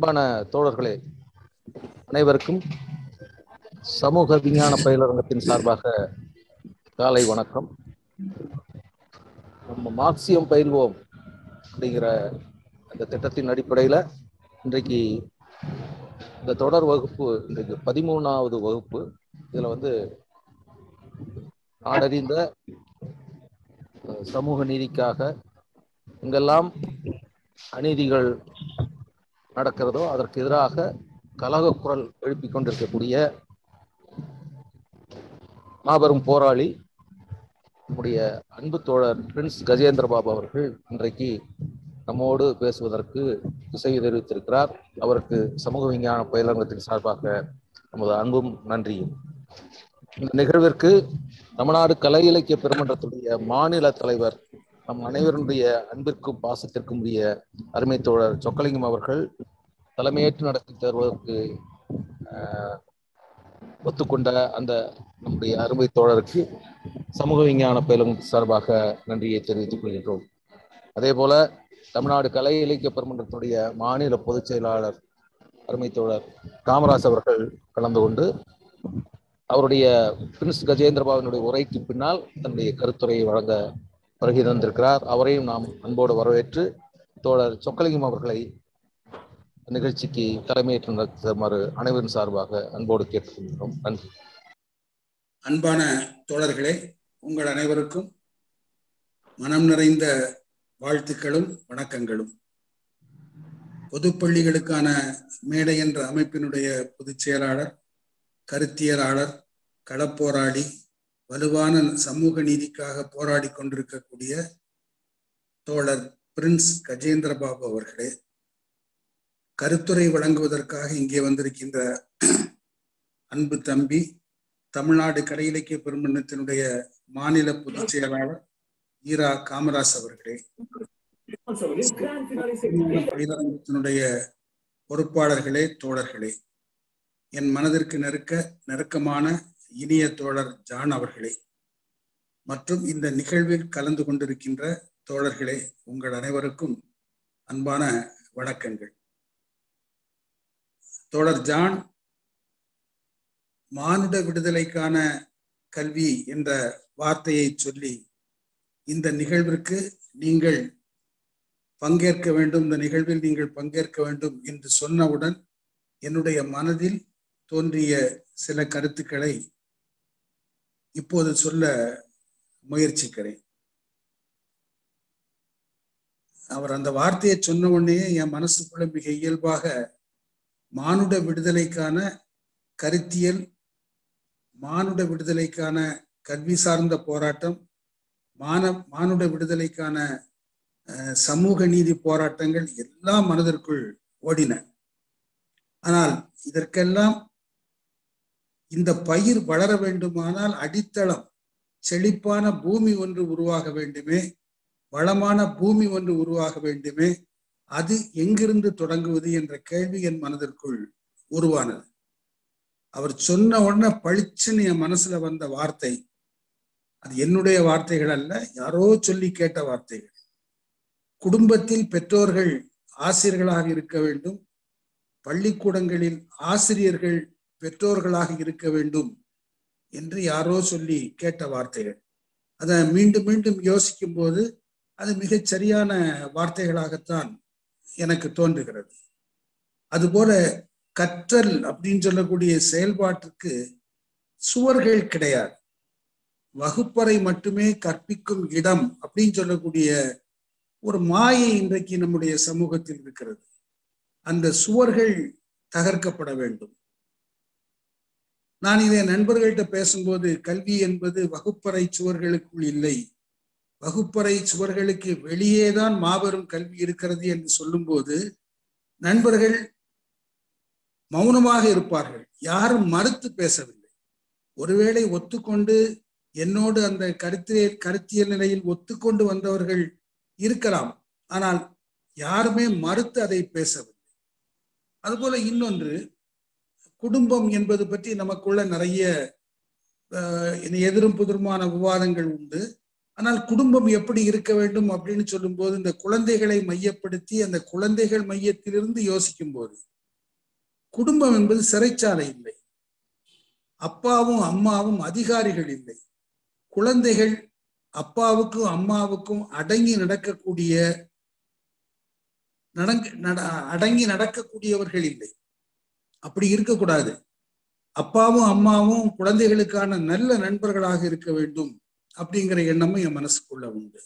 அன்பான தோழர்களே அனைவருக்கும் சமூக விஞ்ஞான பயிலரங்கத்தின் சார்பாக காலை வணக்கம் நம்ம மார்க்சியம் பயில்வோம் அப்படிங்கிற அந்த திட்டத்தின் அடிப்படையில் இன்றைக்கு இந்த தொடர் வகுப்பு இன்றைக்கு பதிமூணாவது வகுப்பு இதில் வந்து நாடறிந்த அஹ், சமூக நீதிக்காக எங்கெல்லாம் அநீதிகள் நடக்கிறதோ அதற்கு எதிராக கலக குரல் எழுப்பிக் கொண்டிருக்கக்கூடிய மாபெரும் போராளி நம்முடைய அன்பு தோழர் பிரின்ஸ் கஜேந்திர பாபு அவர்கள் இன்றைக்கு நம்மோடு பேசுவதற்கு இசை தெரிவித்திருக்கிறார் அவருக்கு சமூக விஞ்ஞான பயிலரங்கத்தின் சார்பாக நமது அன்பும் நன்றியும் இந்த நிகழ்விற்கு தமிழ்நாடு கலை இலக்கிய பெருமன்றத்துடைய மாநில தலைவர் நம் அனைவருடைய அன்பிற்கும் பாசத்திற்கும் உரிய அருமை தோழர் சொக்கலிங்கம் அவர்கள் தலைமையேற்று நடத்தி தருவதற்கு ஆஹ், ஒத்துக்கொண்ட அந்த நம்முடைய அருமை தோழருக்கு சமூக விஞ்ஞான பயிலும் சார்பாக நன்றியை தெரிவித்துக் கொள்கின்றோம் அதே போல தமிழ்நாடு கலை இலக்கிய பெருமன்றத்துடைய மாநில பொதுச் செயலாளர் அருமை தோழர் காமராஜ் அவர்கள் கலந்து கொண்டு அவருடைய பிரின்ஸ் கஜேந்திரபாபுனுடைய உரைக்கு பின்னால் தன்னுடைய கருத்துரையை வழங்க வருகை தந்திருக்கிறார் அவரையும் நாம் அன்போடு வரவேற்று தோழர் சொக்கலிங்கம் அவர்களை நிகழ்ச்சிக்கு தலைமையேற்று நடத்துமாறு அனைவரின் சார்பாக அன்போடு கேட்டுக்கொள்கிறோம் நன்றி அன்பான தோழர்களே உங்கள் அனைவருக்கும் மனம் நிறைந்த வாழ்த்துக்களும் வணக்கங்களும் பொதுப்பள்ளிகளுக்கான மேடை என்ற அமைப்பினுடைய பொதுச் செயலாளர் கருத்தியலாளர் களப்போராளி வலுவான சமூக நீதிக்காக போராடி கொண்டிருக்கக்கூடிய தோழர் பிரின்ஸ் கஜேந்திர பாபு அவர்களே கருத்துரை வழங்குவதற்காக இங்கே வந்திருக்கின்ற அன்பு தம்பி தமிழ்நாடு கலை இலக்கிய பெருமன்றத்தினுடைய மாநில பொதுச் செயலாளர் ஈரா காமராஜ் அவர்களே பயிலரங்கத்தினுடைய பொறுப்பாளர்களே தோழர்களே என் மனதிற்கு நெருக்க நெருக்கமான இனிய தோழர் ஜான் அவர்களே மற்றும் இந்த நிகழ்வில் கலந்து கொண்டிருக்கின்ற தோழர்களே உங்கள் அனைவருக்கும் அன்பான வணக்கங்கள் தோழர் ஜான் மானுட விடுதலைக்கான கல்வி என்ற வார்த்தையை சொல்லி இந்த நிகழ்விற்கு நீங்கள் பங்கேற்க வேண்டும் இந்த நிகழ்வில் நீங்கள் பங்கேற்க வேண்டும் என்று சொன்னவுடன் என்னுடைய மனதில் தோன்றிய சில கருத்துக்களை இப்போது சொல்ல முயற்சிக்கிறேன் அவர் அந்த வார்த்தையை சொன்ன உடனே என் மனசுக்குள்ள மிக இயல்பாக மானுட விடுதலைக்கான கருத்தியல் மானுட விடுதலைக்கான கல்வி சார்ந்த போராட்டம் மான மானுட விடுதலைக்கான அஹ், சமூக நீதி போராட்டங்கள் எல்லாம் மனதிற்குள் ஓடின ஆனால் இதற்கெல்லாம் இந்த பயிர் வளர வேண்டுமானால் அடித்தளம் செழிப்பான பூமி ஒன்று உருவாக வேண்டுமே வளமான பூமி ஒன்று உருவாக வேண்டுமே அது எங்கிருந்து தொடங்குவது என்ற கேள்வி என் மனதிற்குள் உருவானது அவர் சொன்ன உடனே பளிச்சுன்னு என் மனசுல வந்த வார்த்தை அது என்னுடைய வார்த்தைகள் அல்ல யாரோ சொல்லி கேட்ட வார்த்தைகள் குடும்பத்தில் பெற்றோர்கள் ஆசிரியர்களாக இருக்க வேண்டும் பள்ளிக்கூடங்களில் ஆசிரியர்கள் பெற்றோர்களாக இருக்க வேண்டும் என்று யாரோ சொல்லி கேட்ட வார்த்தைகள் அதை மீண்டும் மீண்டும் யோசிக்கும் போது அது மிகச் சரியான வார்த்தைகளாகத்தான் எனக்கு தோன்றுகிறது அதுபோல கற்றல் அப்படின்னு சொல்லக்கூடிய செயல்பாட்டுக்கு சுவர்கள் கிடையாது வகுப்பறை மட்டுமே கற்பிக்கும் இடம் அப்படின்னு சொல்லக்கூடிய ஒரு மாயை இன்றைக்கு நம்முடைய சமூகத்தில் இருக்கிறது அந்த சுவர்கள் தகர்க்கப்பட வேண்டும் நான் இதை நண்பர்கள்ட்ட பேசும்போது கல்வி என்பது வகுப்பறை சுவர்களுக்குள் இல்லை வகுப்பறை சுவர்களுக்கு வெளியேதான் மாபெரும் கல்வி இருக்கிறது என்று சொல்லும்போது நண்பர்கள் மௌனமாக இருப்பார்கள் யாரும் மறுத்து பேசவில்லை ஒருவேளை ஒத்துக்கொண்டு என்னோடு அந்த கருத்தியல் கருத்தியல் நிலையில் ஒத்துக்கொண்டு வந்தவர்கள் இருக்கலாம் ஆனால் யாருமே மறுத்து அதை பேசவில்லை அதுபோல இன்னொன்று குடும்பம் என்பது பற்றி நமக்குள்ள நிறைய அஹ், எதிரும் புதிருமான விவாதங்கள் உண்டு ஆனால் குடும்பம் எப்படி இருக்க வேண்டும் அப்படின்னு சொல்லும்போது இந்த குழந்தைகளை மையப்படுத்தி அந்த குழந்தைகள் மையத்திலிருந்து யோசிக்கும் போது குடும்பம் என்பது சிறைச்சாலை இல்லை அப்பாவும் அம்மாவும் அதிகாரிகள் இல்லை குழந்தைகள் அப்பாவுக்கும் அம்மாவுக்கும் அடங்கி நடக்கக்கூடிய நடங்க நட அடங்கி நடக்கக்கூடியவர்கள் இல்லை அப்படி இருக்கக்கூடாது அப்பாவும் அம்மாவும் குழந்தைகளுக்கான நல்ல நண்பர்களாக இருக்க வேண்டும் அப்படிங்கிற எண்ணமும் என் மனசுக்குள்ள உண்டு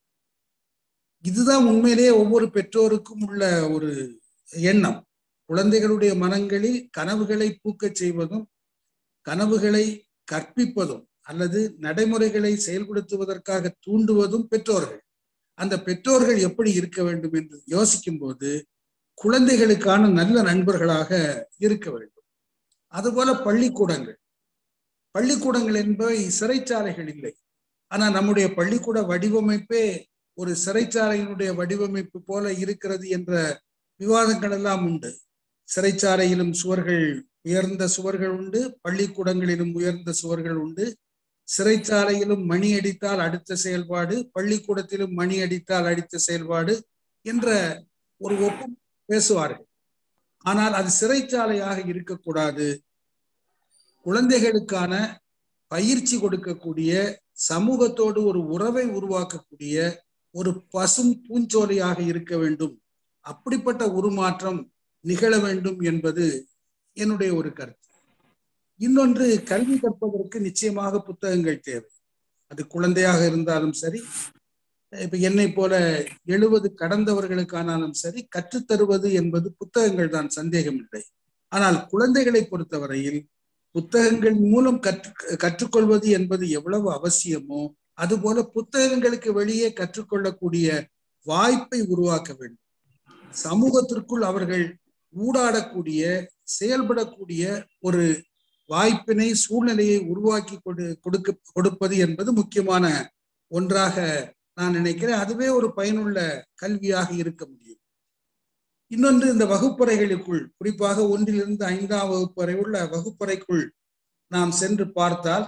இதுதான் உண்மையிலேயே ஒவ்வொரு பெற்றோருக்கும் உள்ள ஒரு எண்ணம் குழந்தைகளுடைய மனங்களில் கனவுகளை பூக்கச் செய்வதும் கனவுகளை கற்பிப்பதும் அல்லது நடைமுறைகளை செயல்படுத்துவதற்காக தூண்டுவதும் பெற்றோர்கள் அந்த பெற்றோர்கள் எப்படி இருக்க வேண்டும் என்று யோசிக்கும் போது குழந்தைகளுக்கான நல்ல நண்பர்களாக இருக்க வேண்டும் அதுபோல பள்ளிக்கூடங்கள் பள்ளிக்கூடங்கள் என்பவை சிறைச்சாலைகள் இல்லை ஆனா நம்முடைய பள்ளிக்கூட வடிவமைப்பே ஒரு சிறைச்சாலையினுடைய வடிவமைப்பு போல இருக்கிறது என்ற விவாதங்கள் எல்லாம் உண்டு சிறைச்சாலையிலும் சுவர்கள் உயர்ந்த சுவர்கள் உண்டு பள்ளிக்கூடங்களிலும் உயர்ந்த சுவர்கள் உண்டு சிறைச்சாலையிலும் மணி அடித்தால் அடுத்த செயல்பாடு பள்ளிக்கூடத்திலும் மணி அடித்தால் அடுத்த செயல்பாடு என்ற ஒரு ஒப்பம் பேசுவார்கள் ஆனால் அது சிறைச்சாலையாக இருக்கக்கூடாது குழந்தைகளுக்கான பயிற்சி கொடுக்கக்கூடிய சமூகத்தோடு ஒரு உறவை உருவாக்கக்கூடிய ஒரு பசும் பூஞ்சோலையாக இருக்க வேண்டும் அப்படிப்பட்ட உருமாற்றம் நிகழ வேண்டும் என்பது என்னுடைய ஒரு கருத்து இன்னொன்று கல்வி கற்பதற்கு நிச்சயமாக புத்தகங்கள் தேவை அது குழந்தையாக இருந்தாலும் சரி இப்ப என்னை போல எழுபது கடந்தவர்களுக்கானாலும் சரி கற்றுத்தருவது என்பது புத்தகங்கள் தான் சந்தேகம் இல்லை ஆனால் குழந்தைகளை பொறுத்தவரையில் புத்தகங்கள் மூலம் கற்று கற்றுக்கொள்வது என்பது எவ்வளவு அவசியமோ அதுபோல புத்தகங்களுக்கு வெளியே கற்றுக்கொள்ளக்கூடிய வாய்ப்பை உருவாக்க வேண்டும் சமூகத்திற்குள் அவர்கள் ஊடாடக்கூடிய செயல்படக்கூடிய ஒரு வாய்ப்பினை சூழ்நிலையை உருவாக்கி கொடு கொடுக்க கொடுப்பது என்பது முக்கியமான ஒன்றாக நான் நினைக்கிறேன் அதுவே ஒரு பயனுள்ள கல்வியாக இருக்க முடியும் இன்னொன்று இந்த வகுப்பறைகளுக்குள் குறிப்பாக ஒன்றிலிருந்து ஐந்தாம் வகுப்பு வரை உள்ள வகுப்பறைக்குள் நாம் சென்று பார்த்தால்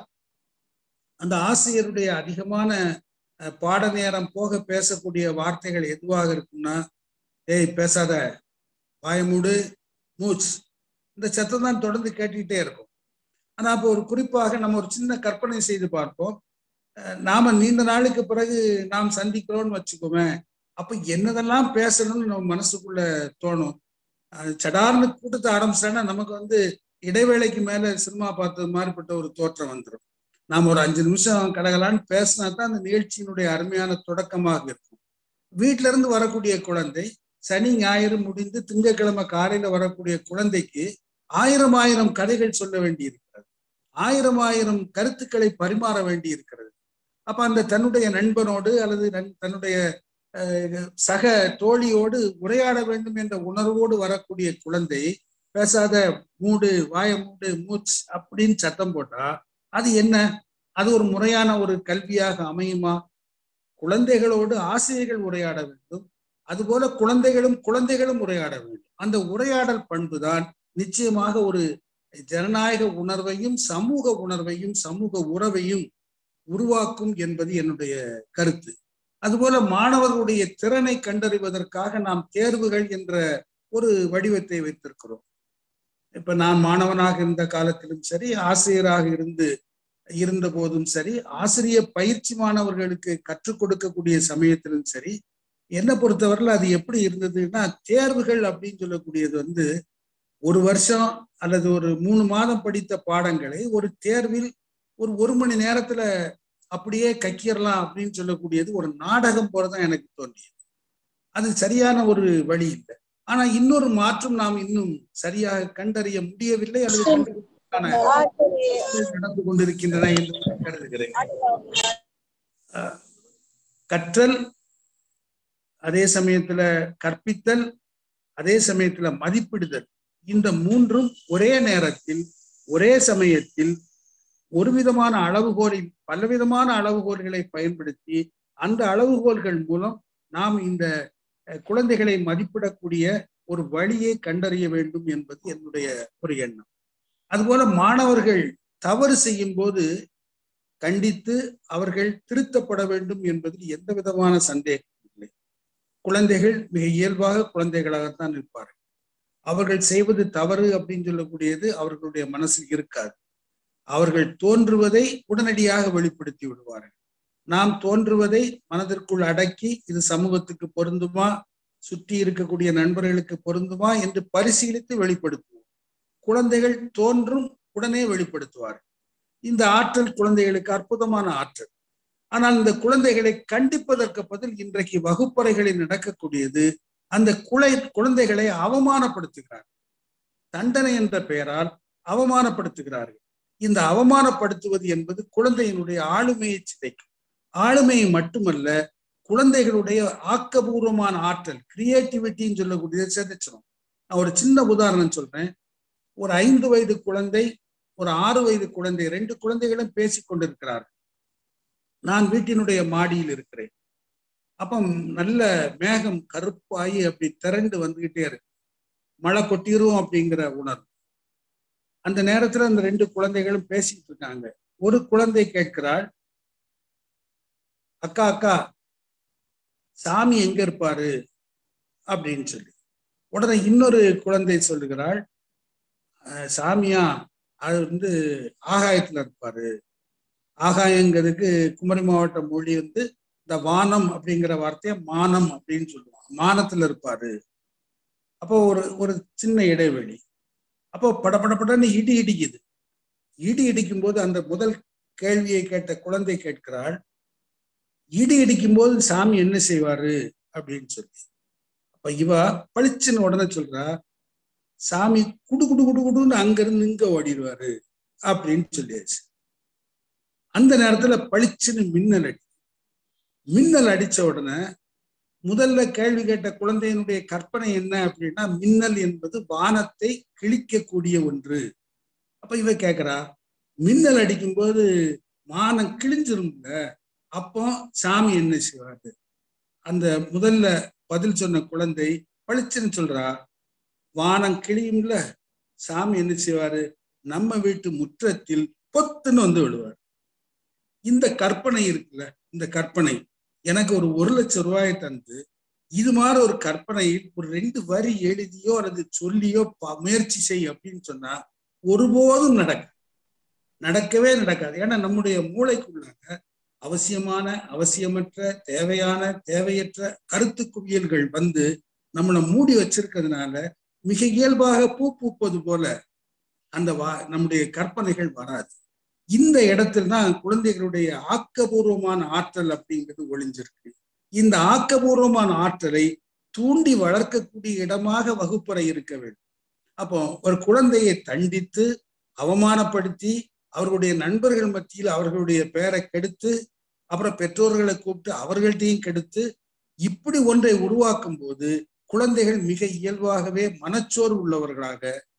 அந்த ஆசிரியருடைய அதிகமான பாட நேரம் போக பேசக்கூடிய வார்த்தைகள் எதுவாக இருக்கும்னா ஏய் பேசாத வாயமூடு மூச் இந்த சத்தம் தான் தொடர்ந்து கேட்டுக்கிட்டே இருக்கும் ஆனா அப்போ ஒரு குறிப்பாக நம்ம ஒரு சின்ன கற்பனை செய்து பார்ப்போம் நாம நீண்ட நாளுக்கு பிறகு நாம் சந்திக்கிறோம்னு வச்சுக்கோமே அப்ப என்னதெல்லாம் பேசணும்னு நம்ம மனசுக்குள்ள தோணும் சடார்னு கூட்டத்தை ஆரம்பிச்சோன்னா நமக்கு வந்து இடைவேளைக்கு மேல சினிமா பார்த்தது மாதிரிப்பட்ட ஒரு தோற்றம் வந்துடும் நாம் ஒரு அஞ்சு நிமிஷம் கடகலான்னு பேசினா தான் அந்த நிகழ்ச்சியினுடைய அருமையான தொடக்கமாக இருக்கும் வீட்டில இருந்து வரக்கூடிய குழந்தை சனி ஞாயிறு முடிந்து திங்கட்கிழமை காலையில வரக்கூடிய குழந்தைக்கு ஆயிரம் ஆயிரம் கதைகள் சொல்ல வேண்டி இருக்கிறது ஆயிரம் ஆயிரம் கருத்துக்களை பரிமாற வேண்டி இருக்கிறது அப்ப அந்த தன்னுடைய நண்பனோடு அல்லது தன்னுடைய சக தோழியோடு உரையாட வேண்டும் என்ற உணர்வோடு வரக்கூடிய குழந்தை பேசாத மூடு வாய மூடு மூச் அப்படின்னு சத்தம் போட்டா அது என்ன அது ஒரு முறையான ஒரு கல்வியாக அமையுமா குழந்தைகளோடு ஆசிரியர்கள் உரையாட வேண்டும் அதுபோல குழந்தைகளும் குழந்தைகளும் உரையாட வேண்டும் அந்த உரையாடல் பண்புதான் நிச்சயமாக ஒரு ஜனநாயக உணர்வையும் சமூக உணர்வையும் சமூக உறவையும் உருவாக்கும் என்பது என்னுடைய கருத்து அதுபோல மாணவர்களுடைய திறனை கண்டறிவதற்காக நாம் தேர்வுகள் என்ற ஒரு வடிவத்தை வைத்திருக்கிறோம் இப்ப நான் மாணவனாக இருந்த காலத்திலும் சரி ஆசிரியராக இருந்து இருந்த போதும் சரி ஆசிரிய பயிற்சி மாணவர்களுக்கு கற்றுக் கொடுக்கக்கூடிய சமயத்திலும் சரி என்னை பொறுத்தவரையில் அது எப்படி இருந்ததுன்னா தேர்வுகள் அப்படின்னு சொல்லக்கூடியது வந்து ஒரு வருஷம் அல்லது ஒரு மூணு மாதம் படித்த பாடங்களை ஒரு தேர்வில் ஒரு ஒரு மணி நேரத்துல அப்படியே கக்கிடலாம் அப்படின்னு சொல்லக்கூடியது ஒரு நாடகம் போலதான் எனக்கு தோன்றியது அது சரியான ஒரு வழி இல்லை ஆனா இன்னொரு மாற்றம் நாம் இன்னும் சரியாக கண்டறிய முடியவில்லை அல்லது கண்டறிவதற்கான நடந்து கொண்டிருக்கின்றன என்று கருதுகிறேன் கற்றல் அதே சமயத்துல கற்பித்தல் அதே சமயத்துல மதிப்பிடுதல் இந்த மூன்றும் ஒரே நேரத்தில் ஒரே சமயத்தில் ஒரு விதமான அளவுகோலில் பலவிதமான அளவுகோல்களை பயன்படுத்தி அந்த அளவுகோல்கள் மூலம் நாம் இந்த குழந்தைகளை மதிப்பிடக்கூடிய ஒரு வழியை கண்டறிய வேண்டும் என்பது என்னுடைய ஒரு எண்ணம் அதுபோல மாணவர்கள் தவறு செய்யும் போது கண்டித்து அவர்கள் திருத்தப்பட வேண்டும் என்பதில் எந்த விதமான சந்தேகம் இல்லை குழந்தைகள் மிக இயல்பாக குழந்தைகளாகத்தான் இருப்பார்கள் அவர்கள் செய்வது தவறு அப்படின்னு சொல்லக்கூடியது அவர்களுடைய மனசில் இருக்காது அவர்கள் தோன்றுவதை உடனடியாக வெளிப்படுத்தி விடுவார்கள் நாம் தோன்றுவதை மனதிற்குள் அடக்கி இது சமூகத்துக்கு பொருந்துமா சுற்றி இருக்கக்கூடிய நண்பர்களுக்கு பொருந்துமா என்று பரிசீலித்து வெளிப்படுத்துவோம் குழந்தைகள் தோன்றும் உடனே வெளிப்படுத்துவார்கள் இந்த ஆற்றல் குழந்தைகளுக்கு அற்புதமான ஆற்றல் ஆனால் இந்த குழந்தைகளை கண்டிப்பதற்கு பதில் இன்றைக்கு வகுப்பறைகளில் நடக்கக்கூடியது அந்த குலை குழந்தைகளை அவமானப்படுத்துகிறார் தண்டனை என்ற பெயரால் அவமானப்படுத்துகிறார்கள் இந்த அவமானப்படுத்துவது என்பது குழந்தையினுடைய ஆளுமையை சிதைக்கும் ஆளுமையை மட்டுமல்ல குழந்தைகளுடைய ஆக்கபூர்வமான ஆற்றல் கிரியேட்டிவிட்டின்னு சொல்லக்கூடியதை சிதைச்சிடும் நான் ஒரு சின்ன உதாரணம் சொல்றேன் ஒரு ஐந்து வயது குழந்தை ஒரு ஆறு வயது குழந்தை ரெண்டு குழந்தைகளும் பேசிக் கொண்டிருக்கிறார்கள் நான் வீட்டினுடைய மாடியில் இருக்கிறேன் அப்ப நல்ல மேகம் கருப்பாகி அப்படி திரண்டு வந்துகிட்டே இருக்கு மழை கொட்டிரும் அப்படிங்கிற உணர்வு அந்த நேரத்துல அந்த ரெண்டு குழந்தைகளும் பேசிட்டு இருக்காங்க ஒரு குழந்தை கேட்கிறாள் அக்கா அக்கா சாமி எங்க இருப்பாரு அப்படின்னு சொல்லி உடனே இன்னொரு குழந்தை சொல்லுகிறாள் சாமியா அது வந்து ஆகாயத்துல இருப்பாரு ஆகாயங்கிறதுக்கு குமரி மாவட்ட மொழி வந்து இந்த வானம் அப்படிங்கிற வார்த்தைய மானம் அப்படின்னு சொல்லுவாங்க மானத்துல இருப்பாரு அப்போ ஒரு ஒரு சின்ன இடைவெளி அப்போ படபடப்படன்னு இடி இடிக்குது இடி இடிக்கும் போது அந்த முதல் கேள்வியை கேட்ட குழந்தை கேட்கிறாள் இடி இடிக்கும் போது சாமி என்ன செய்வாரு அப்படின்னு சொல்லி அப்ப இவ பளிச்சுன்னு உடனே சொல்றா சாமி குடு குடு குடு குடுன்னு அங்கிருந்து இங்க ஓடிடுவாரு அப்படின்னு சொல்லியாச்சு அந்த நேரத்துல பளிச்சுன்னு மின்னல் அடி மின்னல் அடிச்ச உடனே முதல்ல கேள்வி கேட்ட குழந்தையினுடைய கற்பனை என்ன அப்படின்னா மின்னல் என்பது வானத்தை கிழிக்கக்கூடிய ஒன்று அப்ப இவ கேக்குறா மின்னல் அடிக்கும் போது வானம் கிழிஞ்சிரும்ல அப்போ சாமி என்ன செய்வாரு அந்த முதல்ல பதில் சொன்ன குழந்தை பளிச்சுன்னு சொல்றா வானம் கிழியும்ல சாமி என்ன செய்வாரு நம்ம வீட்டு முற்றத்தில் பொத்துன்னு வந்து விடுவார் இந்த கற்பனை இருக்குல்ல இந்த கற்பனை எனக்கு ஒரு ஒரு லட்சம் ரூபாயை தந்து இது மாதிரி ஒரு கற்பனையில் ஒரு ரெண்டு வரி எழுதியோ அல்லது சொல்லியோ முயற்சி செய் அப்படின்னு சொன்னா ஒருபோதும் நடக்க நடக்கவே நடக்காது ஏன்னா நம்முடைய மூளைக்குள்ளாக அவசியமான அவசியமற்ற தேவையான தேவையற்ற கருத்து குவியல்கள் வந்து நம்மளை மூடி வச்சிருக்கிறதுனால மிக இயல்பாக பூ பூப்பது போல அந்த வா நம்முடைய கற்பனைகள் வராது இந்த இடத்துல தான் குழந்தைகளுடைய ஆக்கபூர்வமான ஆற்றல் அப்படிங்கிறது ஒளிஞ்சிருக்கு இந்த ஆக்கபூர்வமான ஆற்றலை தூண்டி வளர்க்கக்கூடிய இடமாக வகுப்பறை இருக்க வேண்டும் அப்போ ஒரு குழந்தையை தண்டித்து அவமானப்படுத்தி அவர்களுடைய நண்பர்கள் மத்தியில் அவர்களுடைய பெயரை கெடுத்து அப்புறம் பெற்றோர்களை கூப்பிட்டு அவர்கள்ட்டையும் கெடுத்து இப்படி ஒன்றை உருவாக்கும் போது குழந்தைகள் மிக இயல்பாகவே மனச்சோர்வு உள்ளவர்களாக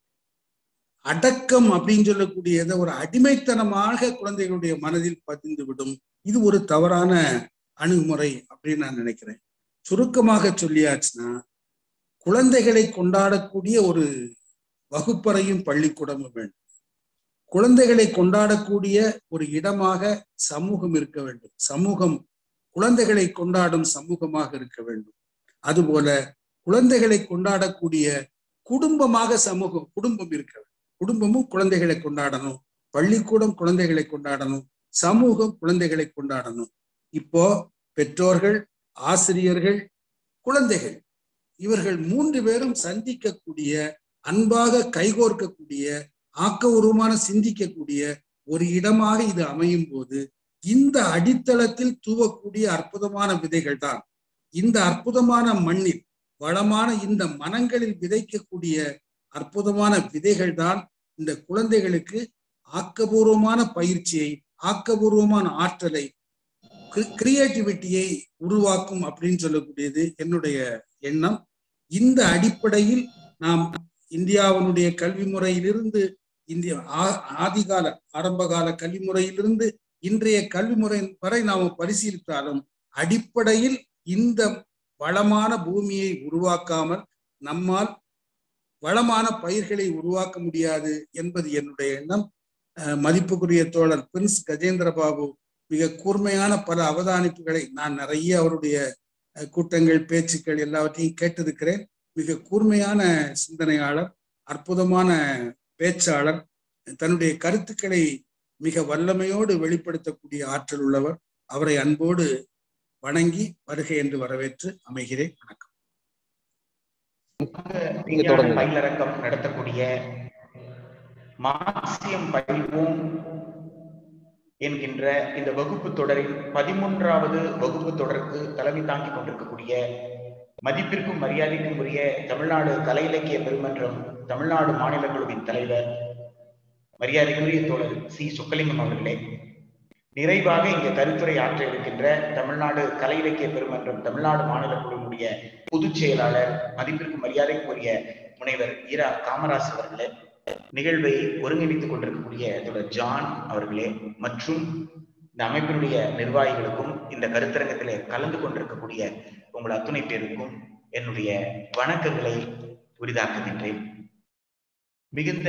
அடக்கம் அப்படின்னு சொல்லக்கூடியதை ஒரு அடிமைத்தனமாக குழந்தைகளுடைய மனதில் பதிந்து விடும் இது ஒரு தவறான அணுகுமுறை அப்படின்னு நான் நினைக்கிறேன் சுருக்கமாக சொல்லியாச்சுன்னா குழந்தைகளை கொண்டாடக்கூடிய ஒரு வகுப்பறையும் பள்ளிக்கூடமும் வேண்டும் குழந்தைகளை கொண்டாடக்கூடிய ஒரு இடமாக சமூகம் இருக்க வேண்டும் சமூகம் குழந்தைகளை கொண்டாடும் சமூகமாக இருக்க வேண்டும் அதுபோல குழந்தைகளை கொண்டாடக்கூடிய குடும்பமாக சமூகம் குடும்பம் இருக்க வேண்டும் குடும்பமும் குழந்தைகளை கொண்டாடணும் பள்ளிக்கூடம் குழந்தைகளை கொண்டாடணும் சமூகம் குழந்தைகளை கொண்டாடணும் இப்போ பெற்றோர்கள் ஆசிரியர்கள் குழந்தைகள் இவர்கள் மூன்று பேரும் சந்திக்கக்கூடிய அன்பாக கைகோர்க்கக்கூடிய ஆக்கபூர்வமான சிந்திக்கக்கூடிய ஒரு இடமாக இது அமையும் போது இந்த அடித்தளத்தில் தூவக்கூடிய அற்புதமான விதைகள் தான் இந்த அற்புதமான மண்ணில் வளமான இந்த மனங்களில் விதைக்கக்கூடிய அற்புதமான விதைகள் தான் இந்த குழந்தைகளுக்கு ஆக்கபூர்வமான பயிற்சியை ஆக்கபூர்வமான ஆற்றலை கிரியேட்டிவிட்டியை உருவாக்கும் அப்படின்னு சொல்லக்கூடியது என்னுடைய எண்ணம் இந்த அடிப்படையில் நாம் இந்தியாவினுடைய கல்வி முறையிலிருந்து இந்திய ஆதிகால ஆரம்பகால கல்வி முறையிலிருந்து இன்றைய கல்வி முறை வரை நாம் பரிசீலித்தாலும் அடிப்படையில் இந்த வளமான பூமியை உருவாக்காமல் நம்மால் வளமான பயிர்களை உருவாக்க முடியாது என்பது என்னுடைய எண்ணம் மதிப்புக்குரிய தோழர் பிரின்ஸ் கஜேந்திர பாபு மிக கூர்மையான பல அவதானிப்புகளை நான் நிறைய அவருடைய கூட்டங்கள் பேச்சுக்கள் எல்லாவற்றையும் கேட்டிருக்கிறேன் மிக கூர்மையான சிந்தனையாளர் அற்புதமான பேச்சாளர் தன்னுடைய கருத்துக்களை மிக வல்லமையோடு வெளிப்படுத்தக்கூடிய ஆற்றல் உள்ளவர் அவரை அன்போடு வணங்கி வருகை என்று வரவேற்று அமைகிறேன் வணக்கம் நீங்க தொடங்குங்க. பயிலரங்கம் நடத்தக்கூடிய மார்க்சியம் பயில்வோம் என்கின்ற இந்த வகுப்பு தொடரின் பதிமூன்றாவது வகுப்பு தொடருக்கு தலைமை தாங்கிக் கொண்டிருக்கக்கூடிய மதிப்பிற்கும் மரியாதைக்கும் உரிய தமிழ்நாடு கலை இலக்கிய பெருமன்றம் தமிழ்நாடு மாநில குழுவின் தலைவர் மரியாதைக்குரிய தோழர் சி சொக்கலிங்கம் அவர்களே நிறைவாக இங்கே கருத்துரை ஆற்ற இருக்கின்ற தமிழ்நாடு கலை இலக்கிய பெருமன்றம் தமிழ்நாடு மாநில குழுவினுடைய பொதுச் செயலாளர் மதிப்பிற்கும் மரியாதைக்குரிய முனைவர் ஈரா காமராஜ் அவர்களே நிகழ்வை ஒருங்கிணைத்துக் கொண்டிருக்கக்கூடிய தோழர் ஜான் அவர்களே மற்றும் இந்த அமைப்பினுடைய நிர்வாகிகளுக்கும் இந்த கருத்தரங்கத்திலே கலந்து கொண்டிருக்கக்கூடிய உங்கள் அத்துணை பேருக்கும் என்னுடைய வணக்கங்களை உரிதாக்குகின்றேன் மிகுந்த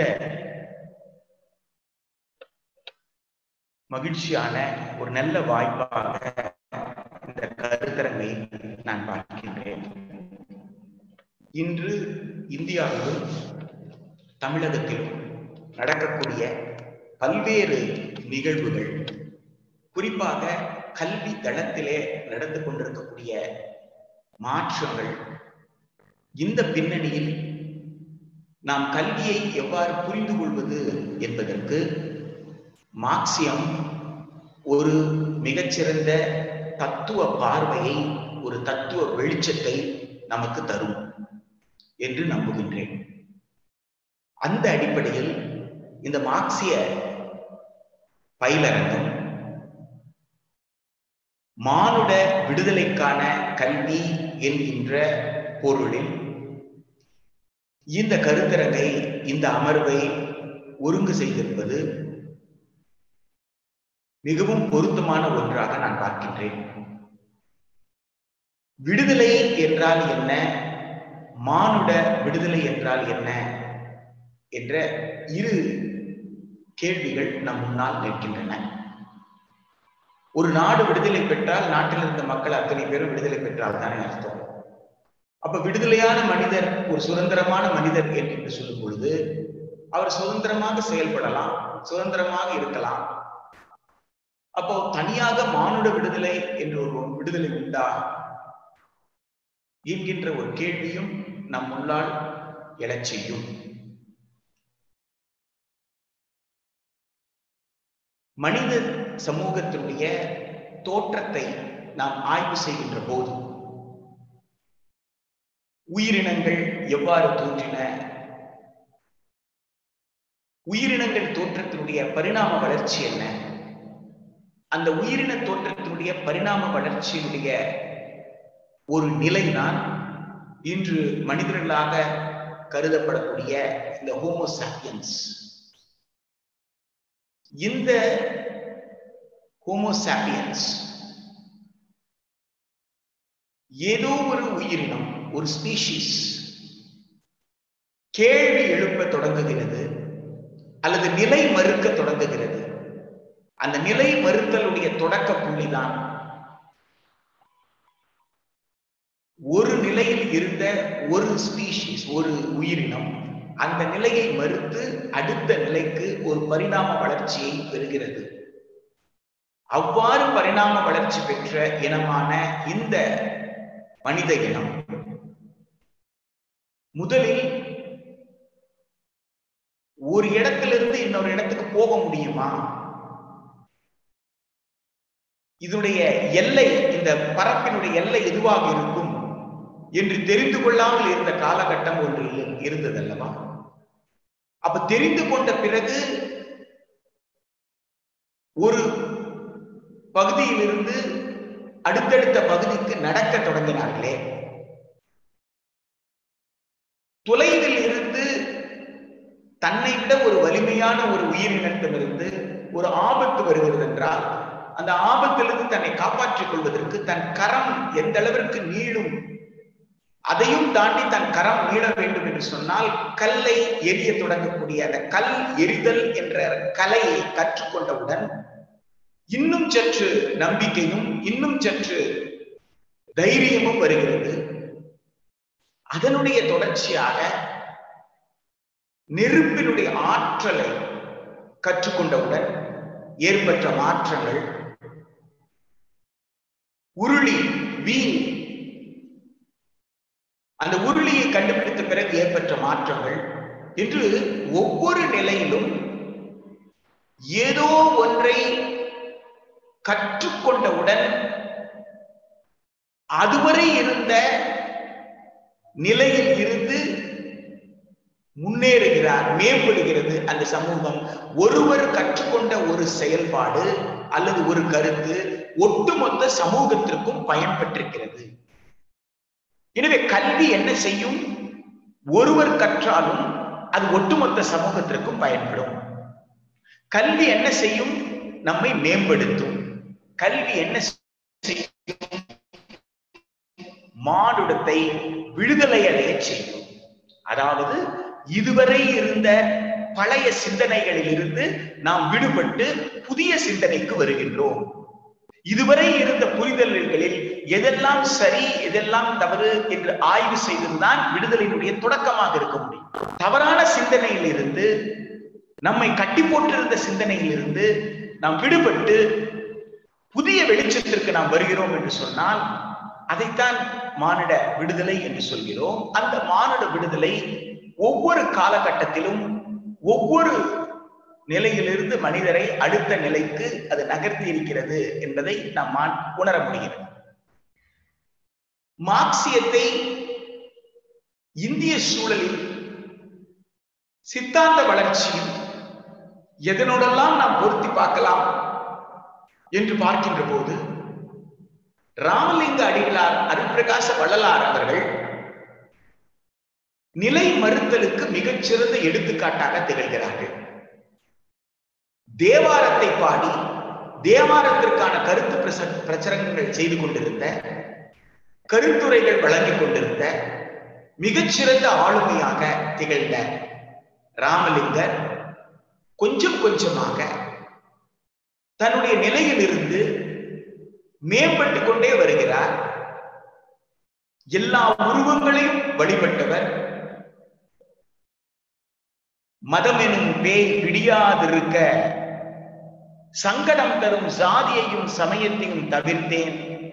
மகிழ்ச்சியான ஒரு நல்ல வாய்ப்பாக இந்த கருத்தரங்கை நான் பார்க்கின்றேன் இன்று இந்தியாவிலும் தமிழகத்திலும் நடக்கக்கூடிய பல்வேறு நிகழ்வுகள் குறிப்பாக கல்வி தளத்திலே நடந்து கொண்டிருக்கக்கூடிய மாற்றங்கள் இந்த பின்னணியில் நாம் கல்வியை எவ்வாறு புரிந்து கொள்வது என்பதற்கு மார்க்சியம் ஒரு மிகச்சிறந்த தத்துவ பார்வையை ஒரு தத்துவ வெளிச்சத்தை நமக்கு தரும் என்று நம்புகின்றேன் அந்த அடிப்படையில் இந்த மார்க்சிய பயிலரங்கம் மானுட விடுதலைக்கான கல்வி என்கின்ற பொருளில் இந்த கருத்தரங்கை இந்த அமர்வை ஒருங்கு செய்திருப்பது மிகவும் பொருத்தமான ஒன்றாக நான் பார்க்கின்றேன் விடுதலை என்றால் என்ன மானுட விடுதலை என்றால் என்ன என்ற இரு கேள்விகள் நம் முன்னால் நிற்கின்றன ஒரு நாடு விடுதலை பெற்றால் நாட்டில் இருந்த மக்கள் அத்தனை பேரும் விடுதலை பெற்றால் தானே அர்த்தம் அப்ப விடுதலையான மனிதர் ஒரு சுதந்திரமான மனிதர் என்று சொல்லும் பொழுது அவர் சுதந்திரமாக செயல்படலாம் சுதந்திரமாக இருக்கலாம் அப்போ தனியாக மானுட விடுதலை என்று ஒரு விடுதலை உண்டா என்கின்ற ஒரு கேள்வியும் நம் முன்னால் எழச் செய்யும் மனித சமூகத்தினுடைய தோற்றத்தை நாம் ஆய்வு செய்கின்ற போது உயிரினங்கள் எவ்வாறு தோன்றின உயிரினங்கள் தோற்றத்தினுடைய பரிணாம வளர்ச்சி என்ன அந்த உயிரின தோற்றத்தினுடைய பரிணாம வளர்ச்சியினுடைய ஒரு நிலைதான் இன்று மனிதர்களாக கருதப்படக்கூடிய இந்த ஹோமோசாப்பியன்ஸ் இந்த ஹோமோசாப்பியன்ஸ் ஏதோ ஒரு உயிரினம் ஒரு ஸ்பீஷிஸ் கேள்வி எழுப்ப தொடங்குகிறது அல்லது நிலை மறுக்க தொடங்குகிறது அந்த நிலை மறுத்தலுடைய தொடக்க புள்ளிதான் ஒரு நிலையில் இருந்த ஒரு ஸ்பீஷிஸ் ஒரு உயிரினம் அந்த நிலையை மறுத்து அடுத்த நிலைக்கு ஒரு பரிணாம வளர்ச்சியை பெறுகிறது அவ்வாறு பரிணாம வளர்ச்சி பெற்ற இனமான இந்த மனித இனம் முதலில் ஒரு இடத்திலிருந்து இன்னொரு இடத்துக்கு போக முடியுமா இதனுடைய எல்லை இந்த பரப்பினுடைய எல்லை எதுவாக இருக்கும் என்று தெரிந்து கொள்ளாமல் இருந்த காலகட்டம் ஒன்று இருந்தது அல்லவா அப்ப தெரிந்து கொண்ட பிறகு ஒரு பகுதியிலிருந்து அடுத்தடுத்த பகுதிக்கு நடக்க தொடங்கினார்களே தொலைவில் இருந்து தன்னை விட ஒரு வலிமையான ஒரு உயிரினத்திலிருந்து ஒரு ஆபத்து வருகிறது என்றால் அந்த ஆபத்திலிருந்து தன்னை காப்பாற்றிக் கொள்வதற்கு தன் கரம் எந்த அளவிற்கு நீளும் அதையும் தாண்டி தன் கரம் நீள வேண்டும் என்று சொன்னால் கல்லை எரிய தொடங்கக்கூடிய அந்த கல் எரிதல் என்ற கலையை கற்றுக்கொண்டவுடன் இன்னும் சற்று நம்பிக்கையும் இன்னும் சற்று தைரியமும் வருகிறது அதனுடைய தொடர்ச்சியாக நெருப்பினுடைய ஆற்றலை கற்றுக்கொண்டவுடன் ஏற்பட்ட மாற்றங்கள் உருளி வீண் அந்த உருளியை கண்டுபிடித்த பிறகு ஏற்பட்ட மாற்றங்கள் என்று ஒவ்வொரு நிலையிலும் ஏதோ ஒன்றை கற்றுக்கொண்டவுடன் அதுவரை இருந்த நிலையில் இருந்து முன்னேறுகிறார் மேம்படுகிறது அந்த சமூகம் ஒருவர் கற்றுக்கொண்ட ஒரு செயல்பாடு அல்லது ஒரு கருத்து ஒட்டுமொத்த சமூகத்திற்கும் பயன்பட்டிருக்கிறது எனவே கல்வி என்ன செய்யும் ஒருவர் கற்றாலும் அது ஒட்டுமொத்த சமூகத்திற்கும் பயன்படும் கல்வி என்ன செய்யும் நம்மை மேம்படுத்தும் கல்வி என்ன செய்யும் மானுடத்தை விடுதலை அடைய செய்யும் அதாவது இதுவரை இருந்த பழைய சிந்தனைகளில் இருந்து நாம் விடுபட்டு புதிய சிந்தனைக்கு வருகின்றோம் இதுவரை இருந்த புரிதல்களில் எதெல்லாம் சரி எதெல்லாம் தவறு என்று ஆய்வு செய்ததுதான் விடுதலையினுடைய தொடக்கமாக இருக்க முடியும் தவறான சிந்தனையில் இருந்து நம்மை கட்டி போட்டிருந்த சிந்தனையில் இருந்து நாம் விடுபட்டு புதிய வெளிச்சத்திற்கு நாம் வருகிறோம் என்று சொன்னால் அதைத்தான் மானிட விடுதலை என்று சொல்கிறோம் அந்த மானிட விடுதலை ஒவ்வொரு காலகட்டத்திலும் ஒவ்வொரு நிலையிலிருந்து மனிதரை அடுத்த நிலைக்கு அது நகர்த்தி இருக்கிறது என்பதை நாம் உணர முடிகிறது மார்க்சியத்தை இந்திய சூழலில் சித்தாந்த வளர்ச்சியில் எதனோடெல்லாம் நாம் பொருத்தி பார்க்கலாம் என்று பார்க்கின்ற போது ராமலிங்க அடிகளார் அருட்பிரகாச வள்ளலார் அவர்கள் நிலை மறுத்தலுக்கு மிகச்சிறந்த எடுத்துக்காட்டாக திகழ்கிறார்கள் தேவாரத்தை பாடி தேவாரத்திற்கான கருத்து பிரச்சரங்கள் செய்து கொண்டிருந்த கருத்துரைகள் வழங்கிக் கொண்டிருந்த மிகச்சிறந்த ஆளுமையாக திகழ்ந்த ராமலிங்கர் கொஞ்சம் கொஞ்சமாக தன்னுடைய நிலையில் இருந்து மேம்பட்டு கொண்டே வருகிறார் எல்லா உருவங்களையும் வழிபட்டவர் மதம் எனும் பேய் பிடியாதிருக்க சங்கடம் தரும் சாதியையும் சமயத்தையும் தவிர்த்தேன்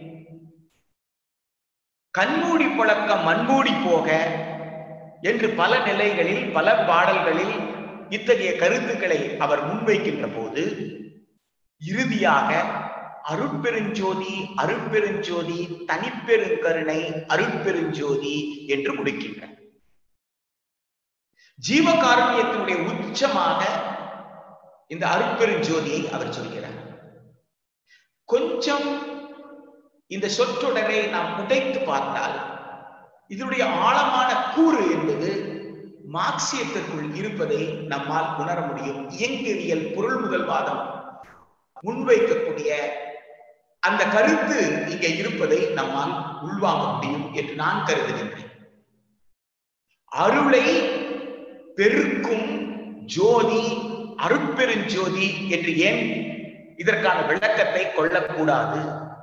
கண்மூடி பழக்கம் மண்மூடி போக என்று பல நிலைகளில் பல பாடல்களில் இத்தகைய கருத்துக்களை அவர் முன்வைக்கின்ற போது இறுதியாக அருட்பெருஞ்சோதி அருட்பெருஞ்சோதி தனிப்பெருங்கருணை அருட்பெருஞ்சோதி என்று முடிக்கின்றார் ஜீவகாருண்யத்தினுடைய உச்சமாக இந்த அருட்பெருஞ்சோதியை அவர் சொல்கிறார் கொஞ்சம் இந்த சொற்றொடரை நாம் உடைத்து பார்த்தால் இதனுடைய ஆழமான கூறு என்பது மார்க்சியத்திற்குள் இருப்பதை நம்மால் உணர முடியும் இயங்கியல் பொருள் முதல்வாதம் முன்வைக்கக்கூடிய அந்த கருத்து இங்கே இருப்பதை நம்மால் உள்வாங்க முடியும் என்று நான் கருதுகின்றேன் அருளை பெருக்கும் ஜோதி அருட்பெருஞ்சோதி என்று ஏன் இதற்கான விளக்கத்தை கொள்ளக்கூடாது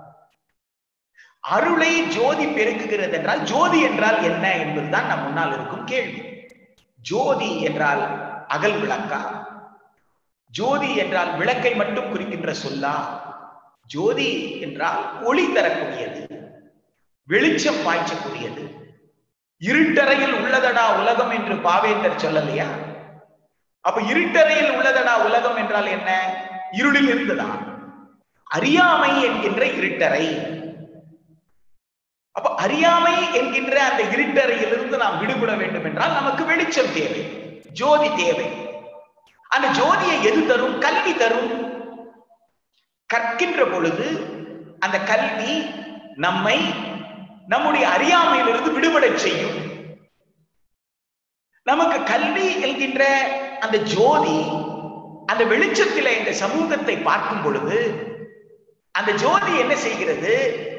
அருளை ஜோதி பெருக்குகிறது என்றால் ஜோதி என்றால் என்ன என்பதுதான் நம் முன்னால் இருக்கும் கேள்வி ஜோதி என்றால் அகல் விளக்கா ஜோதி என்றால் விளக்கை மட்டும் குறிக்கின்ற சொல்லா ஜோதி என்றால் ஒளி தரக்கூடியது வெளிச்சம் பாய்ச்சக்கூடியது இருட்டறையில் உள்ளதடா உலகம் என்று பாவேந்தர் சொல்லலையா அப்ப இருட்டறையில் உள்ளதடா உலகம் என்றால் என்ன இருளில் இருந்துதான் அறியாமை என்கின்ற இருட்டறை அப்ப அறியாமை என்கின்ற அந்த இருட்டறையிலிருந்து நாம் விடுபட வேண்டும் என்றால் நமக்கு வெளிச்சம் தேவை ஜோதி தேவை அந்த ஜோதியை எது தரும் கல்வி தரும் கற்கின்ற பொழுது அந்த கல்வி நம்மை நம்முடைய அறியாமையிலிருந்து விடுபட செய்யும் நமக்கு கல்வி என்கின்ற அந்த ஜோதி அந்த வெளிச்சத்தில இந்த சமூகத்தை பார்க்கும் பொழுது அந்த ஜோதி என்ன செய்கிறது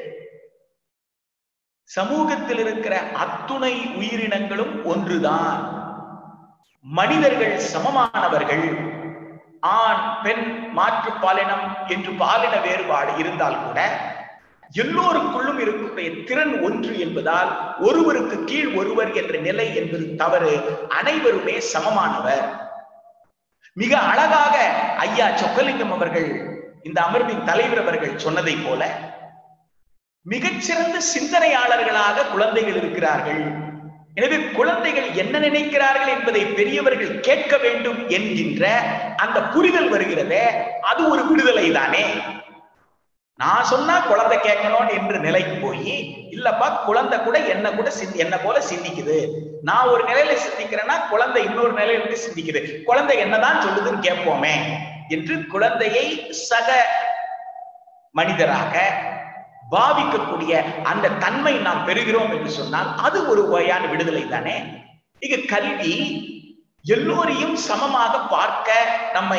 சமூகத்தில் இருக்கிற அத்துணை உயிரினங்களும் ஒன்றுதான் மனிதர்கள் சமமானவர்கள் ஆண் பெண் மாற்று பாலினம் என்று பாலின வேறுபாடு இருந்தால் கூட எல்லோருக்குள்ளும் இருக்கக்கூடிய திறன் ஒன்று என்பதால் ஒருவருக்கு கீழ் ஒருவர் என்ற நிலை என்பது தவறு அனைவருமே சமமானவர் மிக அழகாக ஐயா சொக்கலிங்கம் அவர்கள் இந்த அமர்வின் தலைவர் அவர்கள் சொன்னதை போல மிகச்சிறந்த சிந்தனையாளர்களாக குழந்தைகள் இருக்கிறார்கள் எனவே குழந்தைகள் என்ன நினைக்கிறார்கள் என்பதை பெரியவர்கள் கேட்க வேண்டும் என்கின்ற அந்த புரிதல் வருகிறதே அது ஒரு விடுதலை தானே நான் சொன்னா குழந்தை கேட்கணும் என்று நிலைக்கு போய் இல்லப்பா குழந்தை கூட என்ன கூட சிந்தி என்ன போல சிந்திக்குது நான் ஒரு நிலையில சிந்திக்கிறேன்னா குழந்தை இன்னொரு நிலையில இருந்து சிந்திக்குது குழந்தை என்னதான் சொல்லுதுன்னு கேட்போமே என்று குழந்தையை சக மனிதராக பாவிக்கக்கூடிய அந்த தன்மை நாம் பெறுகிறோம் என்று சொன்னால் அது ஒரு வகையான விடுதலை தானே இங்க கல்வி எல்லோரையும் சமமாக பார்க்க நம்மை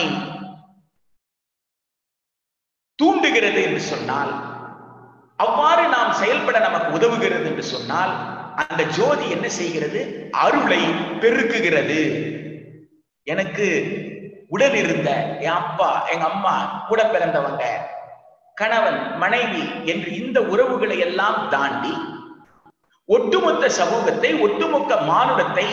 தூண்டுகிறது என்று சொன்னால் அவ்வாறு நாம் செயல்பட நமக்கு உதவுகிறது என்று சொன்னால் அந்த ஜோதி என்ன செய்கிறது அருளை பெருக்குகிறது எனக்கு உடன் இருந்த என் அப்பா எங்க அம்மா கூட பிறந்தவங்க கணவன் மனைவி என்று இந்த உறவுகளை எல்லாம் தாண்டி ஒட்டுமொத்த சமூகத்தை ஒட்டுமொத்த மானுடத்தை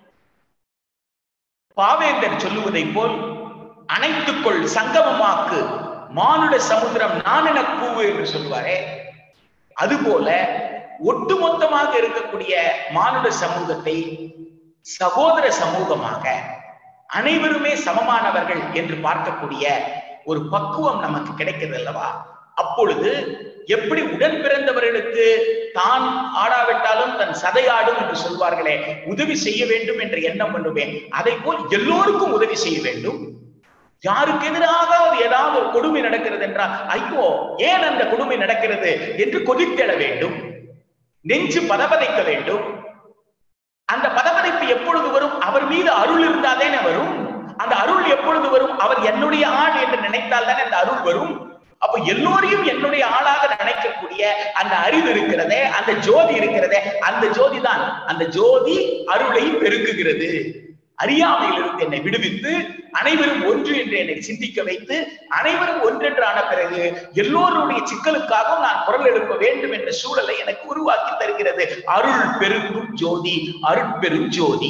பாவேந்தர் சொல்லுவதை போல் அனைத்துக்குள் சங்கமமாக்கு மானுட சமுத்திரம் நான் என கூவு என்று சொல்வாரே அதுபோல ஒட்டுமொத்தமாக இருக்கக்கூடிய மானுட சமூகத்தை சகோதர சமூகமாக அனைவருமே சமமானவர்கள் என்று பார்க்கக்கூடிய ஒரு பக்குவம் நமக்கு கிடைக்கிறது அல்லவா அப்பொழுது எப்படி உடன் பிறந்தவர்களுக்கு தான் ஆடாவிட்டாலும் தன் சதையாடும் என்று சொல்வார்களே உதவி செய்ய வேண்டும் என்ற எண்ணம் பண்ணுவேன் அதை போல் எல்லோருக்கும் உதவி செய்ய வேண்டும் யாருக்கு எதிராக ஒரு ஏதாவது ஒரு கொடுமை நடக்கிறது என்றால் ஐயோ ஏன் அந்த கொடுமை நடக்கிறது என்று கொதித்தெழ வேண்டும் நெஞ்சு பதபதைக்க வேண்டும் அந்த பதபதைப்பு எப்பொழுது வரும் அவர் மீது அருள் இருந்தாதேனே வரும் அந்த அருள் எப்பொழுது வரும் அவர் என்னுடைய ஆள் என்று நினைத்தால் தானே அந்த அருள் வரும் அப்ப எல்லோரையும் என்னுடைய ஆளாக நினைக்கக்கூடிய அந்த அறிவு இருக்கிறதே அந்த ஜோதி இருக்கிறதே அந்த ஜோதி தான் அந்த ஜோதி அருளை பெருக்குகிறது அறியாமையிலிருந்து என்னை விடுவித்து அனைவரும் ஒன்று என்று என்னை சிந்திக்க வைத்து அனைவரும் ஒன்றென்று ஆன பிறகு எல்லோருடைய சிக்கலுக்காகவும் நான் குரல் எழுப்ப வேண்டும் என்ற சூழலை எனக்கு உருவாக்கி தருகிறது அருள் பெருக்கும் ஜோதி அருட்பெரும் ஜோதி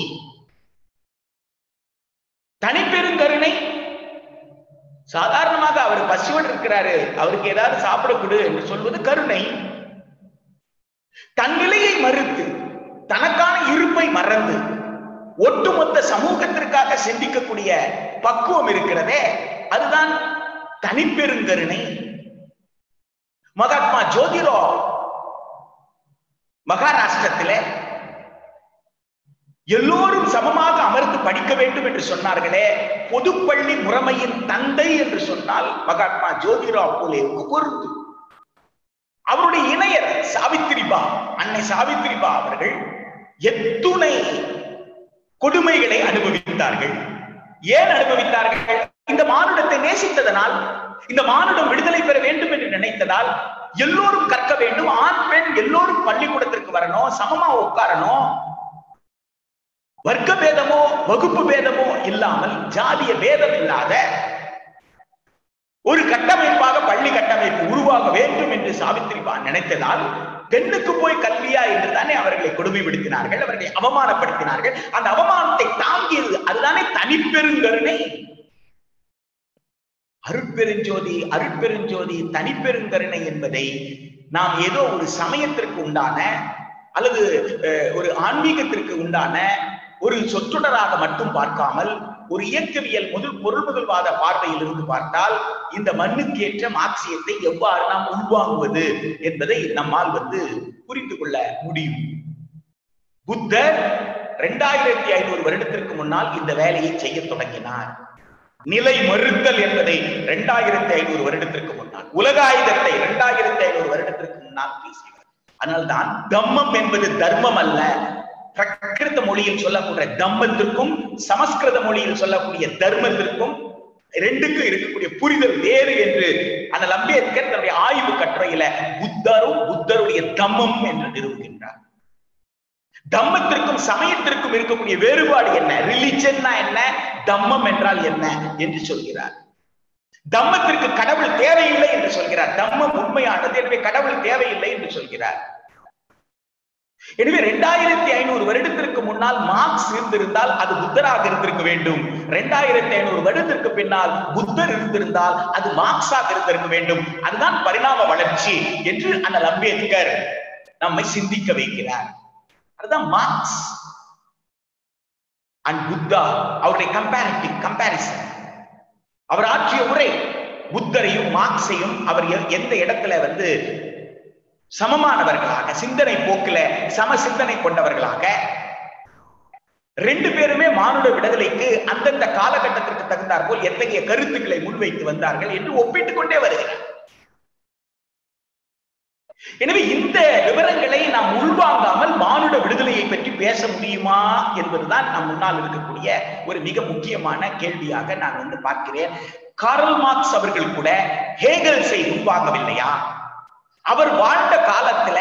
தனிப்பெருங்கருணை சாதாரணமாக அவர் பசியோடு இருக்கிறாரு அவருக்கு ஏதாவது சாப்பிட கொடு என்று சொல்வது கருணை தன் நிலையை மறுத்து தனக்கான இருப்பை மறந்து ஒட்டுமொத்த சமூகத்திற்காக சிந்திக்கக்கூடிய பக்குவம் இருக்கிறதே அதுதான் தனிப்பெருங்கருணை மகாத்மா ஜோதிரோ மகாராஷ்டிரத்திலே எல்லோரும் சமமாக அமர்ந்து படிக்க வேண்டும் என்று சொன்னார்களே பொதுப்பள்ளி முறைமையின் தந்தை என்று சொன்னால் மகாத்மா ஜோதிராவ் பூலேவுக்கு பொருந்தும் அவருடைய இணையர் சாவித்திரிபா அன்னை சாவித்திரிபா அவர்கள் எத்துணை கொடுமைகளை அனுபவித்தார்கள் ஏன் அனுபவித்தார்கள் இந்த மானுடத்தை நேசித்ததனால் இந்த மானுடம் விடுதலை பெற வேண்டும் என்று நினைத்ததால் எல்லோரும் கற்க வேண்டும் ஆண் பெண் எல்லோரும் பள்ளிக்கூடத்திற்கு வரணும் சமமா உட்காரணும் வர்க்க பேதமோ வகுப்பு பேதமோ இல்லாமல் ஜாதிய பேதம் இல்லாத ஒரு கட்டமைப்பாக பள்ளி கட்டமைப்பு உருவாக வேண்டும் என்று சாவித்திரிபா நினைத்ததால் பெண்ணுக்கு போய் கல்வியா என்று தானே அவர்களை கொடுமைப்படுத்தினார்கள் அவர்களை அவமானப்படுத்தினார்கள் அந்த அவமானத்தை தாங்கியது அதுதானே தனிப்பெருங்கருணை அருட்பெருஞ்சோதி அருட்பெருஞ்சோதி தனிப்பெருங்கருணை என்பதை நாம் ஏதோ ஒரு சமயத்திற்கு உண்டான அல்லது ஒரு ஆன்மீகத்திற்கு உண்டான ஒரு சொற்றொடராக மட்டும் பார்க்காமல் ஒரு இயக்கவியல் முதல் பொருள் முதல்வாத பார்வையில் இருந்து பார்த்தால் இந்த மண்ணுக்கு ஏற்ற மார்க்சியத்தை எவ்வாறு நாம் உள்வாங்குவது என்பதை நம்மால் வந்து புரிந்து கொள்ள முடியும் புத்தர் இரண்டாயிரத்தி ஐநூறு வருடத்திற்கு முன்னால் இந்த வேலையை செய்ய தொடங்கினார் நிலை மறுத்தல் என்பதை இரண்டாயிரத்தி ஐநூறு வருடத்திற்கு முன்னால் உலகாயுதத்தை இரண்டாயிரத்தி ஐநூறு வருடத்திற்கு முன்னால் பேசினார் அதனால்தான் தம்மம் என்பது தர்மம் அல்ல பிரகிருத மொழியில் சொல்லக்கூடிய தம்மத்திற்கும் சமஸ்கிருத மொழியில் சொல்லக்கூடிய தர்மத்திற்கும் ரெண்டுக்கும் இருக்கக்கூடிய புரிதல் வேறு என்று அந்த அம்பேத்கர் தன்னுடைய ஆய்வு கட்டுரையில புத்தரும் புத்தருடைய தம்மம் என்று நிறுவுகின்றார் தம்மத்திற்கும் சமயத்திற்கும் இருக்கக்கூடிய வேறுபாடு என்ன ரிலிஜன்னா என்ன தம்மம் என்றால் என்ன என்று சொல்கிறார் தம்மத்திற்கு கடவுள் தேவையில்லை என்று சொல்கிறார் தம்மம் உண்மையானது எனவே கடவுள் தேவையில்லை என்று சொல்கிறார் எனவே இரண்டாயிரத்தி ஐநூறு வருடத்திற்கு முன்னால் மார்க்ஸ் இருந்திருந்தால் அது புத்தராக இருந்திருக்க வேண்டும் இரண்டாயிரத்தி ஐநூறு வருடத்திற்கு பின்னால் புத்தர் இருந்திருந்தால் அது மார்க்ஸாக இருந்திருக்க வேண்டும் அதுதான் பரிணாம வளர்ச்சி என்று அண்ணல் அம்பேத்கர் நம்மை சிந்திக்க வைக்கிறார் அதுதான் மார்க்ஸ் அண்ட் புத்தா அவருடைய கம்பேரிட்டிவ் கம்பாரிசன் அவர் ஆற்றிய உரை புத்தரையும் மார்க்ஸையும் அவர் எ- எந்த இடத்துல வந்து சமமானவர்களாக சிந்தனை போக்குல சம சிந்தனை கொண்டவர்களாக ரெண்டு பேருமே மானுட விடுதலைக்கு அந்தந்த காலகட்டத்திற்கு தகுந்தாற்போல் எத்தகைய கருத்துக்களை முன்வைத்து வந்தார்கள் என்று ஒப்பிட்டுக் கொண்டே வருகிறார் எனவே இந்த விவரங்களை நாம் உள்வாங்காமல் மானுட விடுதலையை பற்றி பேச முடியுமா என்பதுதான் நம் முன்னால் இருக்கக்கூடிய ஒரு மிக முக்கியமான கேள்வியாக நான் வந்து பார்க்கிறேன் காரல் மார்க்ஸ் அவர்கள் கூட ஹேகல்ஸை உள்வாங்கவில்லையா அவர் வாழ்ந்த காலத்துல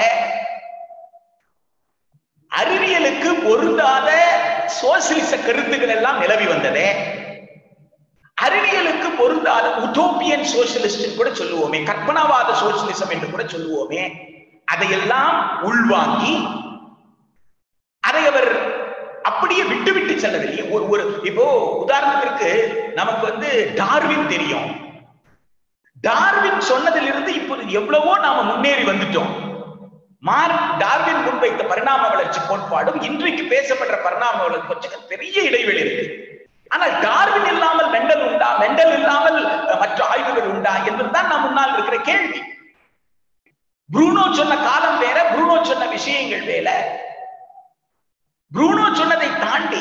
அறிவியலுக்கு பொருந்தாத சோசியலிச கருத்துக்கள் எல்லாம் நிலவி வந்ததே அறிவியலுக்கு பொருந்தாத உட்டோப்பியன் சோசியலிஸ்ட் கூட சொல்லுவோமே கற்பனாவாத சோசியலிசம் என்று கூட சொல்லுவோமே அதையெல்லாம் உள்வாங்கி அதை அவர் அப்படியே விட்டு விட்டு செல்லவில்லை ஒரு ஒரு இப்போ உதாரணத்திற்கு நமக்கு வந்து டார்வின் தெரியும் டார்வின் சொன்னதிலிருந்து இப்போது எவ்வளவோ நாம முன்னேறி வந்துட்டோம் மார்க் டார்வின் முன்வைத்த பரிணாம வளர்ச்சி கோட்பாடும் இன்றைக்கு பேசப்படுற பரிணாம வளர்ச்சி பெரிய இடைவெளி இருக்கு ஆனால் டார்வின் இல்லாமல் மெண்டல் உண்டா மெண்டல் இல்லாமல் அஹ், மற்ற ஆய்வுகள் உண்டா என்பதுதான் நம் முன்னால் இருக்கிற கேள்வி ப்ரூனோ சொன்ன காலம் வேற ப்ரூனோ சொன்ன விஷயங்கள் வேற ப்ரூனோ சொன்னதை தாண்டி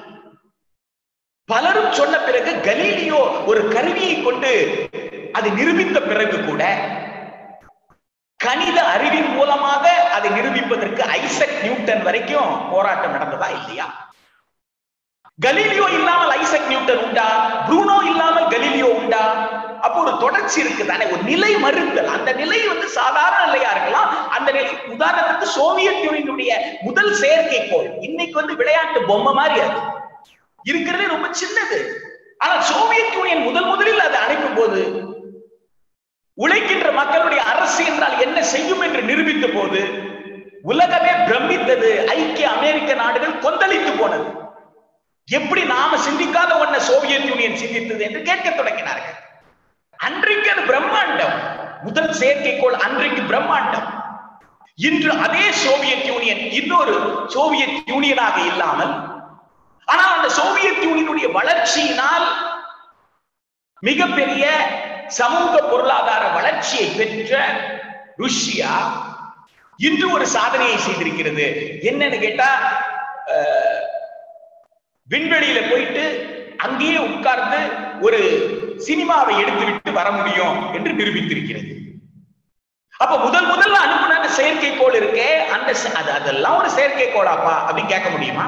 பலரும் சொன்ன பிறகு கலீலியோ ஒரு கருவியை கொண்டு அதை நிரூபித்த பிறகு கூட கணித அறிவின் மூலமாக அதை நிரூபிப்பதற்கு ஐசக் நியூட்டன் வரைக்கும் போராட்டம் நடந்ததா இல்லையா கலீலியோ இல்லாமல் ஐசக் நியூட்டன் உண்டா ப்ரூனோ இல்லாமல் கலீலியோ உண்டா அப்போ ஒரு தொடர்ச்சி இருக்கு தானே ஒரு நிலை மறுத்தல் அந்த நிலை வந்து சாதாரண நிலையா இருக்கலாம் அந்த நிலை உதாரணத்துக்கு சோவியத் யூனியனுடைய முதல் செயற்கைக்கோள் இன்னைக்கு வந்து விளையாட்டு பொம்மை மாதிரி அது இருக்கிறதே ரொம்ப சின்னது ஆனா சோவியத் யூனியன் முதல் முதலில் அதை அனுப்பும் போது உழைக்கின்ற மக்களுடைய அரசு என்றால் என்ன செய்யும் என்று நிரூபித்த போது உலகமே பிரமித்தது ஐக்கிய அமெரிக்க நாடுகள் கொந்தளித்து போனது எப்படி நாம சிந்திக்காத ஒன்ன சோவியத் யூனியன் சிந்தித்தது என்று கேட்க தொடங்கினார்கள் அன்றைக்கு அது பிரம்மாண்டம் முதல் செயற்கைக்கோள் அன்றைக்கு பிரம்மாண்டம் இன்று அதே சோவியத் யூனியன் இன்னொரு சோவியத் யூனியனாக இல்லாமல் ஆனால் அந்த சோவியத் யூனியனுடைய வளர்ச்சியினால் மிகப்பெரிய சமூக பொருளாதார வளர்ச்சியை பெற்ற ருஷ்யா இன்று ஒரு சாதனையை செய்திருக்கிறது என்னன்னு கேட்டா அஹ், விண்வெளியில போயிட்டு அங்கேயே உட்கார்ந்து ஒரு சினிமாவை எடுத்துவிட்டு வர முடியும் என்று நிரூபித்திருக்கிறது அப்ப முதல் முதல்ல அனுப்புன அந்த செயற்கைக்கோள் இருக்கே அந்த செ- அது அதெல்லாம் ஒரு செயற்கைக்கோளாப்பா அப்படின்னு கேட்க முடியுமா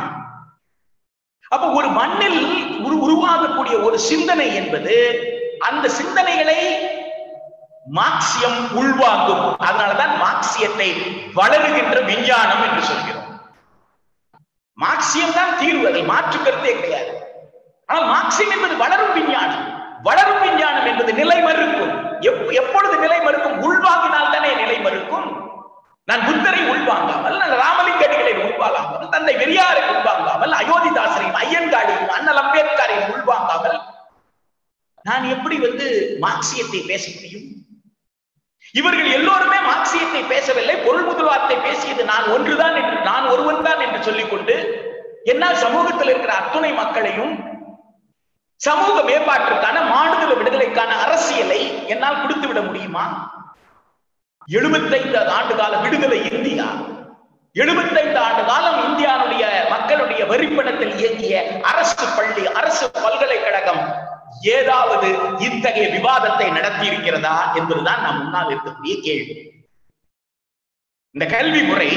அப்ப ஒரு மண்ணில் உரு உருவாகக்கூடிய ஒரு சிந்தனை என்பது அந்த சிந்தனைகளை மார்க்சியம் உள்வாங்கும் அதனாலதான் மார்க்சியத்தை வளருகின்ற விஞ்ஞானம் என்று சொல்கிறோம் மார்க்சியம் தான் தீர்வு அதில் மாற்று கருத்தே கிடையாது ஆனால் மார்க்சியம் என்பது வளரும் விஞ்ஞானம் வளரும் விஞ்ஞானம் என்பது நிலை மறுக்கும் எப்- எப்பொழுது நிலை மறுக்கும் உள்வாங்கினால் தானே நிலை மறுக்கும் நான் புத்தரை உள்வாங்காமல் நான் ராமலிங்கடிகளை உள்வாங்காமல் தந்தை பெரியாரை உள்வாங்காமல் அயோத்திதாசரையும் ஐயன்காடியும் அண்ணல் அம்பேத்கரையும் உள்வாங்காமல் நான் எப்படி வந்து மார்க்சியத்தை பேச முடியும் இவர்கள் எல்லோருமே மார்க்சியத்தை பேசவில்லை பொருள் முதல்வாதத்தை பேசியது நான் ஒன்றுதான் என்று நான் ஒருவன் தான் என்று சொல்லிக்கொண்டு என்னால் சமூகத்தில் இருக்கிற அத்துணை மக்களையும் சமூக மேம்பாட்டிற்கான மாடுதல விடுதலைக்கான அரசியலை என்னால் கொடுத்து விட முடியுமா எழுபத்தைந்து ஆண்டு கால விடுதலை இந்தியா எழுபத்தைந்து ஆண்டு காலம் இந்தியாவுடைய மக்களுடைய வரிப்பணத்தில் இயங்கிய அரசு பள்ளி அரசு பல்கலைக்கழகம் ஏதாவது இத்தகைய விவாதத்தை நடத்தி இருக்கிறதா என்பதுதான் நம் முன்னால் இருக்கக்கூடிய கேள்வி இந்த கல்வி முறை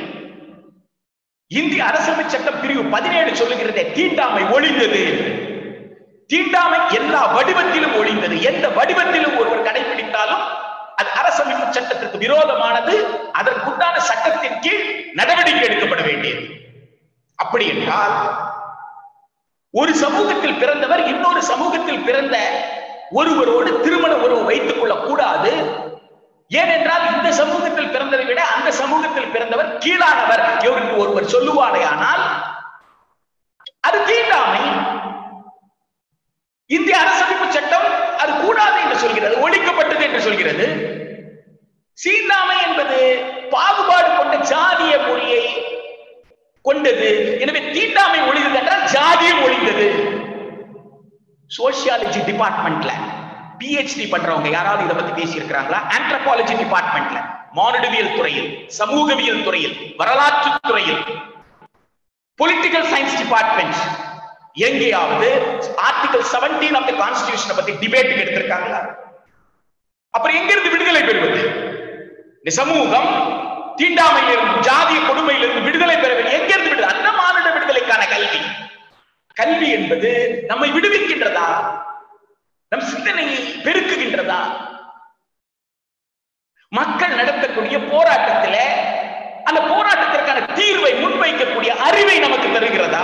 இந்திய அரசமைப்பு சட்டம் பிரிவு பதினேழு சொல்லுகிறதே தீண்டாமை ஒழிந்தது என்று. தீண்டாமை எல்லா வடிவத்திலும் ஒழிந்தது எந்த வடிவத்திலும் ஒருவர் கடைபிடித்தாலும் அது அரசமைப்பு சட்டத்திற்கு விரோதமானது அதற்குண்டான சட்டத்தின் கீழ் நடவடிக்கை எடுக்கப்பட வேண்டியது அப்படி என்றால் ஒரு சமூகத்தில் பிறந்தவர் இன்னொரு சமூகத்தில் பிறந்த ஒருவரோடு திருமண உறவு வைத்துக் கொள்ளக் கூடாது ஏனென்றால் இந்த சமூகத்தில் பிறந்ததை விட அந்த சமூகத்தில் பிறந்தவர் கீழானவர் இவருக்கு ஒருவர் சொல்லுவாரேயானால் அது தீண்டாமை இந்திய அரசமைப்பு சட்டம் அது கூடாது என்று சொல்கிறது ஒழிக்கப்பட்டது என்று சொல்கிறது சீண்டாமை என்பது பாகுபாடு கொண்ட ஜாதிய மொழியை கொண்டது எனவே தீண்டாமை ஒழிந்தது என்றால் ஜாதியம் ஒழிந்தது சோசியாலஜி டிபார்ட்மெண்ட்ல பிஹெச்டி பண்றவங்க யாராவது இதை பத்தி பேசி இருக்கிறாங்களா ஆந்த்ரபாலஜி டிபார்ட்மெண்ட்ல மானுடவியல் துறையில் சமூகவியல் துறையில் வரலாற்று துறையில் பொலிட்டிக்கல் சயின்ஸ் டிபார்ட்மெண்ட் எங்கேயாவது ஆர்டிகல் செவன்டீன் ஆஃப் த கான்ஸ்டிடியூஷனை பத்தி டிபேட்டுக்கு எடுத்திருக்காங்களா அப்புறம் எங்க இருந்து விடுதலை பெறுவது இந்த சமூகம் தீண்டாமையிலிருந்து ஜாதிய கொடுமையிலிருந்து விடுதலை பெற வேண்டும் எங்க இருந்து விடுதலை அந்த மானுட விடுதலைக்கான கல்வி கல்வி என்பது நம்மை விடுவிக்கின்றதா நம் சிந்தனையை பெருக்குகின்றதா மக்கள் நடத்தக்கூடிய போராட்டத்தில அந்த போராட்டத்திற்கான தீர்வை முன்வைக்கக்கூடிய அறிவை நமக்கு தருகிறதா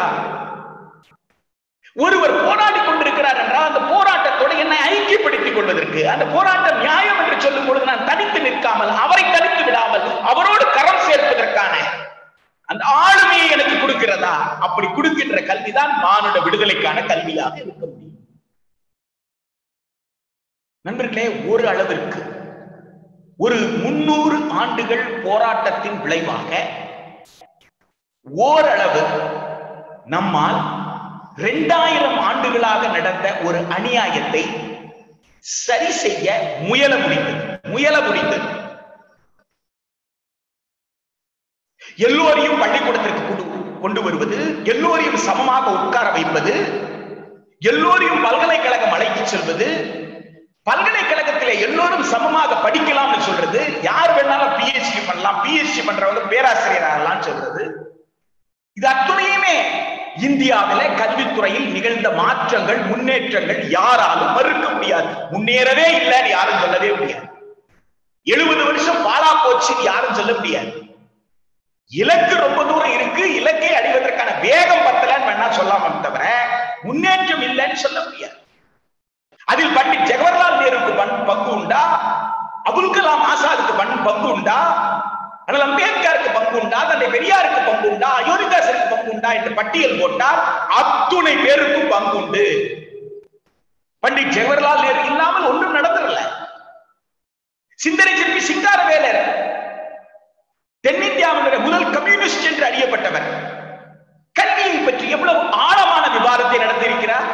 ஒருவர் போராடி கொண்டிருக்கிறார் என்றால் அந்த போராட்டத்தோடு என்னை ஐக்கியப்படுத்திக் கொள்வதற்கு அந்த போராட்டம் நியாயம் என்று சொல்லும் பொழுது நான் தனித்து நிற்காமல் அவரை தனித்து விடாமல் அவரோடு கரம் சேர்ப்பதற்கான அந்த ஆளுமையை எனக்கு கொடுக்கிறதா அப்படி கொடுக்கின்ற கல்விதான் மானுட விடுதலைக்கான கல்வியாக இருக்க முடியும் நண்பர்களே ஒரு அளவிற்கு ஒரு முன்னூறு ஆண்டுகள் போராட்டத்தின் விளைவாக ஓரளவு நம்மால் இரண்டாயிரம் ஆண்டுகளாக நடந்த ஒரு அநியாயத்தை சரி செய்ய முயல முடிந்தது முயல முடிந்தது எல்லோரையும் பள்ளிக்கூடத்திற்கு கொண்டு கொண்டு வருவது எல்லோரையும் சமமாக உட்கார வைப்பது எல்லோரையும் பல்கலைக்கழகம் அழைத்து செல்வது பல்கலைக்கழகத்திலே எல்லோரும் சமமாக படிக்கலாம்னு சொல்றது யார் வேணாலும் பிஹெச்டி பண்ணலாம் பிஹெச்டி பண்றவங்க பேராசிரியர் ஆகலாம் சொல்றது இது அத்துணையுமே இந்தியாவில கல்வித்துறையில் நிகழ்ந்த மாற்றங்கள் முன்னேற்றங்கள் யாராலும் மறுக்க முடியாது முன்னேறவே இல்லைன்னு யாரும் சொல்லவே முடியாது எழுபது வருஷம் பாலா போச்சுன்னு யாரும் சொல்ல முடியாது இலக்கு ரொம்ப தூரம் இருக்கு இலக்கை அடைவதற்கான வேகம் பத்தலன்னு வேணா சொல்லாம தவிர முன்னேற்றம் இல்லைன்னு சொல்ல முடியாது அதில் பண்டிட் ஜவஹர்லால் நேருக்கு பங்கு உண்டா அபுல் கலாம் ஆசாதுக்கு பங்கு உண்டா ஆனால் அம்பேத்கருக்கு பங்கு உண்டா தந்தை பெரியாருக்கு பங்கு உண்டா அயோத்திதாசருக்கு பங்கு உண்டா என்று பட்டியல் போட்டால் அத்துணை பேருக்கும் பங்கு உண்டு பண்டிட் ஜவஹர்லால் நேரு இல்லாமல் ஒன்றும் நடந்துடல சிந்தனை சிற்பி சிங்காரவேலர் தென்னிந்தியாவினுடைய முதல் கம்யூனிஸ்ட் என்று அறியப்பட்டவர் கல்வியை பற்றி எவ்வளவு ஆழமான விவாதத்தை நடத்தியிருக்கிறார்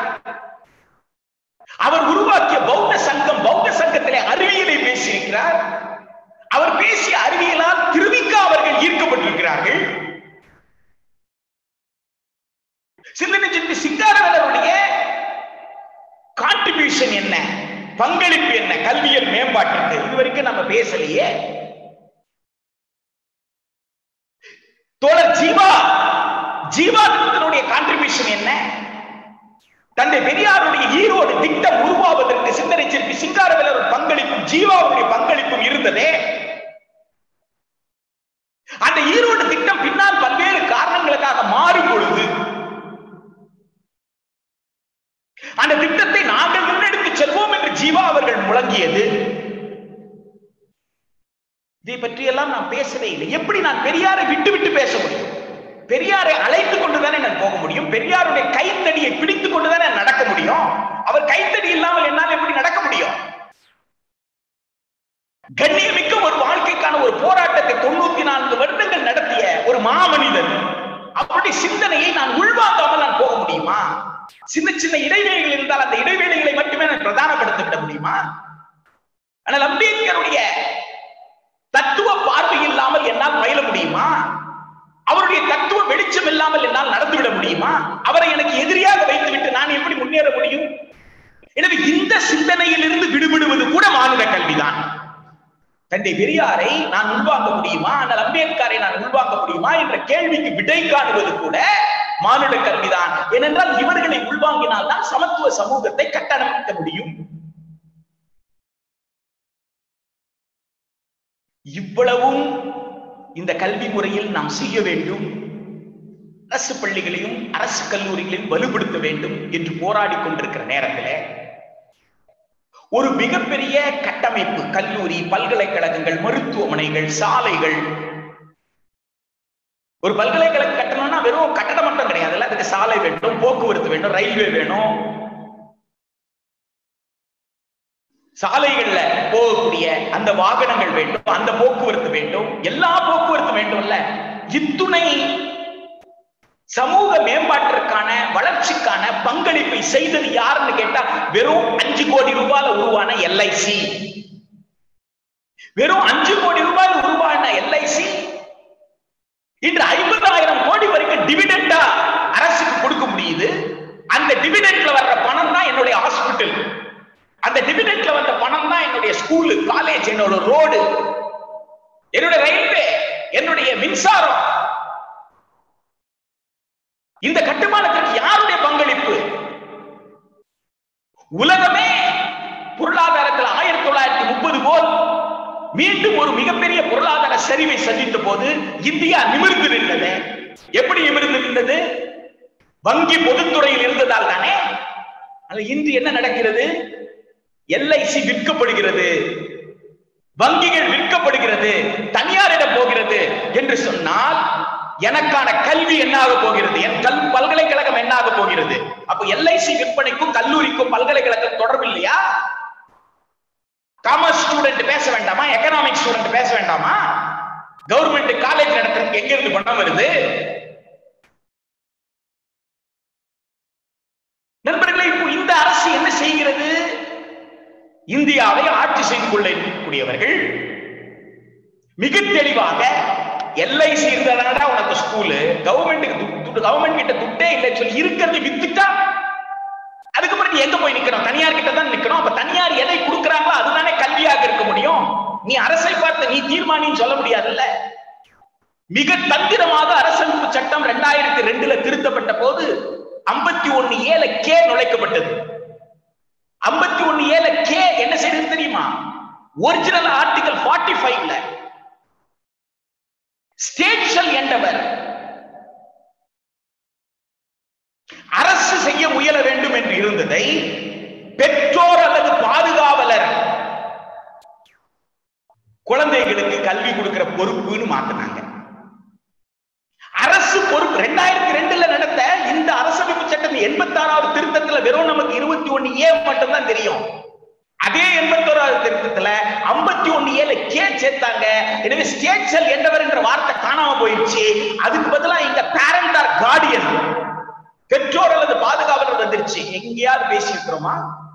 அவர் உருவாக்கிய பௌத்த சங்கம் பௌத்த சங்கத்திலே அறிவியலை பேசியிருக்கிறார் அவர் பேசிய அறிவியலால் திருவிக்கா அவர்கள் ஈர்க்கப்பட்டிருக்கிறார்கள் சிந்தனை சிந்தி சிங்காரவேலருடைய கான்ட்ரிபியூஷன் என்ன பங்களிப்பு என்ன கல்வியல் மேம்பாட்டுக்கு இதுவரைக்கும் நம்ம பேசலையே தோழர் ஜீவா ஜீவா திட்டத்தினுடைய கான்ட்ரிபியூஷன் என்ன தந்தை பெரியாருடைய ஈரோடு திட்டம் உருவாவதற்கு சிந்தனை சிற்பி சிங்காரவேலர் பங்களிப்பும் ஜீவாவுடைய பங்களிப்பும் இருந்ததே அந்த ஈரோடு திட்டம் பின்னால் பல்வேறு காரணங்களுக்காக மாறும் பொழுது அந்த திட்டத்தை நாங்கள் முன்னெடுத்து செல்வோம் என்று ஜீவா அவர்கள் முழங்கியது இதை பற்றி எல்லாம் நான் பேசவே இல்லை எப்படி நான் பெரியாரை விட்டு விட்டு பேச முடியும் பெரியாரை அழைத்துக் கொண்டுதானே நான் போக முடியும் பெரியாருடைய கைத்தடியை பிடித்துக் கொண்டுதானே நடக்க முடியும் அவர் கைத்தடி இல்லாமல் என்னால் எப்படி நடக்க முடியும் கண்ணியமிக்க ஒரு வாழ்க்கைக்கான ஒரு போராட்டத்தை தொண்ணூத்தி நான்கு வருடங்கள் நடத்திய ஒரு மாமனிதன் அவருடைய சிந்தனையை நான் உள்வாங்காமல் நான் போக முடியுமா சின்ன சின்ன இடைவெளிகள் இருந்தால் அந்த இடைவெளிகளை மட்டுமே நான் பிரதானப்படுத்த விட முடியுமா ஆனால் அம்பேத்கருடைய தத்துவ பார்வை இல்லாமல் என்னால் பயில முடியுமா அவருடைய தத்துவ வெளிச்சம் இல்லாமல் என்னால் நடந்துவிட முடியுமா அவரை எனக்கு எதிரியாக வைத்துவிட்டு நான் எப்படி முன்னேற முடியும் எனவே இந்த சிந்தனையில் இருந்து விடுபடுவது கூட மாநில கல்விதான் தந்தை பெரியாரை நான் உள்வாங்க முடியுமா ஆனால் அம்பேத்கரை நான் உள்வாங்க முடியுமா என்ற கேள்விக்கு விடை காணுவது கூட மானுட கல்விதான் ஏனென்றால் இவர்களை உள்வாங்கினால் தான் சமத்துவ சமூகத்தை கட்டமைக்க முடியும் இவ்வளவும் இந்த கல்வி முறையில் நாம் செய்ய வேண்டும் அரசு பள்ளிகளையும் அரசு கல்லூரிகளையும் வலுப்படுத்த வேண்டும் என்று போராடி கொண்டிருக்கிற நேரத்தில் ஒரு மிகப்பெரிய கட்டமைப்பு கல்லூரி பல்கலைக்கழகங்கள் மருத்துவமனைகள் சாலைகள் ஒரு பல்கலைக்கழகம் கட்டணும்னா வெறும் கட்டடம் மட்டும் கிடையாது அதுக்கு சாலை வேண்டும் போக்குவரத்து வேண்டும் ரயில்வே வேணும் சாலைகள்ல போகக்கூடிய அந்த வாகனங்கள் வேண்டும் அந்த போக்குவரத்து வேண்டும் எல்லா போக்குவரத்து வேண்டும்ல இத்துணை சமூக மேம்பாட்டிற்கான வளர்ச்சிக்கான பங்களிப்பை செய்தது யாருன்னு கேட்டா வெறும் அஞ்சு கோடி ரூபாயில உருவான எல்ஐசி வெறும் அஞ்சு கோடி ரூபாயில் உருவான எல்ஐசி இன்று ஐம்பதாயிரம் கோடி வரைக்கும் டிவிடெண்டா அரசுக்கு கொடுக்க முடியுது அந்த டிவிடெண்ட்ல வர்ற பணம் தான் என்னுடைய ஹாஸ்பிட்டல் அந்த டிவிடெண்ட்ல வந்த பணம் தான் என்னுடைய ஸ்கூலு காலேஜ் என்னோட ரோடு என்னுடைய ரயில்வே என்னுடைய மின்சாரம் இந்த கட்டுமானத்திற்கு யாருடைய பங்களிப்பு உலகமே பொருளாதாரத்தில் ஆயிரத்தி தொள்ளாயிரத்தி முப்பது போல் மீண்டும் ஒரு மிகப்பெரிய பொருளாதார சரிவை சந்தித்த போது இந்தியா நிமிர்ந்து நின்றது எப்படி நிமிர்ந்து நின்றது வங்கி பொதுத்துறையில் இருந்ததால் தானே அது இன்று என்ன நடக்கிறது எல்ஐசி விற்கப்படுகிறது வங்கிகள் விற்கப்படுகிறது தனியாரிடம் போகிறது என்று சொன்னால் எனக்கான கல்வி என்னாக போகிறது என் கல் பல்கலைக்கழகம் என்னாக போகிறது அப்ப எல்ஐசி விற்பனைக்கும் கல்லூரிக்கும் பல்கலைக்கழகம் தொடர்பு இல்லையா காமர்ஸ் ஸ்டூடெண்ட் பேச வேண்டாமா எக்கனாமிக் ஸ்டூடெண்ட் பேச வேண்டாமா கவர்மெண்ட் காலேஜ் நடத்துறதுக்கு எங்க இருந்து பணம் வருது நண்பர்களே இப்போ இந்த அரசு என்ன செய்கிறது இந்தியாவை ஆட்சி செய்து கொள்ளக்கூடியவர்கள் மிக தெளிவாக எல்ஐசி இருந்ததாடா உனக்கு ஸ்கூலு கவர்மெண்ட்டுக்கு கவர்மெண்ட் கிட்ட துட்டே இல்லை சொல்லி இருக்கிறது வித்துட்டா அதுக்கப்புறம் நீ எங்க போய் நிக்கணும் தனியார் கிட்ட தான் நிக்கணும் அப்ப தனியார் எதை கொடுக்கறாங்களோ அதுதானே கல்வியாக இருக்க முடியும் நீ அரசை பார்த்து நீ தீர்மானின்னு சொல்ல முடியாதுல்ல மிக தந்திரமாக அரசமைப்பு சட்டம் இரண்டாயிரத்தி ரெண்டுல திருத்தப்பட்ட போது ஐம்பத்தி ஒண்ணு ஏழ கே நுழைக்கப்பட்டது ஐம்பத்தி ஒண்ணு ஏழ கே என்ன செய்யுது தெரியுமா ஒரிஜினல் ஆர்டிகல் ஃபார்ட்டி ஃபைவ்ல ஸ்டேட் ஷல் எண்டவர் அரசு செய்ய முயல வேண்டும் என்று இருந்ததை பெற்றோர் அல்லது பாதுகாவலர் குழந்தைகளுக்கு கல்வி கொடுக்கிற பொறுப்புன்னு மாத்தினாங்க அரசு பொறுப்பு ரெண்டாயிரத்தி ரெண்டுல நடந்த இந்த அரசமைப்பு சட்டம் எண்பத்தி ஆறாவது திருத்தத்துல வெறும் நமக்கு இருபத்தி ஒண்ணு ஏ மட்டும் தான் தெரியும் அதே எண்பத்தோராவது திருத்தத்துல ஐம்பத்தி ஒண்ணு ஏழு கே சேர்த்தாங்க எனவே ஸ்டேட் செல் என்றவர் என்ற வார்த்தை காணாம போயிடுச்சு அதுக்கு பதிலா இங்க பேரண்ட் ஆர் கார்டியன் பெற்றோர் அல்லது பாதுகாவலர் வந்துருச்சு எங்கேயாவது பேசியிருக்கிறோமா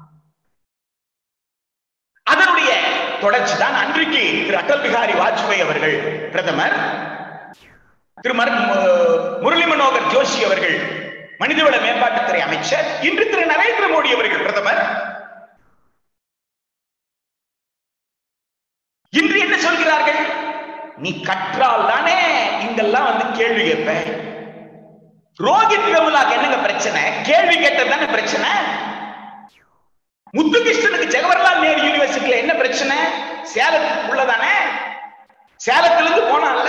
அதனுடைய தொடர்ச்சி தான் அன்றைக்கு திரு அடல் பிகாரி வாஜ்பாய் அவர்கள் பிரதமர் திரு முரளி மனோகர் ஜோஷி அவர்கள் மனிதவள மேம்பாட்டுத்துறை அமைச்சர் இன்று திரு நரேந்திர மோடி அவர்கள் பிரதமர் இன்று என்ன சொல்கிறார்கள் நீ கற்றால் தானே இங்கெல்லாம் வந்து கேள்வி கேட்ப ரோஹித் வெமுலாக்கு என்னங்க பிரச்சனை கேள்வி கேட்டது தானே பிரச்சனை முத்துகிருஷ்ணனுக்கு ஜவஹர்லால் நேரு யூனிவர்சிட்டியில என்ன பிரச்சனை சேலத்துக்கு உள்ளதானே சேலத்திலிருந்து போனான்ல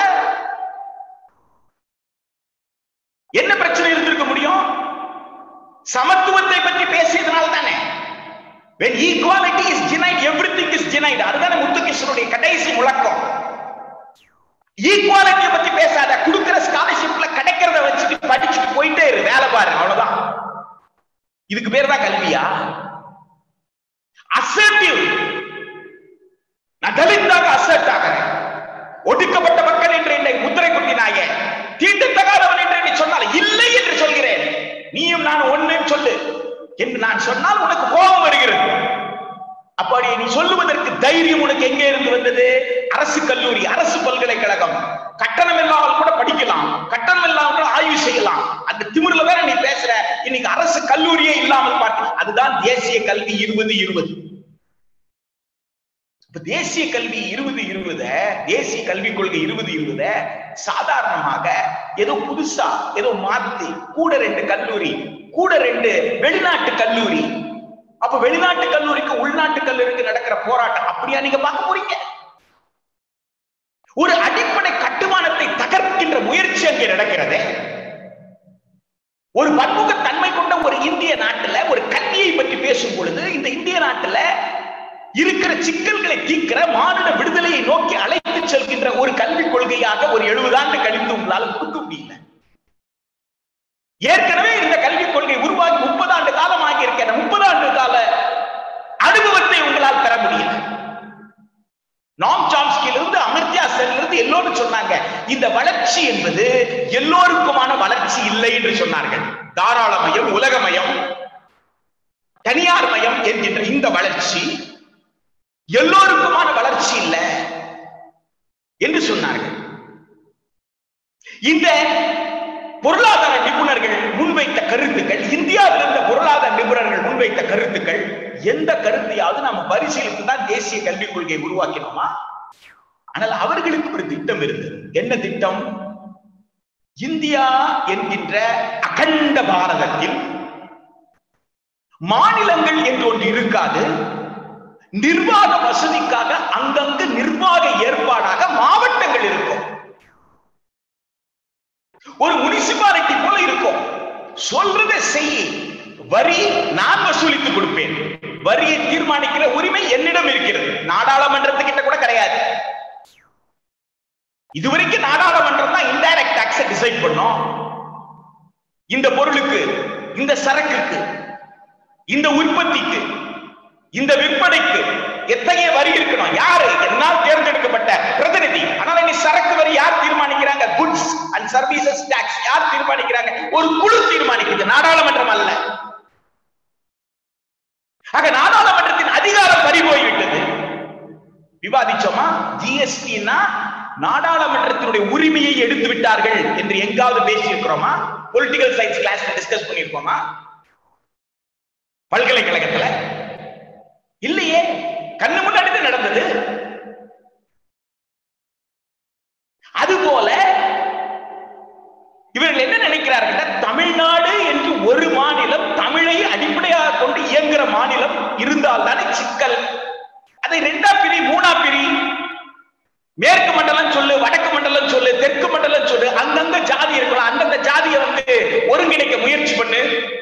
என்ன பிரச்சனை இருந்திருக்க முடியும் சமத்துவத்தை பற்றி பேசியதனால தானே when equality is denied everything is denied அதுதானே முத்துகிருஷ்ணனுடைய கடைசி முழக்கம் ஈக்குவாலிட்டியை பத்தி பேசாத கொடுக்கிற ஸ்காலர்ஷிப்ல கிடைக்கிறத வச்சுட்டு படிச்சுட்டு போயிட்டே இரு வேலை பாரு அவ்வளவுதான் இதுக்கு பேர் தான் கல்வியா அசர்டிவ் நான் தலித்தாக அசர்ட் ஆகிறேன் ஒடுக்கப்பட்ட மக்கள் என்று என்னை முத்திரை குத்தினாய தீண்டத்தகாதவன் என்று என்னை சொன்னால் இல்லை என்று சொல்கிறேன் நீயும் நான் ஒன்னு சொல்லு என்று நான் சொன்னால் உனக்கு கோபம் வருகிறது அப்படி நீ சொல்லுவதற்கு தைரியம் உனக்கு எங்கே இருந்து வந்தது அரசு கல்லூரி அரசு பல்கலைக்கழகம் கட்டணம் இல்லாமல் கூட படிக்கலாம் கட்டணம் இல்லாமல் கூட ஆய்வு செய்யலாம் அந்த திமிர்ல வேற நீ பேசுற இன்னைக்கு அரசு கல்லூரியே இல்லாமல் பாட்டு அதுதான் தேசிய கல்வி இருபது இருபது இப்ப தேசிய கல்வி இருபது இருபத தேசிய கல்விக் கொள்கை இருபது இருபத சாதாரணமாக ஏதோ புதுசா ஏதோ மாத்தி கூட ரெண்டு கல்லூரி கூட ரெண்டு வெளிநாட்டு கல்லூரி அப்ப வெளிநாட்டு கல்லூரிக்கு உள்நாட்டு கல்லூரிக்கு நடக்கிற போராட்டம் அப்படியா நீங்க பார்க்க போறீங்க ஒரு அடிப்படை கட்டுமானத்தை தகர்க்கின்ற முயற்சி அங்கே நடக்கிறது ஒரு பன்முக தன்மை கொண்ட ஒரு இந்திய நாட்டுல ஒரு கல்வியை பற்றி பேசும் பொழுது இந்த இந்திய நாட்டுல இருக்கிற சிக்கல்களை தீர்க்கிற மாநில விடுதலையை நோக்கி அழைத்து செல்கின்ற ஒரு கல்விக் கொள்கையாக ஒரு எழுபது ஆண்டு கழித்து உங்களால் கொடுக்க முடியல ஏற்கனவே இந்த கல்விக் கொள்கை உருவாகி முப்பது ஆண்டு காலம் ஆகியிருக்கிற முப்பது ஆண்டு கால அனுபவத்தை உங்களால் பெற முடியல நாம் சாம்ஸ்கிலிருந்து அமர்த்தியா செல்லிருந்து எல்லோரும் சொன்னாங்க இந்த வளர்ச்சி என்பது எல்லோருக்குமான வளர்ச்சி இல்லை என்று சொன்னார்கள் தாராளமயம் உலகமயம் தனியார் மயம் என்கின்ற இந்த வளர்ச்சி எல்லோருக்குமான வளர்ச்சி இல்ல என்று சொன்னார்கள் இந்த பொருளாதார நிபுணர்கள் முன்வைத்த கருத்துக்கள் இந்தியாவில் இருந்த பொருளாதார நிபுணர்கள் முன்வைத்த கருத்துக்கள் எந்த கருத்தையாவது நாம பரிசீலித்து தான் தேசிய கல்விக் கொள்கையை உருவாக்கினோமா ஆனால் அவர்களுக்கு ஒரு திட்டம் இருந்தது என்ன திட்டம் இந்தியா என்கின்ற அகண்ட பாரதத்தில் மாநிலங்கள் என்று ஒன்று இருக்காது நிர்வாக வசதிக்காக அங்கங்கு நிர்வாக ஏற்பாடாக மாவட்டங்கள் இருக்கும் ஒரு முனிசிபாலிட்டி போல இருக்கும் சொல்றதை செய் வரி நான் வசூலித்து கொடுப்பேன் வரியை தீர்மானிக்கிற உரிமை என்னிடம் இருக்கிறது நாடாளுமன்றத்துக்கிட்ட கூட கிடையாது இதுவரைக்கும் நாடாளுமன்றம் தான் இன்டைரக்ட் டாக்ஸை டிசைட் பண்ணோம் இந்த பொருளுக்கு இந்த சரக்குக்கு இந்த உற்பத்திக்கு இந்த விற்பனைக்கு எத்தகைய வரி இருக்கணும் யாரு என்னால் தேர்ந்தெடுக்கப்பட்ட பிரதிநிதி ஆனால் இனி சரக்கு வரி யார் தீர்மானிக்கிறாங்க குட்ஸ் அண்ட் சர்வீசஸ் டாக்ஸ் யார் தீர்மானிக்கிறாங்க ஒரு குழு தீர்மானிக்குது நாடாளுமன்றம் அல்ல ஆக நாடாளுமன்றத்தின் அதிகாரம் பறி போய்விட்டது விவாதிச்சோமா ஜிஎஸ்டினா நாடாளுமன்றத்தினுடைய உரிமையை எடுத்து விட்டார்கள் என்று எங்காவது பேசி இருக்கிறோமா பொலிட்டிக்கல் சயின்ஸ் கிளாஸ்ல டிஸ்கஸ் பண்ணிருக்கோமா பல்கலைக்கழகத்துல இல்லையே கண்ணு முன்னாடி தான் நடந்தது அதுபோல இவர்கள் என்ன நினைக்கிறார்கள் தமிழ்நாடு என்று ஒரு மாநிலம் தமிழை அடிப்படையாக கொண்டு இயங்குற மாநிலம் இருந்தால் தானே சிக்கல் அதை ரெண்டா பிரி மூணா பிரி மேற்கு மண்டலம் சொல்லு வடக்கு மண்டலம் சொல்லு தெற்கு மண்டலம் சொல்லு அங்கங்க ஜாதி இருக்கலாம் அந்தந்த ஜாதியை வந்து ஒருங்கிணைக்க முயற்சி பண்ணு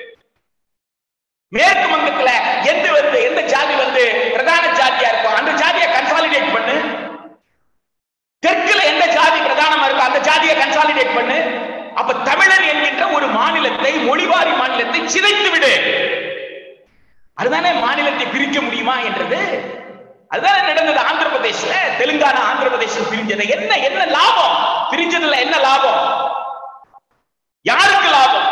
மேற்கு வங்கத்துல எந்த வந்து எந்த ஜாதி வந்து பிரதான ஜாதியா இருக்கும் அந்த ஜாதியை கன்சாலிடேட் பண்ணு தெற்குல எந்த ஜாதி பிரதானமா இருக்கோ அந்த ஜாதியை கன்சாலிடேட் பண்ணு அப்ப தமிழர் என்கின்ற ஒரு மாநிலத்தை மொழிவாரி மாநிலத்தை சிதைத்து விடு அதுதானே மாநிலத்தை பிரிக்க முடியுமா என்றது அதுதான் நடந்தது ஆந்திர பிரதேஷ்ல தெலுங்கானா ஆந்திர பிரதேசம் பிரிஞ்சது என்ன என்ன லாபம் பிரிஞ்சதுல என்ன லாபம் யாருக்கு லாபம்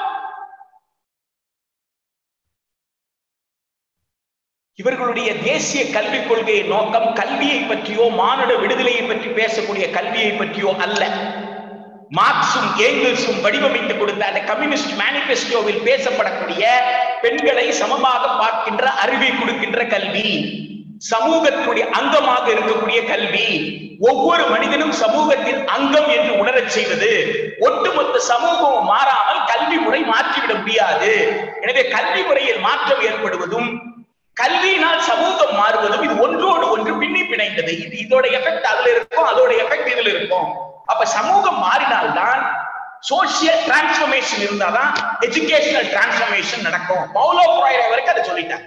இவர்களுடைய தேசிய கல்விக் கொள்கை நோக்கம் கல்வியை பற்றியோ மானுட விடுதலையை பற்றி பேசக்கூடிய கல்வியை பற்றியோ அல்ல மார்க்சும் ஏங்கிள்ஸும் வடிவமைத்து கொடுத்த அந்த கம்யூனிஸ்ட் மேனிபெஸ்டோவில் பேசப்படக்கூடிய பெண்களை சமமாக பார்க்கின்ற அறிவை கொடுக்கின்ற கல்வி சமூகத்தினுடைய அங்கமாக இருக்கக்கூடிய கல்வி ஒவ்வொரு மனிதனும் சமூகத்தின் அங்கம் என்று உணரச் செய்வது ஒட்டுமொத்த சமூகம் மாறாமல் கல்வி முறை மாற்றிவிட முடியாது எனவே கல்வி முறையில் மாற்றம் ஏற்படுவதும் கல்வியினால் சமூகம் மாறுவதும் இது ஒன்றோடு ஒன்று பின்னி பிணைந்தது இது இதோட எஃபெக்ட் அதுல இருக்கும் அதோட எஃபெக்ட் இதுல இருக்கும் அப்ப சமூகம் மாறினால்தான் சோசியல் டிரான்ஸ்பர்மேஷன் இருந்தாதான் எஜுகேஷனல் டிரான்ஸ்பர்மேஷன் நடக்கும் பவுலோ ஃப்ராய்டர் வரைக்கும் அதை சொல்லிட்டாங்க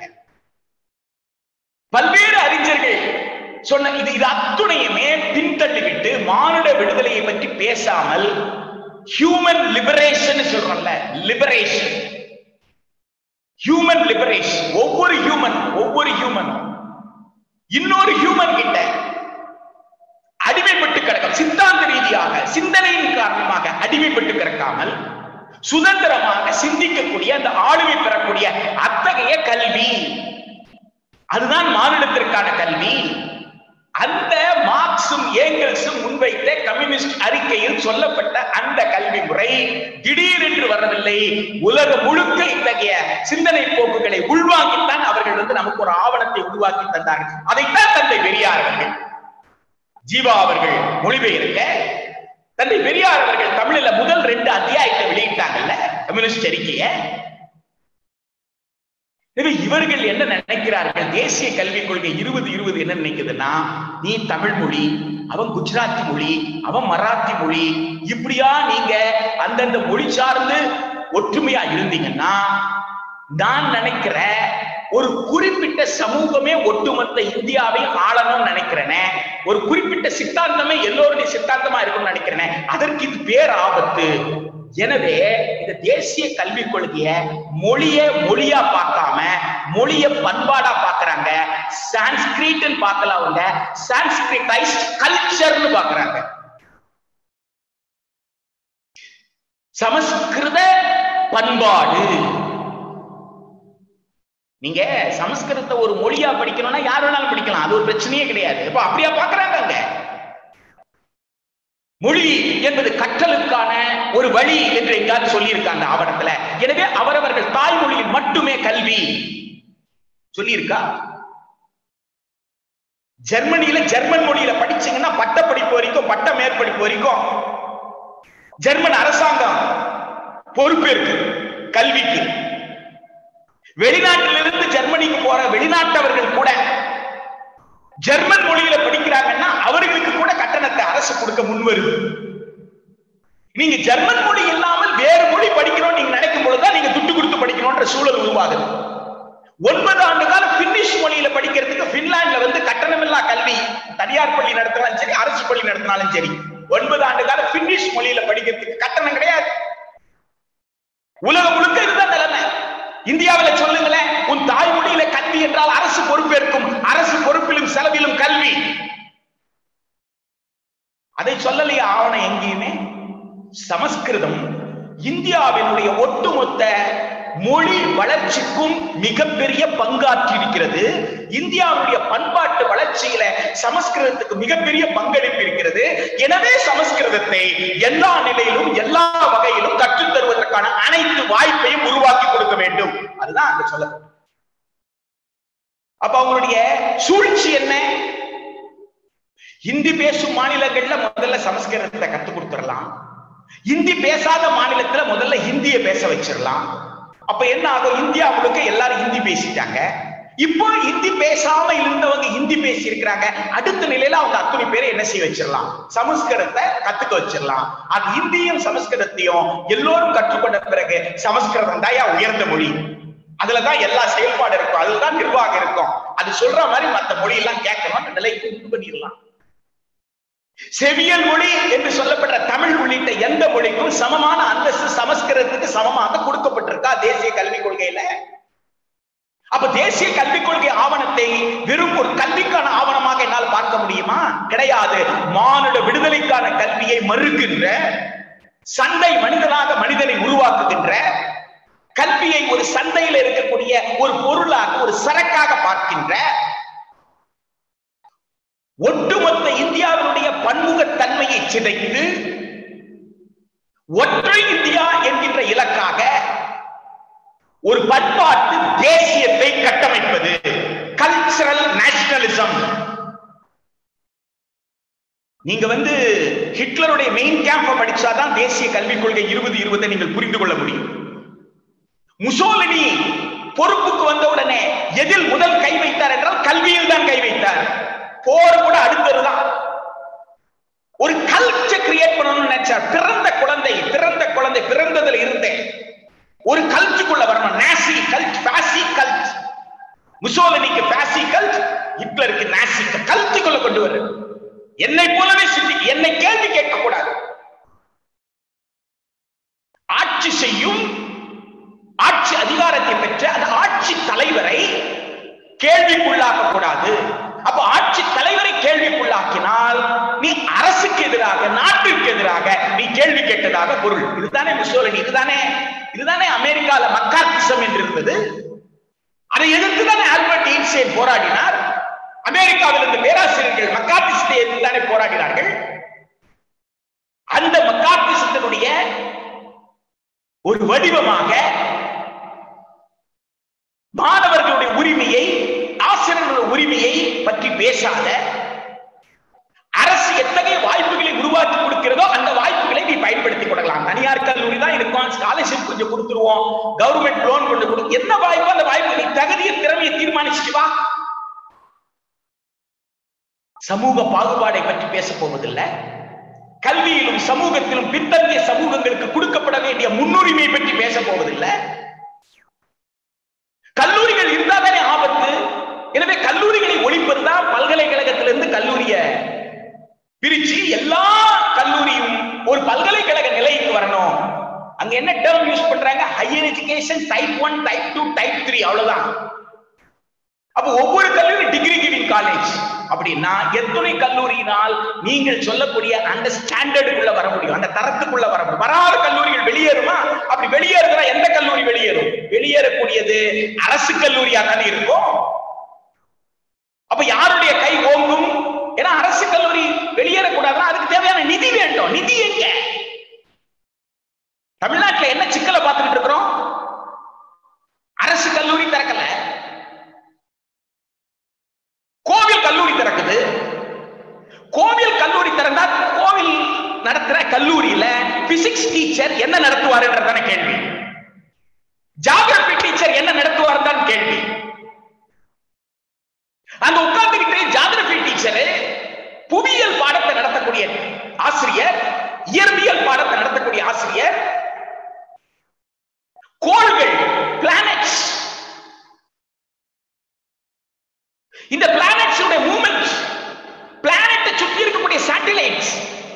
பல்வேறு அறிஞர்கள் சொன்ன இது இது அத்துணையுமே பின்தள்ளிவிட்டு மானுட விடுதலையை பற்றி பேசாமல் ஹியூமன் லிபரேஷன் சொல்றோம்ல லிபரேஷன் ஹியூமன் லிபரேஷன் ஒவ்வொரு ஹியூமன் ஒவ்வொரு ஹியூமன் இன்னொரு ஹியூமன் கிட்ட அடிமைப்பட்டு கிடக்கும் சித்தாந்த ரீதியாக சிந்தனையின் காரணமாக அடிமைப்பட்டு கிடக்காமல் சுதந்திரமாக சிந்திக்கக்கூடிய அந்த ஆளுமை பெறக்கூடிய அத்தகைய கல்வி அதுதான் மாநிலத்திற்கான கல்வி அந்த மார்க்சும் ஏங்கல்ஸும் முன்வைத்த கம்யூனிஸ்ட் அறிக்கையில் சொல்லப்பட்ட அந்த கல்வி முறை திடீரென்று வரவில்லை உலகம் முழுக்க இத்தகைய சிந்தனை போக்குகளை உள்வாங்கித்தான் அவர்கள் வந்து நமக்கு ஒரு ஆவணத்தை உருவாக்கி தந்தார்கள் அதைத்தான் தந்தை பெரியார் அவர்கள் ஜீவா அவர்கள் மொழிபெயர்க்க தந்தை பெரியார் அவர்கள் தமிழ்ல முதல் ரெண்டு அத்தியாயத்தை வெளியிட்டாங்கல்ல கம்யூனிஸ்ட் அறிக்கையை எனவே இவர்கள் என்ன நினைக்கிறார்கள் தேசிய கல்விக் கொள்கை இருபது இருபது என்ன நினைக்குதுன்னா நீ தமிழ் மொழி அவன் குஜராத்தி மொழி அவன் மராத்தி மொழி இப்படியா நீங்க அந்தந்த மொழி சார்ந்து ஒற்றுமையா இருந்தீங்கன்னா நான் நினைக்கிற ஒரு குறிப்பிட்ட சமூகமே ஒட்டுமொத்த இந்தியாவை ஆளணும்னு நினைக்கிறேனே ஒரு குறிப்பிட்ட சித்தாந்தமே எல்லோருடைய சித்தாந்தமா இருக்கும்னு நினைக்கிறேனே அதற்கு இது பேர் ஆபத்து எனவே இந்த தேசிய கல்விக் கொள்கைய மொழிய மொழியா பார்க்காம மொழிய பண்பாடா பாக்குறாங்க சான்ஸ்கிரிட் பார்க்கல அவங்க சான்ஸ்கிரிட்டைஸ்ட் கல்ச்சர்னு பாக்குறாங்க சமஸ்கிருத பண்பாடு நீங்க சமஸ்கிருதத்தை ஒரு மொழியா படிக்கணும்னா யார் வேணாலும் படிக்கலாம் அது ஒரு பிரச்சனையே கிடையாது இப்ப அப்படியா பாக்குறாங்க அங்க மொழி என்பது கற்றலுக்கான ஒரு வழி என்று எங்காவது சொல்லியிருக்காங்க ஆவணத்துல எனவே அவரவர்கள் தாய்மொழியில் மட்டுமே கல்வி சொல்லியிருக்கா ஜெர்மனியில ஜெர்மன் மொழியில படிச்சீங்கன்னா பட்ட படிப்பு வரைக்கும் பட்ட மேற்படிப்பு வரைக்கும் ஜெர்மன் அரசாங்கம் பொறுப்பேற்கு கல்விக்கு வெளிநாட்டிலிருந்து ஜெர்மனிக்கு போற வெளிநாட்டவர்கள் கூட ஜெர்மன் மொழியில படிக்கிறாங்கன்னா அவர்களுக்கு கூட கட்டணத்தை அரசு கொடுக்க முன்வருது நீங்க ஜெர்மன் மொழி இல்லாமல் வேறு மொழி படிக்கணும்னு நீங்க நினைக்கும் பொழுதுதான் நீங்க துட்டு கொடுத்து படிக்கணும்ன்ற சூழல் உருவாகுது ஒன்பது ஆண்டு காலம் பின்னிஷ் மொழியில படிக்கிறதுக்கு பின்லாந்துல வந்து கட்டணமில்லா கல்வி தனியார் பள்ளி நடத்தினாலும் சரி அரசு பள்ளி நடத்தினாலும் சரி ஒன்பது ஆண்டு காலம் பின்னிஷ் மொழியில படிக்கிறதுக்கு கட்டணம் கிடையாது உலகம் முழுக்க இதுதான் நிலைமை இந்தியாவில சொல்லுங்களேன் உன் தாய்மொழியில கல்வி என்றால் அரசு பொறுப்பேற்கும் அரசு பொறுப்பிலும் செலவிலும் கல்வி அதை சொல்லலையே ஆவணம் எங்கேயுமே சமஸ்கிருதம் இந்தியாவினுடைய ஒட்டுமொத்த மொழி வளர்ச்சிக்கும் மிகப்பெரிய பங்காற்றி இருக்கிறது இந்தியாவுடைய பண்பாட்டு வளர்ச்சியில சமஸ்கிருதத்துக்கு மிகப்பெரிய பங்களிப்பு இருக்கிறது எனவே சமஸ்கிருதத்தை எல்லா நிலையிலும் எல்லா வகையிலும் கற்றுத் தருவதற்கான அனைத்து வாய்ப்பையும் உருவாக்கி கொடுக்க வேண்டும் அதுதான் அங்க சொல்ல அப்ப அவங்களுடைய சூழ்ச்சி என்ன ஹிந்தி பேசும் மாநிலங்கள்ல முதல்ல சமஸ்கிருதத்தை கத்துக் கொடுத்துடலாம் ஹிந்தி பேசாத மாநிலத்துல முதல்ல ஹிந்தியை பேச வச்சிடலாம் அப்ப என்ன ஆகும் இந்தியா முழுக்க எல்லாரும் ஹிந்தி பேசிட்டாங்க இப்போ ஹிந்தி பேசாம இருந்தவங்க ஹிந்தி பேசி இருக்கிறாங்க அடுத்த நிலையில அவங்க அத்தனை பேரை என்ன செய்ய வச்சிடலாம் சமஸ்கிருதத்தை கத்துக்க வச்சிடலாம் அது ஹிந்தியும் சமஸ்கிருதத்தையும் எல்லோரும் கற்றுக்கொண்ட பிறகு சமஸ்கிருதம் தான் உயர்ந்த மொழி அதுலதான் எல்லா செயல்பாடு இருக்கும் அதுலதான் நிர்வாகம் இருக்கும் அது சொல்ற மாதிரி மத்த மொழி எல்லாம் கேட்கணும் நிலைக்கு உண்டு பண்ணிடலாம் செவியல் மொழி என்று சொல்லப்பட்ட தமிழ் உள்ளிட்ட எந்த மொழிக்கும் சமமான அந்தஸ்து சமஸ்கிருதத்துக்கு சமமாக கொடுக்கப்பட்டிருக்கா தேசிய கல்விக் கொள்கையில அப்ப தேசிய கல்விக் கொள்கை ஆவணத்தை வெறும் ஒரு கல்விக்கான ஆவணமாக என்னால் பார்க்க முடியுமா கிடையாது மானுட விடுதலைக்கான கல்வியை மறுக்கின்ற சண்டை மனிதனாக மனிதனை உருவாக்குகின்ற கல்வியை ஒரு சந்தையில் இருக்கக்கூடிய ஒரு பொருளாக ஒரு சரக்காக பார்க்கின்ற ஒட்டுமொத்த இந்தியாவினுடைய பன்முகத்தன்மையை சிதைத்து ஒற்றை இந்தியா என்கின்ற இலக்காக ஒரு பண்பாட்டு தேசியத்தை கட்டமைப்பது கல்ச்சரல் நேஷனலிசம் நீங்க வந்து ஹிட்லருடைய மெயின் கேம்ப படிச்சாதான் தேசிய கல்விக் கொள்கை இருபது இருபதை நீங்கள் புரிந்து கொள்ள முடியும் முசோலினி பொறுப்புக்கு வந்த உடனே எதில் முதல் கை வைத்தார் என்றால் கல்வியில் தான் கை வைத்தார் போர் கூட அடுத்ததுதான் ஒரு கல்ச்சர் கிரியேட் பண்ணணும்னு நினைச்சார் பிறந்த குழந்தை பிறந்த குழந்தை பிறந்ததுல இருந்தே ஒரு கல்ச்சுக்குள்ள வரணும் நாசி கல்ச் பாசி கல்ச் முசோலினிக்கு பாசி கல்ச் ஹிட்லருக்கு நாசி கல்ச்சுக்குள்ள கொண்டு வர என்னை போலவே சிந்தி என்னை கேள்வி கேட்க கூடாது ஆட்சி செய்யும் ஆட்சி அதிகாரத்தை பெற்ற அந்த ஆட்சி தலைவரை கேள்விக்குள்ளாக்க கூடாது அப்ப ஆட்சி தலைவரை கேள்விக்குள்ளாக்கினால் நீ அரசுக்கு எதிராக நாட்டிற்கு எதிராக நீ கேள்வி கேட்டதாக பொருள் இதுதானே முசோலினி இதுதானே இதுதானே அமெரிக்கால மக்கார்டிசம் என்று இருந்தது அதை எதிர்த்து தானே ஆல்பர்ட் ஈன்ஸ்டைன் போராடினார் அமெரிக்காவில் இருந்த பேராசிரியர்கள் மக்கார்டிசத்தை எதிர்த்து தானே போராடினார்கள் அந்த மக்கார்டிசத்தினுடைய ஒரு வடிவமாக மாணவர்களுடைய உரிமையை ஆசிரியர்களுடைய உரிமையை பற்றி பேசாத அரசு எத்தகைய வாய்ப்புகளை உருவாக்கி கொடுக்கிறதோ அந்த வாய்ப்புகளை நீ பயன்படுத்திக் கொள்ளலாம் தனியார் கல்லூரி தான் இருக்கும் ஸ்காலர்ஷிப் கொஞ்சம் கொடுத்துருவோம் கவர்மெண்ட் லோன் கொஞ்சம் கொடு என்ன வாய்ப்போ அந்த வாய்ப்பு நீ தகுதியை திறமையை தீர்மானிச்சுட்டு வா சமூக பாகுபாடை பற்றி பேச போவதில்லை கல்வியிலும் சமூகத்திலும் பின்தங்கிய சமூகங்களுக்கு கொடுக்கப்பட வேண்டிய முன்னுரிமை பற்றி பேச போவதில்லை கல்லூரிகள் இருந்தாதானே பல்கலைக்கழகத்திலிருந்து கல்லூரிய பிரிச்சு எல்லா கல்லூரியும் ஒரு பல்கலைக்கழக நிலைக்கு வரணும் அங்க என்ன டேர்ம் யூஸ் பண்றாங்க higher education type one type two type three அவ்வளவுதான் அப்ப ஒவ்வொரு கல்லூரி டிகிரி கிவிங் காலேஜ் அப்படின்னா எத்தனை கல்லூரியினால் நீங்கள் சொல்லக்கூடிய அந்த ஸ்டாண்டர்டுக்குள்ள வர முடியும் அந்த தரத்துக்குள்ள வர முடியும் வராத கல்லூரிகள் வெளியேறுமா அப்படி வெளியேறுதுன்னா எந்த கல்லூரி வெளியேறும் வெளியேறக்கூடியது அரசு கல்லூரியா தானே இருக்கும் அப்ப யாருடைய கை ஓங்கும் ஏன்னா அரசு கல்லூரி வெளியேறக்கூடாதுன்னா அதுக்கு தேவையான நிதி வேண்டும் நிதி எங்க தமிழ்நாட்டுல என்ன சிக்கலை பார்த்துக்கிட்டு இருக்கிறோம் அரசு கல்லூரி திறக்கல கோவில் கல்லூரி திறக்குது கோவில் கல்லூரி திறந்தா கோவில் நடத்துற கல்லூரியில பிசிக்ஸ் டீச்சர் என்ன நடத்துவாருன்றதான கேள்வி ஜாகிரபி டீச்சர் என்ன நடத்துவார் தான் கேள்வி அங்க உட்கார்ந்துகிட்டு ஜாகிரபி டீச்சர் புவியியல் பாடத்தை நடத்தக்கூடிய ஆசிரியர் இயற்பியல் பாடத்தை நடத்தக்கூடிய ஆசிரியர் கோள்கள் பிளானட்ஸ் இந்த பிளானட்ஸ் உடைய மூவ்மெண்ட் பிளானட்டை சுற்றி இருக்கக்கூடிய சேட்டலைட்ஸ்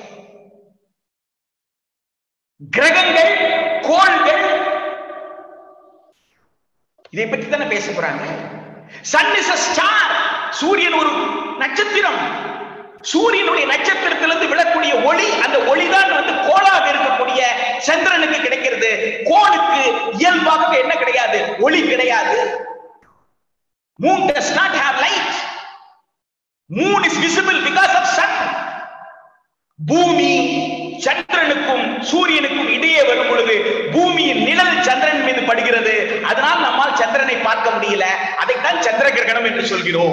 கிரகங்கள் கோள்கள் இதை பற்றி தானே பேச போறாங்க சன் இஸ் a ஸ்டார் சூரியன் ஒரு நட்சத்திரம் சூரியனுடைய நட்சத்திரத்திலிருந்து விழக்கூடிய ஒளி அந்த ஒளிதான் வந்து கோளாக இருக்கக்கூடிய சந்திரனுக்கு கிடைக்கிறது கோளுக்கு இயல்பாகவே என்ன கிடையாது ஒளி கிடையாது moon does not have light moon is visible because of sun பூமி சந்திரனுக்கும் சூரியனுக்கும் இடையே வரும் பொழுது பூமியின் நிழல் சந்திரன் மீது படுகிறது அதனால் நம்மால் சந்திரனை பார்க்க முடியல அதைத்தான் சந்திர கிரகணம் என்று சொல்கிறோம்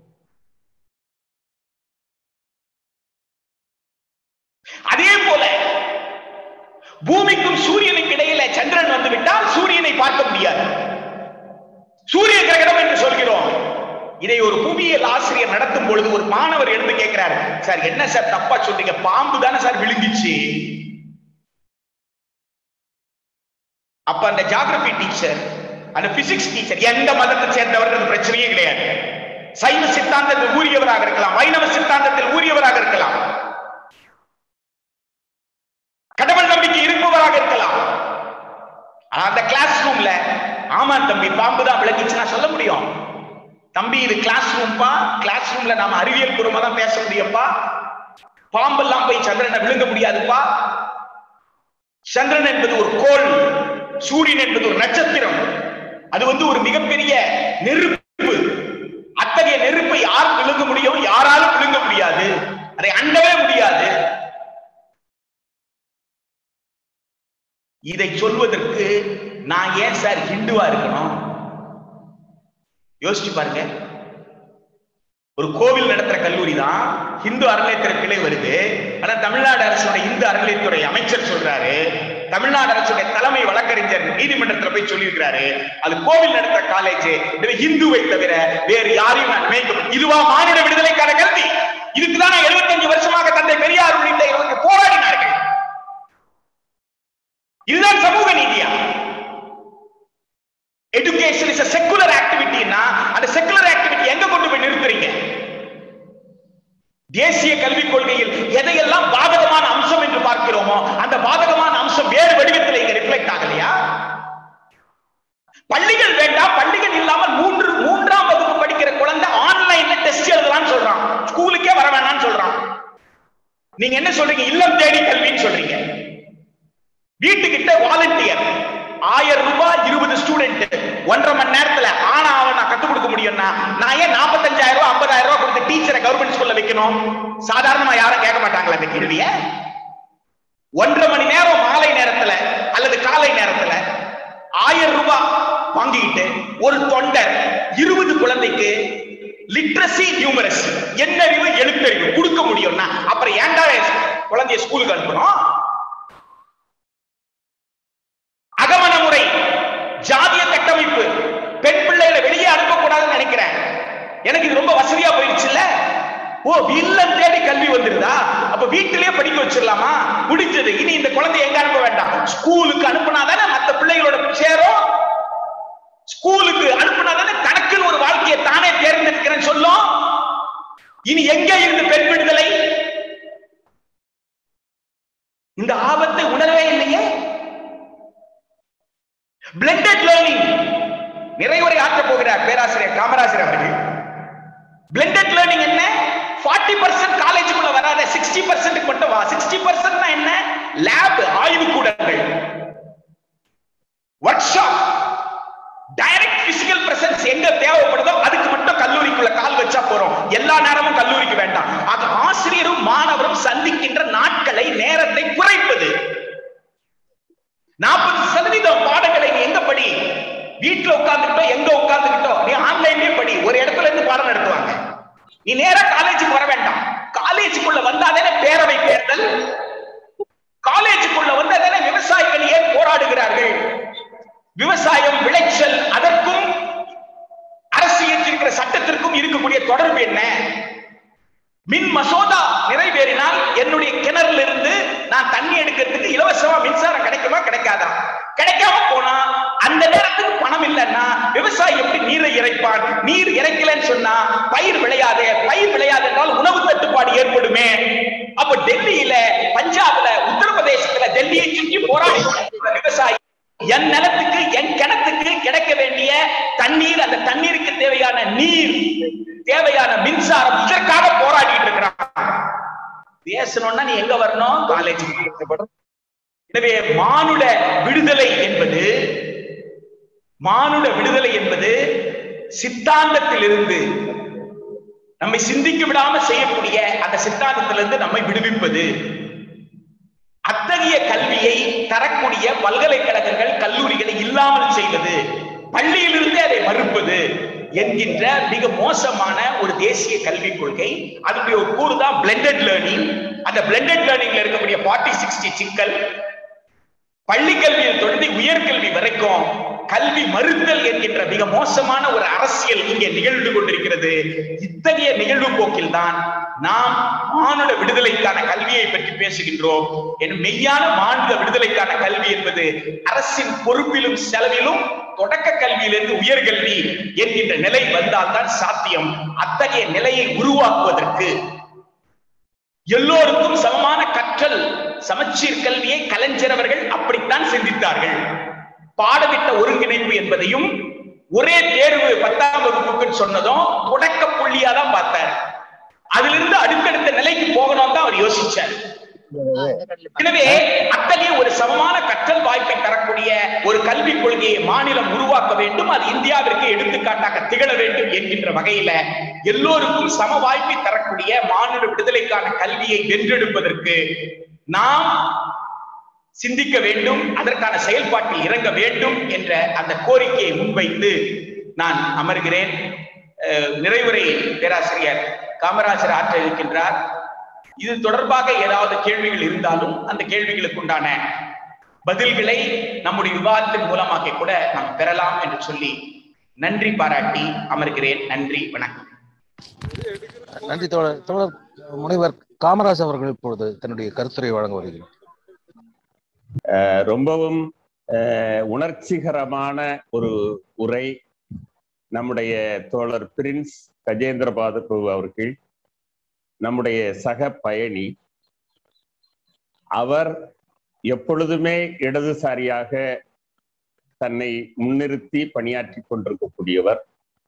அதே போல பூமிக்கும் சூரியனுக்கு இடையில சந்திரன் வந்து விட்டால் சூரியனை பார்க்க முடியாது சூரிய கிரகணம் என்று சொல்கிறோம் இதை ஒரு புவியியல் ஆசிரியர் நடத்தும் பொழுது ஒரு மாணவர் எழுந்து கேட்கிறார் சார் என்ன சார் தப்பா சொல்றீங்க பாம்பு தானே சார் விழுங்கிச்சு அப்ப அந்த ஜாகிரபி டீச்சர் அந்த பிசிக்ஸ் டீச்சர் எந்த மதத்தை சேர்ந்தவர் பிரச்சனையே கிடையாது சைவ சித்தாந்தத்தில் ஊறியவராக இருக்கலாம் வைணவ சித்தாந்தத்தில் ஊறியவராக இருக்கலாம் கடவுள் நம்பிக்கை இருப்பவராக இருக்கலாம் ஆனா அந்த கிளாஸ் ரூம்ல ஆமா தம்பி பாம்பு தான் விளங்கிச்சுன்னா சொல்ல முடியும் தம்பி இது கிளாஸ் ரூம்பா கிளாஸ் ரூம்ல நாம அறிவியல் பூர்வமா தான் பேச முடியும்பா பாம்பெல்லாம் போய் சந்திரனை விழுங்க முடியாதுப்பா சந்திரன் என்பது ஒரு கோள் சூரியன் என்பது ஒரு நட்சத்திரம் அது வந்து ஒரு மிகப்பெரிய நெருப்பு அத்தகைய நெருப்பை யார் விழுங்க முடியும் யாராலும் விழுங்க முடியாது அதை அண்டவே முடியாது இதை சொல்வதற்கு நான் ஏன் சார் ஹிந்துவா இருக்கணும் யோசிச்சு பாருங்க ஒரு கோவில் நடத்துற கல்லூரி தான் இந்து அறநிலையத்துறை கிளை வருது ஆனா தமிழ்நாடு அரசுடைய இந்து அறநிலையத்துறை அமைச்சர் சொல்றாரு தமிழ்நாடு அரசுடைய தலைமை வழக்கறிஞர் நீதிமன்றத்துல போய் சொல்லியிருக்கிறாரு அது கோவில் நடத்துற காலேஜ் இதுல இந்துவை தவிர வேறு யாரையும் நான் நினைக்க இதுவா மாநில விடுதலைக்கான கல்வி இதுக்குதான் நான் எழுபத்தஞ்சு வருஷமாக தந்தை பெரியார் உள்ளிட்ட இவர்கள் போராடினார்கள் இதுதான் சமூக நீதியா எஜுகேஷன் இஸ் செக்குலர் ஆக்டிவிட்டினா அந்த செக்குலர் ஆக்டிவிட்டி எங்க கொண்டு போய் நிறுத்துறீங்க தேசிய கல்விக் கொள்கையில் எதையெல்லாம் பாதகமான அம்சம் என்று பார்க்கிறோமோ அந்த பாதகமான அம்சம் வேறு வடிவத்தில் இங்க ரிஃப்ளெக்ட் ஆகலையா பள்ளிகள் வேண்டாம் பள்ளிகள் இல்லாமல் மூன்று மூன்றாம் வகுப்பு படிக்கிற குழந்தை ஆன்லைன்ல டெஸ்ட் எழுதலாம்னு சொல்றான் ஸ்கூலுக்கே வர வேணாம்னு சொல்றான் நீங்க என்ன சொல்றீங்க இல்லம் தேடி கல்வின்னு சொல்றீங்க வீட்டுக்கிட்ட வாலண்டியர் ஆயிரம் ரூபாய் இருபது ஸ்டூடெண்ட் ஒன்றரை மணி நேரத்துல ஆனா அவன் நான் கத்துக் கொடுக்க முடியும்னா நான் ஏன் நாற்பத்தஞ்சாயிரம் ரூபாய் ஐம்பதாயிரம் ரூபாய் கொடுத்து டீச்சரை கவர்மெண்ட் ஸ்கூல்ல வைக்கணும் சாதாரணமா யாரும் கேட்க மாட்டாங்களா இந்த கேள்விய ஒன்றரை மணி நேரம் மாலை நேரத்துல அல்லது காலை நேரத்துல ஆயிரம் ரூபாய் வாங்கிக்கிட்டு ஒரு தொண்டர் இருபது குழந்தைக்கு லிட்ரஸி நியூமரஸ் எண்ணறிவு எழுத்தறிவு கொடுக்க முடியும்னா அப்புறம் ஏன்டா குழந்தைய ஸ்கூலுக்கு அனுப்பணும் அகமன முறை ஜாதிய கட்டமைப்பு பெண் பிள்ளைகளை வெளியே அனுப்பக்கூடாதுன்னு நினைக்கிறேன் எனக்கு இது ரொம்ப வசதியா போயிடுச்சுல்ல ஓ இல்லம் தேடி கல்வி வந்துருதா அப்ப வீட்டிலேயே படிக்க வச்சிடலாமா முடிஞ்சது இனி இந்த குழந்தை எங்க அனுப்ப வேண்டாம் ஸ்கூலுக்கு அனுப்புனாதானே மத்த பிள்ளைகளோட சேரும் ஸ்கூலுக்கு அனுப்புனாதானே தனக்குன்னு ஒரு வாழ்க்கையை தானே தேர்ந்தெடுக்கிறேன்னு சொல்லும் இனி எங்கே இருந்து பெண் விடுதலை இந்த ஆபத்தை உணரவே இல்லையே பிளெண்டட் லேர்னிங் நிறைவுரை ஆற்றப் போகிறார் பேராசிரியர் காமராஜர் அவர்கள் பிளெண்டட் லேர்னிங் என்ன ஃபார்ட்டி பர்சன்ட் காலேஜுக்குள்ள வராத சிக்ஸ்டி பர்சன்ட் மட்டும் வா சிக்ஸ்டி பர்சன்ட் என்ன லேப் ஆய்வு கூடங்கள் workshop direct physical presence எங்க தேவைப்படுதோ அதுக்கு மட்டும் கல்லூரிக்குள்ள கால் வச்சா போறோம் எல்லா நேரமும் கல்லூரிக்கு வேண்டாம் அது ஆசிரியரும் மாணவரும் சந்திக்கின்ற நாட்களை நேரத்தை குறைப்பது நாற்பது சதவீதம் பாடங்களை நீ எங்க படி வீட்டுல உட்கார்ந்துக்கிட்டோ எங்க உட்கார்ந்துக்கிட்டோ நீ ஆன்லைன்லயே படி ஒரு இடத்துல இருந்து பாடம் நடத்துவாங்க நீ நேரா காலேஜுக்கு வர வேண்டாம் காலேஜுக்குள்ள வந்தாதானே பேரவை தேர்தல் காலேஜுக்குள்ள வந்தாதானே விவசாயிகள் ஏன் போராடுகிறார்கள் விவசாயம் விளைச்சல் அதற்கும் அரசு இயற்றிருக்கிற சட்டத்திற்கும் இருக்கக்கூடிய தொடர்பு என்ன மின் மசோதா நிறைவேறினால் என்னுடைய கிணறுல இருந்து நான் தண்ணி எடுக்கிறதுக்கு இலவசமா மின்சாரம் கிடைக்குமா கிடைக்காதா கிடைக்காம போனா அந்த நேரத்துக்கு பணம் இல்லைன்னா விவசாயி எப்படி நீரை இறைப்பான் நீர் இறைக்கலன்னு சொன்னா பயிர் விளையாதே பயிர் விளையாது என்றால் உணவு தட்டுப்பாடு ஏற்படுமே அப்ப டெல்லியில பஞ்சாப்ல உத்தரப்பிரதேசத்துல டெல்லியை சுற்றி போராடி கொண்டிருக்கிற விவசாயி என் நிலத்துக்கு என் கிணத்துக்கு கிடைக்க வேண்டிய தண்ணீர் அந்த தண்ணீருக்கு தேவையான நீர் தேவையான மின்சாரம் இதற்காக போராடிட்டு இருக்கிறான் பேசணும்னா நீ எங்க வரணும் காலேஜ் எனவே மானுட விடுதலை என்பது மானுட விடுதலை என்பது சித்தாந்தத்திலிருந்து நம்மை சிந்திக்க விடாம செய்யக்கூடிய அந்த சித்தாந்தத்திலிருந்து நம்மை விடுவிப்பது அத்தகைய கல்வியை தரக்கூடிய பல்கலைக்கழகங்கள் கல்லூரிகளை இல்லாமல் செய்வது பள்ளியிலிருந்தே அதை மறுப்பது என்கின்ற மிக மோசமான ஒரு தேசிய கல்விக் கொள்கை அதனுடைய ஒரு கூறு தான் பிளெண்டட் லேர்னிங் அந்த பிளெண்டட் லேர்னிங்ல இருக்கக்கூடிய ஃபார்ட்டி சிக்ஸ்டி சிக்கல் பள்ளி கல்வியில் தொடர்ந்து உயர்கல்வி வரைக்கும் கல்வி மறுத்தல் என்கின்ற மிக மோசமான ஒரு அரசியல் இங்கே நிகழ்ந்து கொண்டிருக்கிறது இத்தகைய நிகழ்வு போக்கில் தான் நாம் மானுட விடுதலைக்கான கல்வியை பற்றி பேசுகின்றோம் என் மெய்யான மானுட விடுதலைக்கான கல்வி என்பது அரசின் பொறுப்பிலும் செலவிலும் தொடக்க கல்வியிலிருந்து உயர்கல்வி என்கின்ற நிலை வந்தால்தான் சாத்தியம் அத்தகைய நிலையை உருவாக்குவதற்கு எல்லோருக்கும் சமமான கற்றல் சமச்சீர் கல்வியை கலைஞர் அவர்கள் அப்படித்தான் சிந்தித்தார்கள் பாடத்திட்ட ஒருங்கிணைப்பு என்பதையும் ஒரே தேர்வு பத்தாம் வகுப்புக்கு சொன்னதும் தொடக்க புள்ளியா தான் பார்த்தார் அதிலிருந்து அடுத்தடுத்த நிலைக்கு போகணும் தான் அவர் யோசிச்சார் எனவே அத்தகைய ஒரு சமமான கற்றல் வாய்ப்பை தரக்கூடிய ஒரு கல்விக் கொள்கையை மாநிலம் உருவாக்க வேண்டும் அது இந்தியாவிற்கு எடுத்துக்காட்டாக திகழ வேண்டும் என்கின்ற வகையில எல்லோருக்கும் சம வாய்ப்பை தரக்கூடிய மாநில விடுதலைக்கான கல்வியை வென்றெடுப்பதற்கு நாம் சிந்திக்க வேண்டும் அதற்கான செயல்பாட்டில் இறங்க வேண்டும் என்ற அந்த கோரிக்கையை முன்வைத்து நான் அமர்கிறேன் அஹ், நிறைவுரை பேராசிரியர் காமராஜர் ஆற்ற இருக்கின்றார் இது தொடர்பாக ஏதாவது கேள்விகள் இருந்தாலும் அந்த கேள்விகளுக்கு உண்டான பதில்களை நம்முடைய விவாதத்தின் மூலமாக கூட நாம் பெறலாம் என்று சொல்லி நன்றி பாராட்டி அமர்கிறேன் நன்றி வணக்கம் நன்றி தோழர் தோழர் முனைவர் காமராஜ் அவர்கள் இப்பொழுது தன்னுடைய கருத்துரை வழங்க வருகிறார் அஹ் ரொம்பவும் அஹ், உணர்ச்சிகரமான ஒரு உரை நம்முடைய தோழர் பிரின்ஸ் கஜேந்திரபாத பிரபு அவர்கள் நம்முடைய சக பயணி அவர் எப்பொழுதுமே இடதுசாரியாக தன்னை முன்னிறுத்தி பணியாற்றி கொண்டிருக்கக்கூடியவர்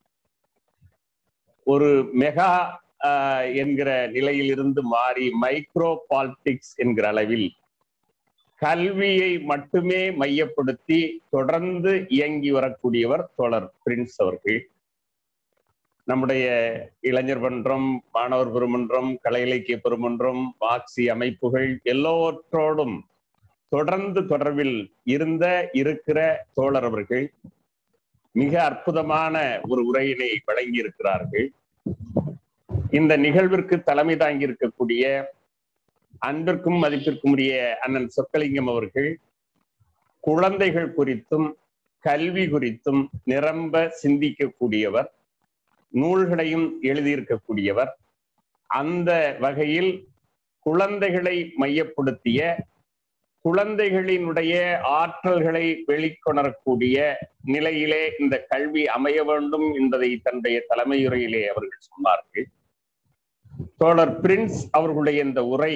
ஒரு மெகா ஆஹ், என்கிற நிலையிலிருந்து மாறி மைக்ரோ பாலிடிக்ஸ் என்கிற அளவில் கல்வியை மட்டுமே மையப்படுத்தி தொடர்ந்து இயங்கி வரக்கூடியவர் தோழர் பிரின்ஸ் அவர்கள் நம்முடைய இளைஞர் மன்றம் மாணவர் பெருமன்றம் கலை இலக்கிய பெருமன்றம் மார்க்சி அமைப்புகள் எல்லோற்றோடும் தொடர்ந்து தொடர்பில் இருந்த இருக்கிற தோழர் அவர்கள் மிக அற்புதமான ஒரு உரையினை வழங்கி இருக்கிறார்கள் இந்த நிகழ்விற்கு தலைமை தாங்கி இருக்கக்கூடிய அன்பிற்கும் மதிப்பிற்கும் உரிய அண்ணன் சொக்கலிங்கம் அவர்கள் குழந்தைகள் குறித்தும் கல்வி குறித்தும் நிரம்ப சிந்திக்கக்கூடியவர் நூல்களையும் எழுதியிருக்கக்கூடியவர் அந்த வகையில் குழந்தைகளை மையப்படுத்திய குழந்தைகளினுடைய ஆற்றல்களை வெளிக்கொணரக்கூடிய நிலையிலே இந்த கல்வி அமைய வேண்டும் என்பதை தன்னுடைய தலைமையுரையிலே அவர்கள் சொன்னார்கள் தோழர் பிரின்ஸ் அவர்களுடைய இந்த உரை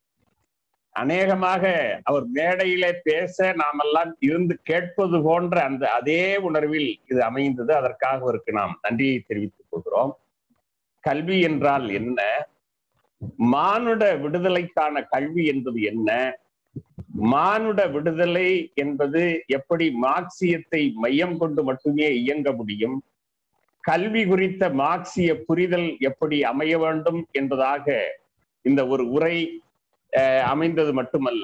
அநேகமாக அவர் மேடையிலே பேச நாமெல்லாம் இருந்து கேட்பது போன்ற அந்த அதே உணர்வில் இது அமைந்தது அதற்காக அவருக்கு நாம் நன்றியை தெரிவித்துக் கொள்கிறோம் கல்வி என்றால் என்ன மானுட விடுதலைக்கான கல்வி என்பது என்ன மானுட விடுதலை என்பது எப்படி மார்க்சியத்தை மையம் கொண்டு மட்டுமே இயங்க முடியும் கல்வி குறித்த மார்க்சிய புரிதல் எப்படி அமைய வேண்டும் என்பதாக இந்த ஒரு உரை அமைந்தது மட்டுமல்ல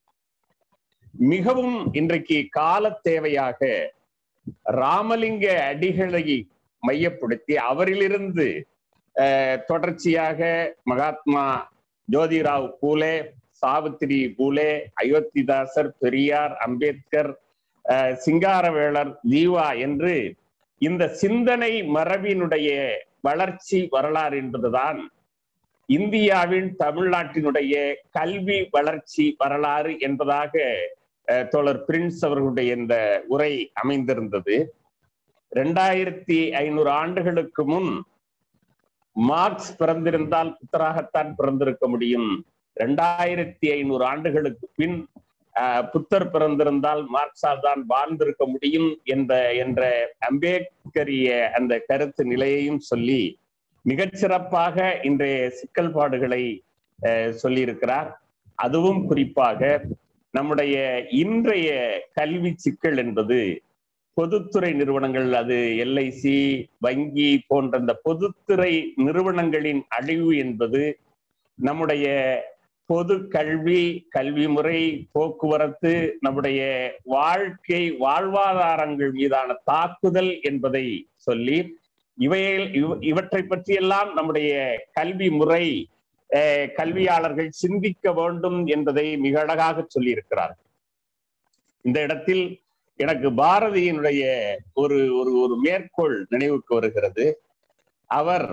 மிகவும் இன்றைக்கு கால தேவையாக ராமலிங்க அடிகளை மையப்படுத்தி அவரிலிருந்து தொடர்ச்சியாக மகாத்மா ஜோதிராவ் பூலே சாவித்திரி பூலே அயோத்திதாசர் பெரியார் அம்பேத்கர் சிங்காரவேலர் தீவா என்று இந்த சிந்தனை மரபினுடைய வளர்ச்சி வரலாறு என்பதுதான் இந்தியாவின் தமிழ்நாட்டினுடைய கல்வி வளர்ச்சி வரலாறு என்பதாக தோழர் பிரின்ஸ் அவர்களுடைய இந்த உரை அமைந்திருந்தது இரண்டாயிரத்தி ஐநூறு ஆண்டுகளுக்கு முன் மார்க்ஸ் பிறந்திருந்தால் புத்தராகத்தான் பிறந்திருக்க முடியும் இரண்டாயிரத்தி ஐநூறு ஆண்டுகளுக்கு பின் புத்தர் பிறந்திருந்தால் மார்க்ஸால் தான் வாழ்ந்திருக்க முடியும் என்ற என்ற அம்பேத்கரிய அந்த கருத்து நிலையையும் சொல்லி மிகச்சிறப்பாக இன்றைய சிக்கல் பாடுகளை சொல்லியிருக்கிறார் அதுவும் குறிப்பாக நம்முடைய இன்றைய கல்வி சிக்கல் என்பது பொதுத்துறை நிறுவனங்கள் அது எல்ஐசி வங்கி போன்ற இந்த பொதுத்துறை நிறுவனங்களின் அழிவு என்பது நம்முடைய பொது கல்வி கல்வி முறை போக்குவரத்து நம்முடைய வாழ்க்கை வாழ்வாதாரங்கள் மீதான தாக்குதல் என்பதை சொல்லி இவையில் இவற்றை பற்றியெல்லாம் நம்முடைய கல்வி முறை கல்வியாளர்கள் சிந்திக்க வேண்டும் என்பதை மிக அழகாக சொல்லியிருக்கிறார் இந்த இடத்தில் எனக்கு பாரதியினுடைய ஒரு ஒரு ஒரு மேற்கோள் நினைவுக்கு வருகிறது அவர்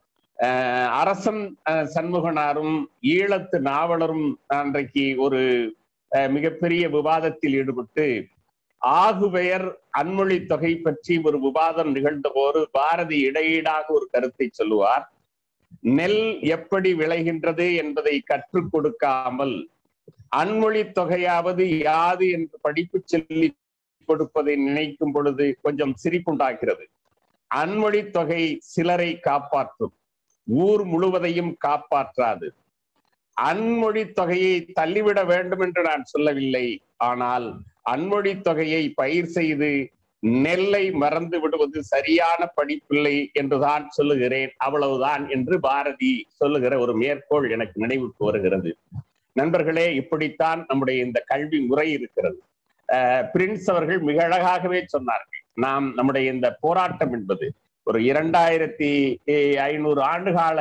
அரசன் சண்முகனாரும் ஈழத்து நாவலரும் அன்றைக்கு ஒரு மிகப்பெரிய விவாதத்தில் ஈடுபட்டு ஆகுபெயர் அன்மொழி தொகை பற்றி ஒரு விவாதம் நிகழ்ந்த போது பாரதி இடையீடாக ஒரு கருத்தை சொல்லுவார் நெல் எப்படி விளைகின்றது என்பதை கற்றுக் கொடுக்காமல் அன்மொழி தொகையாவது யாது என்று படிப்பு சொல்லி கொடுப்பதை நினைக்கும் பொழுது கொஞ்சம் சிரிப்புண்டாகிறது அன்மொழி தொகை சிலரை காப்பாற்றும் ஊர் முழுவதையும் காப்பாற்றாது அன்மொழி தொகையை தள்ளிவிட வேண்டும் என்று நான் சொல்லவில்லை ஆனால் அன்மொழி தொகையை பயிர் செய்து நெல்லை மறந்து விடுவது சரியான படிப்பில்லை என்றுதான் சொல்லுகிறேன் அவ்வளவுதான் என்று பாரதி சொல்லுகிற ஒரு மேற்கோள் எனக்கு நினைவுக்கு வருகிறது நண்பர்களே இப்படித்தான் நம்முடைய இந்த கல்வி முறை இருக்கிறது பிரின்ஸ் அவர்கள் மிக அழகாகவே சொன்னார்கள் நாம் நம்முடைய இந்த போராட்டம் என்பது ஒரு இரண்டாயிரத்தி ஐநூறு ஆண்டுகால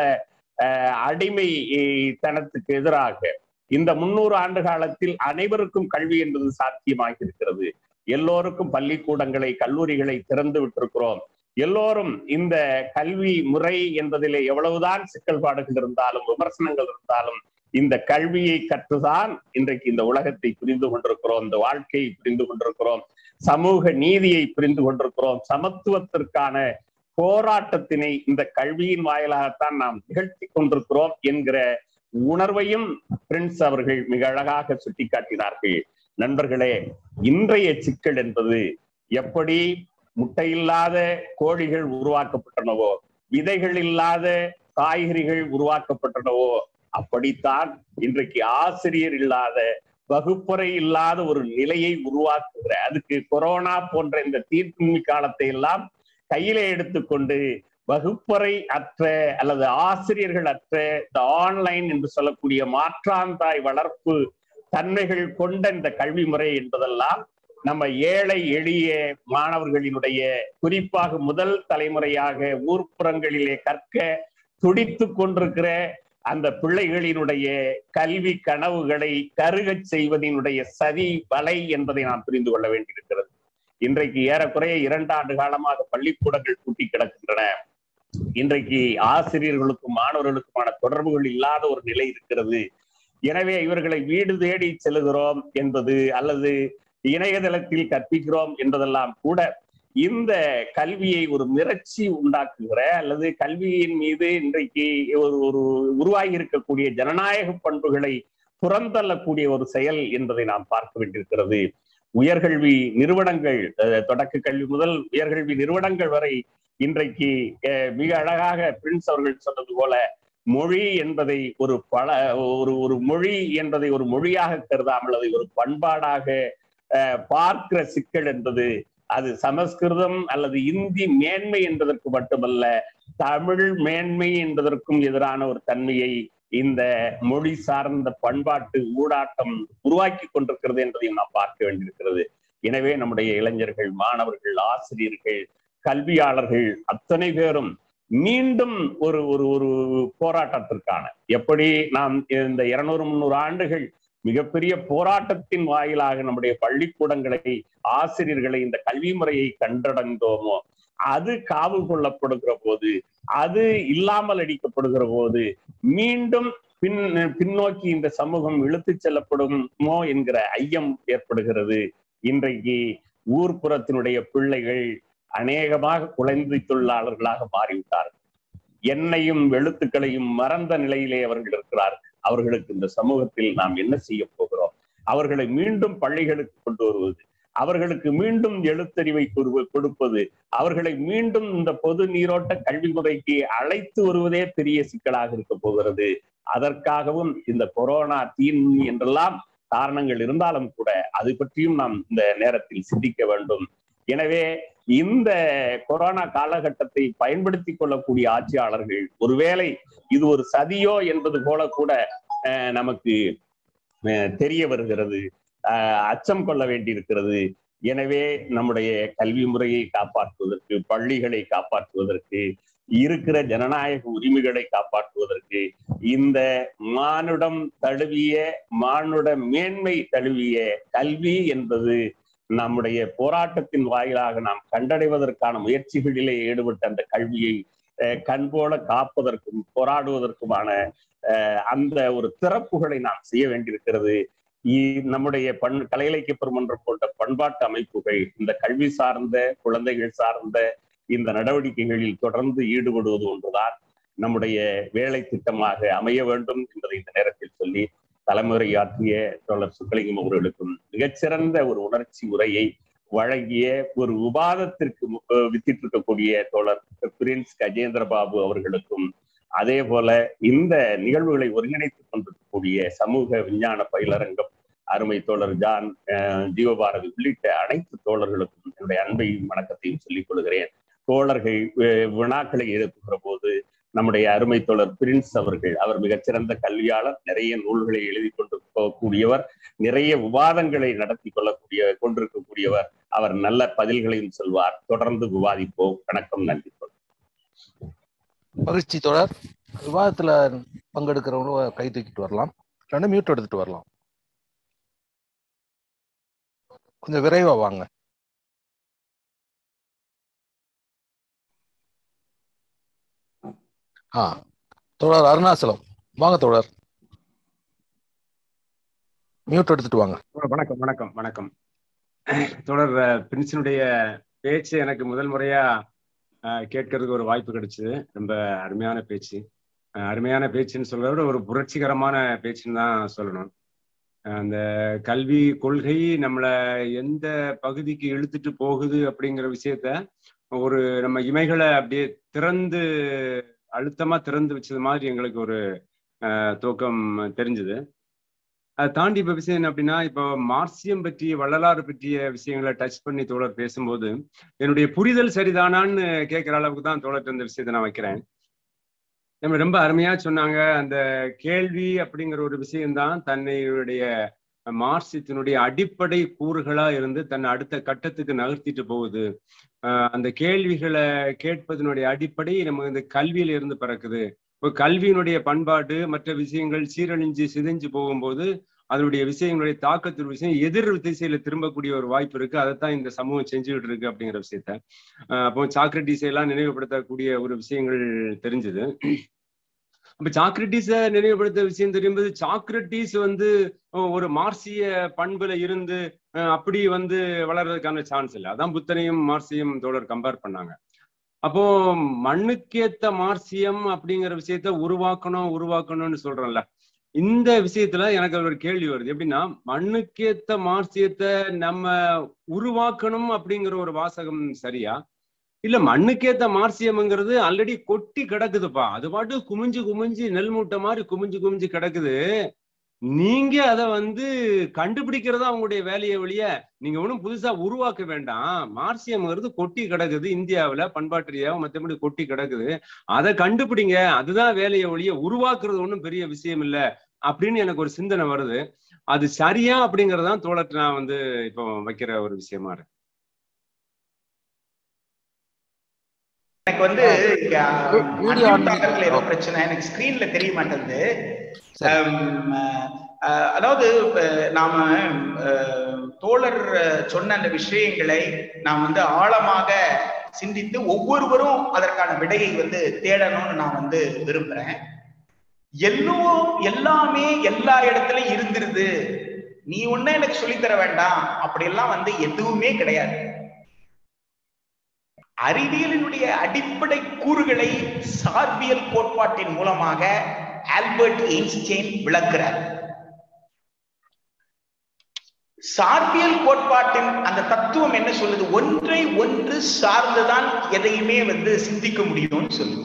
அடிமை தனத்துக்கு எதிராக இந்த முன்னூறு ஆண்டு காலத்தில் அனைவருக்கும் கல்வி என்பது சாத்தியமாகி இருக்கிறது எல்லோருக்கும் பள்ளிக்கூடங்களை கல்லூரிகளை திறந்து விட்டிருக்கிறோம் எல்லோரும் இந்த கல்வி முறை என்பதிலே எவ்வளவுதான் சிக்கல்பாடுகள் இருந்தாலும் விமர்சனங்கள் இருந்தாலும் இந்த கல்வியை கற்றுதான் இன்றைக்கு இந்த உலகத்தை புரிந்து கொண்டிருக்கிறோம் இந்த வாழ்க்கையை புரிந்து கொண்டிருக்கிறோம் சமூக நீதியை புரிந்து கொண்டிருக்கிறோம் சமத்துவத்திற்கான போராட்டத்தினை இந்த கல்வியின் வாயிலாகத்தான் நாம் நிகழ்த்தி கொண்டிருக்கிறோம் என்கிற உணர்வையும் பிரின்ஸ் அவர்கள் மிக அழகாக சுட்டிக்காட்டினார்கள் நண்பர்களே இன்றைய சிக்கல் என்பது எப்படி முட்டையில்லாத கோழிகள் உருவாக்கப்பட்டனவோ விதைகள் இல்லாத காய்கறிகள் உருவாக்கப்பட்டனவோ அப்படித்தான் இன்றைக்கு ஆசிரியர் இல்லாத வகுப்பறை இல்லாத ஒரு நிலையை உருவாக்குகிற அதுக்கு கொரோனா போன்ற இந்த தீர்ப்பின்மை காலத்தை எல்லாம் கையில எடுத்துக்கொண்டு வகுப்பறை அற்ற அல்லது ஆசிரியர்கள் அற்ற இந்த ஆன்லைன் என்று சொல்லக்கூடிய மாற்றாந்தாய் வளர்ப்பு தன்மைகள் கொண்ட இந்த கல்வி முறை என்பதெல்லாம் நம்ம ஏழை எளிய மாணவர்களினுடைய குறிப்பாக முதல் தலைமுறையாக ஊர்ப்புறங்களிலே கற்க துடித்து கொண்டிருக்கிற அந்த பிள்ளைகளினுடைய கல்வி கனவுகளை கருகச் செய்வதனுடைய சதி வலை என்பதை நாம் புரிந்து கொள்ள வேண்டியிருக்கிறது இன்றைக்கு ஏறக்குறைய இரண்டு ஆண்டு காலமாக பள்ளிக்கூடங்கள் கூட்டி கிடக்கின்றன இன்றைக்கு ஆசிரியர்களுக்கும் மாணவர்களுக்குமான தொடர்புகள் இல்லாத ஒரு நிலை இருக்கிறது எனவே இவர்களை வீடு தேடி செல்லுகிறோம் என்பது அல்லது இணையதளத்தில் கற்பிக்கிறோம் என்பதெல்லாம் கூட இந்த கல்வியை ஒரு மிரட்சி உண்டாக்குகிற அல்லது கல்வியின் மீது இன்றைக்கு ஒரு ஒரு உருவாகி இருக்கக்கூடிய ஜனநாயக பண்புகளை புறந்தள்ளக்கூடிய ஒரு செயல் என்பதை நாம் பார்க்க வேண்டியிருக்கிறது உயர்கல்வி நிறுவனங்கள் அஹ், தொடக்க கல்வி முதல் உயர்கல்வி நிறுவனங்கள் வரை இன்றைக்கு அஹ், மிக அழகாக பிரின்ஸ் அவர்கள் சொன்னது போல மொழி என்பதை ஒரு பல ஒரு ஒரு மொழி என்பதை ஒரு மொழியாக கருதாமல் அதை ஒரு பண்பாடாக அஹ், பார்க்கிற சிக்கல் என்பது அது சமஸ்கிருதம் அல்லது இந்தி மேன்மை என்பதற்கு மட்டுமல்ல தமிழ் மேன்மை என்பதற்கும் எதிரான ஒரு தன்மையை இந்த மொழி சார்ந்த பண்பாட்டு ஊடாட்டம் உருவாக்கி கொண்டிருக்கிறது என்பதையும் நாம் பார்க்க வேண்டியிருக்கிறது எனவே நம்முடைய இளைஞர்கள் மாணவர்கள் ஆசிரியர்கள் கல்வியாளர்கள் அத்தனை பேரும் மீண்டும் ஒரு ஒரு ஒரு போராட்டத்திற்கான எப்படி நாம் இந்த இருநூறு முந்நூறு ஆண்டுகள் மிகப்பெரிய போராட்டத்தின் வாயிலாக நம்முடைய பள்ளிக்கூடங்களை ஆசிரியர்களை இந்த கல்வி முறையை கண்டடைந்தோமோ அது காவு கொள்ளப்படுகிற போது அது இல்லாமல் அடிக்கப்படுகிற போது மீண்டும் பின் பின்னோக்கி இந்த சமூகம் இழுத்து செல்லப்படுமோ என்கிற ஐயம் ஏற்படுகிறது இன்றைக்கு ஊர்ப்புறத்தினுடைய பிள்ளைகள் அநேகமாக குழந்தை தொழிலாளர்களாக மாறிவிட்டார்கள் எண்ணையும் எழுத்துக்களையும் மறந்த நிலையிலே அவர்கள் இருக்கிறார்கள் அவர்களுக்கு இந்த சமூகத்தில் நாம் என்ன செய்ய போகிறோம் அவர்களை மீண்டும் பள்ளிகளுக்கு கொண்டு வருவது அவர்களுக்கு மீண்டும் எழுத்தறிவை கொடு- கொடுப்பது அவர்களை மீண்டும் இந்த பொது நீரோட்ட கல்வி முறைக்கு அழைத்து வருவதே பெரிய சிக்கலாக இருக்க போகிறது அதற்காகவும் இந்த கொரோனா தீன்மை என்றெல்லாம் காரணங்கள் இருந்தாலும் கூட அது பற்றியும் நாம் இந்த நேரத்தில் சிந்திக்க வேண்டும் எனவே இந்த கொரோனா காலகட்டத்தை பயன்படுத்தி கொள்ளக்கூடிய ஆட்சியாளர்கள் ஒருவேளை இது ஒரு சதியோ என்பது போல கூட அஹ், நமக்கு அஹ், தெரிய வருகிறது அஹ், அச்சம் கொள்ள வேண்டியிருக்கிறது எனவே நம்முடைய கல்வி முறையை காப்பாற்றுவதற்கு பள்ளிகளை காப்பாற்றுவதற்கு இருக்கிற ஜனநாயக உரிமைகளை காப்பாற்றுவதற்கு இந்த மானுடம் தழுவிய மானுட மேன்மை தழுவிய கல்வி என்பது நம்முடைய போராட்டத்தின் வாயிலாக நாம் கண்டடைவதற்கான முயற்சிகளிலே ஈடுபட்ட அந்த கல்வியை அஹ், கண்போல காப்பதற்கும் போராடுவதற்குமான அஹ், அந்த ஒரு திறப்புகளை நாம் செய்ய வேண்டியிருக்கிறது இ- நம்முடைய பண் கலை இலக்கிய பெருமன்றம் போன்ற பண்பாட்டு அமைப்புகள் இந்த கல்வி சார்ந்த குழந்தைகள் சார்ந்த இந்த நடவடிக்கைகளில் தொடர்ந்து ஈடுபடுவது ஒன்றுதான் நம்முடைய வேலை திட்டமாக அமைய வேண்டும் என்பதை இந்த நேரத்தில் சொல்லி தலைமுறையாற்றிய தோழர் சுக்கலிங்கம் அவர்களுக்கும் மிகச்சிறந்த ஒரு உணர்ச்சி உரையை வழங்கிய ஒரு விவாதத்திற்கு மு- அஹ் வித்திட்டிருக்கக்கூடிய தோழர் பிரின்ஸ் கஜேந்திர பாபு அவர்களுக்கும் அதே போல இந்த நிகழ்வுகளை ஒருங்கிணைத்துக் கொண்டிருக்கக்கூடிய சமூக விஞ்ஞான பயிலரங்கம் அருமை தோழர் ஜான் அஹ், ஜீவபாரதி உள்ளிட்ட அனைத்து தோழர்களுக்கும் என்னுடைய அன்பையும் வணக்கத்தையும் சொல்லிக் கொள்கிறேன் தோழர்கள் அஹ், வினாக்களை எழுப்புகிற போது நம்முடைய அருமை தோழர் பிரின்ஸ் அவர்கள் அவர் மிகச்சிறந்த கல்வியாளர் நிறைய நூல்களை எழுதி கொண்டு போகக்கூடியவர் நிறைய விவாதங்களை நடத்தி கொள்ளக்கூடிய கொண்டிருக்கக்கூடியவர் அவர் நல்ல பதில்களையும் சொல்வார் தொடர்ந்து விவாதிப்போம் வணக்கம் நன்றி மகிழ்ச்சி தொடர் விவாதத்துல பங்கெடுக்கிறவங்க கை தூக்கிட்டு வரலாம் இல்லைன்னா மியூட் எடுத்துட்டு வரலாம் கொஞ்சம் விரைவா வாங்க ஆ தொடர் அருணாச்சலம் வாங்க தொடர் மியூட் எடுத்துட்டு வாங்க வணக்கம் வணக்கம் வணக்கம் தொடர் அஹ், பிரின்ஸினுடைய பேச்சு எனக்கு முதல் முறையா அஹ், கேட்கறதுக்கு ஒரு வாய்ப்பு கிடைச்சது ரொம்ப அருமையான பேச்சு அஹ், அருமையான பேச்சுன்னு சொல்றத விட ஒரு புரட்சிகரமான பேச்சுன்னு தான் சொல்லணும் அஹ், அந்த கல்வி கொள்கை நம்மளை எந்த பகுதிக்கு இழுத்துட்டு போகுது அப்படிங்கிற விஷயத்த ஒரு நம்ம இமைகளை அப்படியே திறந்து அழுத்தமா திறந்து வச்சது மாதிரி எங்களுக்கு ஒரு அஹ், துவக்கம் தெரிஞ்சது அதை தாண்டி இப்ப விஷயம் என்ன அப்படின்னா இப்போ மார்க்சியம் பற்றிய வள்ளலாறு பற்றிய விஷயங்களை டச் பண்ணி தோழர் பேசும்போது என்னுடைய புரிதல் சரிதானான்னு கேட்கிற அளவுக்கு தான் தோழர் இந்த விஷயத்தை நான் வைக்கிறேன் நம்ம ரொம்ப அருமையா சொன்னாங்க அந்த கேள்வி அப்படிங்கிற ஒரு விஷயம்தான் தன்னுடைய மார்க்சியத்தினுடைய அடிப்படை கூறுகளா இருந்து தன்னை அடுத்த கட்டத்துக்கு நகர்த்திட்டு போகுது ஆஹ் அந்த கேள்விகளை கேட்பதனுடைய அடிப்படை நம்ம இந்த கல்வியில இருந்து பிறக்குது இப்போ கல்வியினுடைய பண்பாடு மற்ற விஷயங்கள் சீரழிஞ்சு சிதைஞ்சு போகும்போது அதனுடைய விஷயங்களுடைய தாக்கத்தின் விஷயம் எதிர் திசையில திரும்பக்கூடிய ஒரு வாய்ப்பு இருக்கு அதைத்தான் இந்த சமூகம் செஞ்சுக்கிட்டு இருக்கு அப்படிங்கிற விஷயத்த ஆஹ் அப்போ சாக்ரட்டிஸ் எல்லாம் நினைவுபடுத்தக்கூடிய ஒரு விஷயங்கள் தெரிஞ்சது அப்ப சாக்ரட்டிஸ நினைவுபடுத்த விஷயம் தெரியும்போது சாக்ரட்டிஸ் வந்து அஹ், ஒரு மார்சிய பண்புல இருந்து அஹ், அப்படி வந்து வளர்றதுக்கான சான்ஸ் இல்லை அதான் புத்தனையும் மார்சியம் தோழர் கம்பேர் பண்ணாங்க அப்போ மண்ணுக்கேத்த மார்சியம் அப்படிங்கிற விஷயத்த உருவாக்கணும் உருவாக்கணும்னு சொல்றோம்ல இந்த விஷயத்துல எனக்கு ஒரு கேள்வி வருது எப்படின்னா மண்ணுக்கேத்த மார்சியத்தை நம்ம உருவாக்கணும் அப்படிங்கிற ஒரு வாசகம் சரியா இல்ல மண்ணுக்கேத்த மார்சியம்ங்கிறது ஆல்ரெடி கொட்டி கிடக்குதுப்பா அது பாட்டு குமிஞ்சு குமிஞ்சு நெல் மூட்டை மாதிரி குமிஞ்சு குமிஞ்சு கிடக்குது நீங்க அதை வந்து கண்டுபிடிக்கிறதா உங்களுடைய வேலையை ஒழிய நீங்க ஒன்றும் புதுசா உருவாக்க வேண்டாம் மார்சியம்ங்கிறது கொட்டி கிடக்குது இந்தியாவுல பண்பாட்டு ரீதியாக மற்றபடி கொட்டி கிடக்குது அதை கண்டுபிடிங்க அதுதான் வேலையை ஒழிய உருவாக்குறது ஒன்றும் பெரிய விஷயம் இல்ல அப்படின்னு எனக்கு ஒரு சிந்தனை வருது அது சரியா அப்படிங்கறதான் தோழத்தை நான் வந்து இப்போ வைக்கிற ஒரு விஷயமா இருக்கு எனக்கு வந்து இங்க வீடியோ ஆன் unmute பண்ணி- ஆகுறதுல ஏதோ பிரச்சனை எனக்கு ஸ்கிரீன்ல தெரிய மாட்டேங்குது சரி. அம், அஹ், அதாவது இப்ப நாம அஹ், தோழர் சொன்ன அந்த விஷயங்களை நாம் வந்து ஆழமாக சிந்தித்து ஒவ்வொருவரும் அதற்கான விடையை வந்து தேடணும்னு நான் வந்து விரும்புறேன் எல்லோ எல்லாமே எல்லா இடத்துலயும் இருந்துருது நீ ஒண்ணு எனக்கு சொல்லித்தர வேண்டாம் அப்படியெல்லாம் வந்து எதுவுமே கிடையாது அறிவியலினுடைய அடிப்படை கூறுகளை சார்பியல் கோட்பாட்டின் மூலமாக ஆல்பர்ட் ஐன்ஸ்டைன் விளக்குறார் சார்பியல் கோட்பாட்டின் அந்த தத்துவம் என்ன சொல்லுது ஒன்றை ஒன்று சார்ந்துதான் எதையுமே வந்து சிந்திக்க முடியும்னு சொல்லுது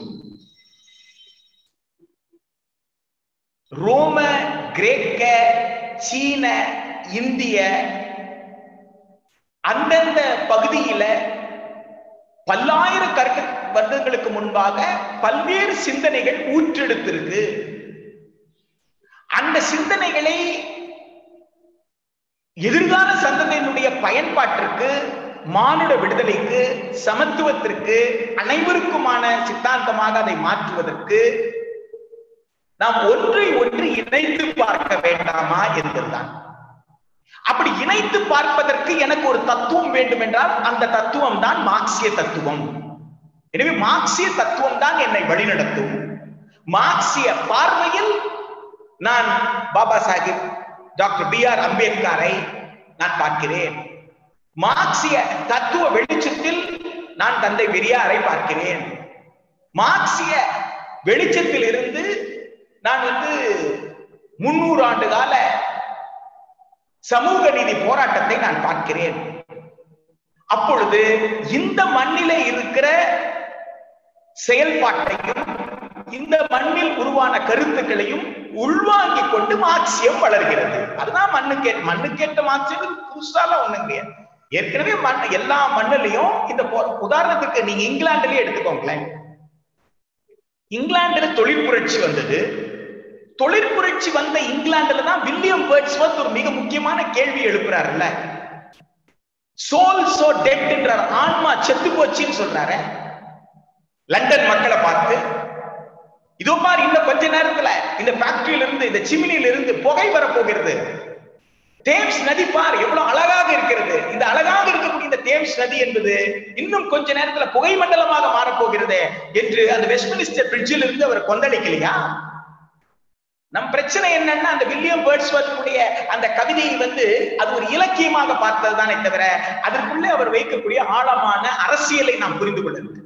ரோம கிரேக்க சீன இந்திய அந்தந்த பகுதியில பல்லாயிரம் வருடங்களுக்கு முன்பாக பல்வேறு சிந்தனைகள் ஊற்றெடுத்திருக்கு அந்த சிந்தனைகளை எதிர்கால சந்ததியினுடைய பயன்பாட்டிற்கு மானுட விடுதலைக்கு சமத்துவத்திற்கு அனைவருக்குமான சித்தாந்தமாக அதை மாற்றுவதற்கு நாம் ஒன்றை ஒன்று இணைத்து பார்க்க வேண்டாமா என்பதுதான் அப்படி இணைத்து பார்ப்பதற்கு எனக்கு ஒரு தத்துவம் வேண்டும் என்றால் அந்த தத்துவம் தான் மார்க்சிய தத்துவம் எனவே மார்க்சிய தத்துவம் தான் என்னை வழிநடத்தும் மார்க்சிய பார்வையில் நான் Baba Saheb doctor B R அம்பேத்கரை நான் பார்க்கிறேன் மார்க்சிய தத்துவ வெளிச்சத்தில் நான் தந்தை பெரியாரை பார்க்கிறேன் மார்க்சிய வெளிச்சத்தில் இருந்து நான் வந்து முன்னூறு ஆண்டு கால சமூக நீதி போராட்டத்தை நான் பார்க்கிறேன் அப்பொழுது இந்த மண்ணிலே இருக்கிற செயல்பாட்டையும் இந்த மண்ணில் உருவான கருத்துக்களையும் உள்வாங்கிக் கொண்டு மார்க்சியம் வளர்கிறது அதுதான் மண்ணுக்கே மண்ணுக்கேற்ற மார்க்சியம் புதுசால ஒண்ணும் கிடையாது ஏற்கனவே மண் எல்லா மண்ணிலையும் இந்த உதாரணத்துக்கு நீங்க இங்கிலாந்துலயே எடுத்துக்கோங்களேன் இங்கிலாந்துல தொழில் புரட்சி வந்தது தொழிற்புரட்சி வந்த இங்கிலாந்துல தான் வில்லியம் பேர்ட்ஸ்வர்த் ஒரு மிக முக்கியமான கேள்வி எழுப்புறாருல்ல சோல் சோ டெட் என்றார் ஆன்மா செத்து போச்சுன்னு சொல்றாரு லண்டன் மக்களை பார்த்து இதோ பாரு இன்னும் கொஞ்ச நேரத்துல இந்த ஃபேக்டரியில இருந்து இந்த சிமினியில இருந்து புகை வரப்போகிறது தேம்ஸ் நதி பார் எவ்வளவு அழகாக இருக்கிறது இந்த அழகாக இருக்கக்கூடிய இந்த தேம்ஸ் நதி என்பது இன்னும் கொஞ்ச நேரத்துல புகை மண்டலமாக மாறப்போகிறது என்று அந்த வெஸ்ட்மினிஸ்டர் பிரிட்ஜில் இருந்து அவர் கொந்தளிக்கலையா நம் பிரச்சனை என்னன்னா அந்த வில்லியம் பேர்ட்ஸ்வர்த்துடைய அந்த கவிதையை வந்து அது ஒரு இலக்கியமாக பார்த்தது தானே தவிர அதற்குள்ளே அவர் வைக்கக்கூடிய ஆழமான அரசியலை நாம் புரிந்து கொள்ள வேண்டும்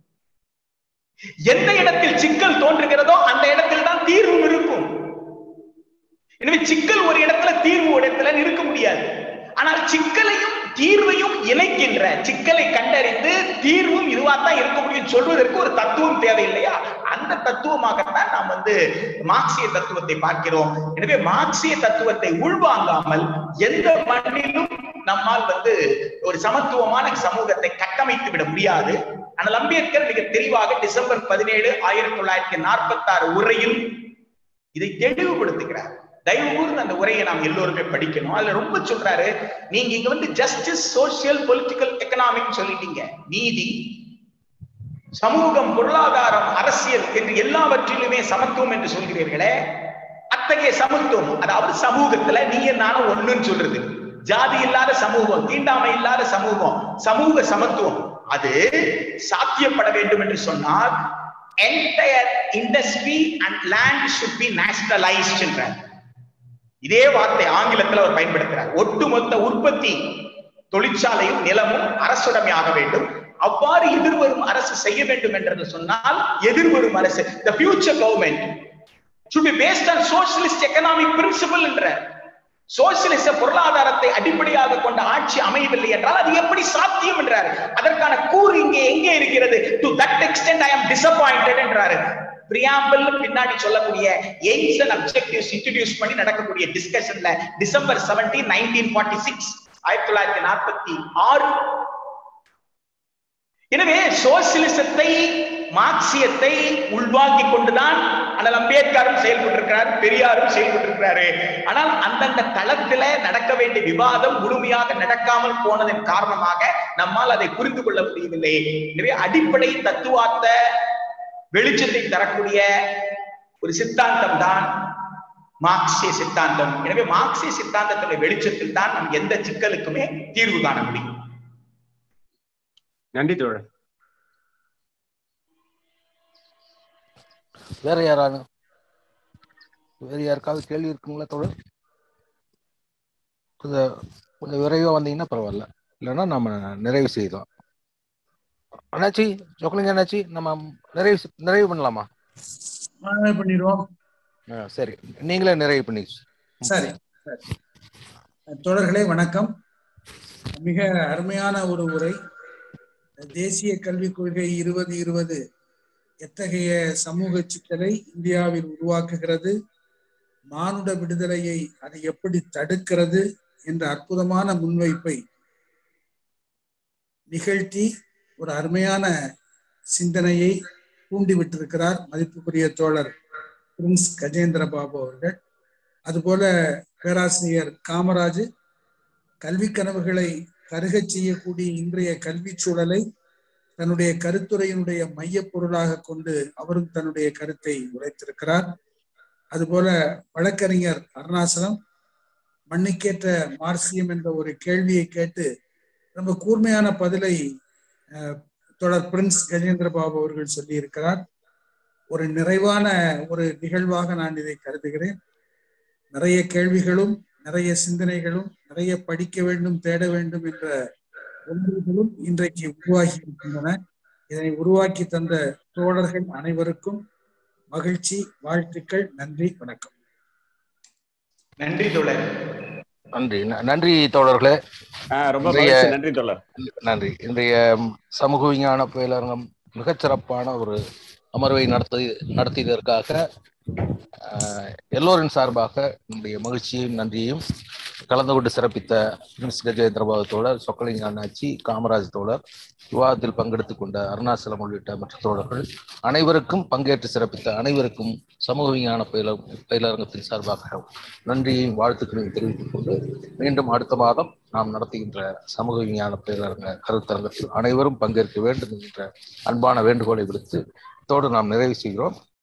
எந்த இடத்தில் சிக்கல் தோன்றுகிறதோ அந்த இடத்தில் தான் தீர்வும் இருக்கும் எனவே சிக்கல் ஒரு இடத்துல தீர்வு ஒரு இடத்துல இருக்க முடியாது ஆனால் சிக்கலையும் தீர்வையும் இணைக்கின்ற சிக்கலை கண்டறிந்து தீர்வும் இதுவாத்தான் இருக்க முடியும் சொல்வதற்கு ஒரு தத்துவம் தேவை இல்லையா அந்த தத்துவமாகத்தான் நாம் வந்து மார்க்சிய தத்துவத்தை பார்க்கிறோம் எனவே மார்க்சிய தத்துவத்தை உள்வாங்காமல் எந்த மண்ணிலும் நம்மால் வந்து ஒரு சமத்துவமான சமூகத்தை கட்டமைத்து விட முடியாது ஆனால் அம்பேத்கர் மிக தெளிவாக டிசம்பர் பதினேழு ஆயிரத்தி தொள்ளாயிரத்தி நாற்பத்தி ஆறு உரையில் இதை தெளிவுபடுத்துகிறார் தயவு கூர்ந்து அந்த உரையை நாம் எல்லோருமே படிக்கணும் அதுல ரொம்ப சொல்றாரு நீங்க இங்க வந்து ஜஸ்டிஸ் சோசியல் பொலிட்டிக்கல் எக்கனாமிக் சொல்லிட்டீங்க நீதி சமூகம் பொருளாதாரம் அரசியல் என்று எல்லாவற்றிலுமே சமத்துவம் என்று சொல்கிறீர்களே அத்தகைய சமத்துவம் அதாவது சமூகத்துல நீங்க நானும் ஒண்ணுன்னு சொல்றது ஜாதி இல்லாத சமூகம் தீண்டாமை இல்லாத சமூகம் சமூக சமத்துவம் அது சாத்தியப்பட வேண்டும் என்று சொன்னால் entire industry and land should be nationalised என்றார் இதே வார்த்தை ஆங்கிலத்தில் அவர் பயன்படுத்துறார் ஒட்டுமொத்த உற்பத்தி தொழிற்சாலையும் நிலமும் அரசுடைமையாக வேண்டும் அவ்வாறு எதிர்வரும் அரசு செய்ய வேண்டும் என்று சொன்னால் எதிர்வரும் அரசு the future government should be based on socialist economic principle என்ற சோசியலிச பொருளாதாரத்தை அடிப்படையாக கொண்ட ஆட்சி அமையவில்லை என்றால் அது எப்படி சாத்தியம் என்றார் அதற்கான கூறு இங்கே எங்கே இருக்கிறது to that extent I am disappointed என்றாரு பிரியாம்பிள் பின்னாடி சொல்லக்கூடிய எய்ம்ஸ் அண்ட் அப்செக்டிவ்ஸ் இன்ட்ரடியூஸ் பண்ணி நடக்கக்கூடிய டிஸ்கஷன்ல December seventeen nineteen forty six ஆயிரத்தி தொள்ளாயிரத்தி நாற்பத்தி ஆறு எனவே சோசியலிசத்தை மார்க்சியத்தை உள்வாங்கி கொண்டுதான் அண்ணல் அம்பேத்கரும் செயல்பட்டிருக்கிறார் பெரியாரும் செயல்பட்டிருக்கிறாரு ஆனால் அந்தந்த தளத்தில நடக்க வேண்டிய விவாதம் முழுமையாக நடக்காமல் போனதன் காரணமாக நம்மால் அதை புரிந்து கொள்ள முடியவில்லை எனவே அடிப்படை தத்துவார்த்த வெளிச்சத்தை தரக்கூடிய ஒரு சித்தாந்தம் தான் மார்க்சிய சித்தாந்தம் எனவே மார்க்சிய சித்தாந்தத்துடைய வெளிச்சத்தில் தான் நம் எந்த சிக்கலுக்குமே தீர்வு காண முடியும் நன்றி தோழர் வேற யாரானு வேற யாருக்காவது கேள்வி இருக்குங்களா தோழர் கொஞ்சம் கொஞ்சம் விரைவா வந்தீங்கன்னா பரவாயில்ல இல்லைன்னா நம்ம நிறைவு செய்யலாம் அண்ணாச்சி சொக்கலிங்க அண்ணாச்சி நம்ம நிறைவு செ- நிறைவு பண்ணலாமா நாங்களே பண்ணிடுவோம் ஆ, சரி நீங்களே நிறைவு பண்ணி சரி சரி. தோழர்களே வணக்கம் மிக அருமையான ஒரு உரை தேசிய கல்விக் கொள்கை இருபது இருபது எத்தகைய சமூக சிக்கலை இந்தியாவில் உருவாக்குகிறது மானுட விடுதலையை அது எப்படி தடுக்கிறது என்ற அற்புதமான முன்வைப்பை நிகழ்த்தி ஒரு அருமையான சிந்தனையை தூண்டிவிட்டிருக்கிறார் மதிப்புக்குரிய தோழர் பிரின்ஸ் கஜேந்திர பாபு அவர்கள் அதுபோல பேராசிரியர் காமராஜ் கல்வி கனவுகளை கருகச் செய்யக்கூடிய இன்றைய கல்வி சூழலை தன்னுடைய கருத்துரையினுடைய மையப் பொருளாக கொண்டு அவரும் தன்னுடைய கருத்தை உரைத்திருக்கிறார் அதுபோல வழக்கறிஞர் அருணாசலம் மண்ணுக்கேற்ற மார்சியம் என்ற ஒரு கேள்வியை கேட்டு ரொம்ப கூர்மையான பதிலை அஹ், தொடர் பிரின்ஸ் கஜேந்திர பாபு அவர்கள் சொல்லியிருக்கிறார் ஒரு நிறைவான ஒரு நிகழ்வாக நான் இதை கருதுகிறேன் நிறைய கேள்விகளும் நிறைய சிந்தனைகளும் நிறைய படிக்க வேண்டும் தேட வேண்டும் என்ற உணர்வுகளும் இன்றைக்கு உருவாகி இருக்கின்றன இதனை உருவாக்கி தந்த தோழர்கள் அனைவருக்கும் மகிழ்ச்சி வாழ்த்துக்கள் நன்றி வணக்கம் நன்றி தோழர் நன்றி ந- நன்றி தோழர்களே ஆஹ் ரொம்ப இன்றைய- மகிழ்ச்சி நன்றி தோழர் நன்றி இன்றைய ம், சமூக விஞ்ஞான பயிலரங்கம் மிகச்சிறப்பான ஒரு அமர்வை நடத்தி நடத்தியதற்காக ஆஹ், எல்லோரின் சார்பாக என்னுடைய மகிழ்ச்சியையும் நன்றியையும் கலந்து கொண்டு சிறப்பித்த பிரின்ஸ் கஜேந்திரபாபு தோழர் சொக்கலிங்க அண்ணாச்சி காமராஜ் தோழர் விவாதத்தில் பங்கெடுத்துக் கொண்ட அருணாச்சலம் உள்ளிட்ட மற்ற தோழர்கள் அனைவருக்கும் பங்கேற்று சிறப்பித்த அனைவருக்கும் சமூக விஞ்ஞான பயில பயிலரங்கத்தின் சார்பாக நன்றியையும் வாழ்த்துக்களையும் தெரிவித்துக் கொண்டு மீண்டும் அடுத்த மாதம் நாம் நடத்துகின்ற சமூக விஞ்ஞான பயிலரங்க கருத்தரங்கத்தில் அனைவரும் பங்கேற்க வேண்டும் என்ற அன்பான வேண்டுகோளை விடுத்து இதோடு நாம் நிறைவு செய்கிறோம்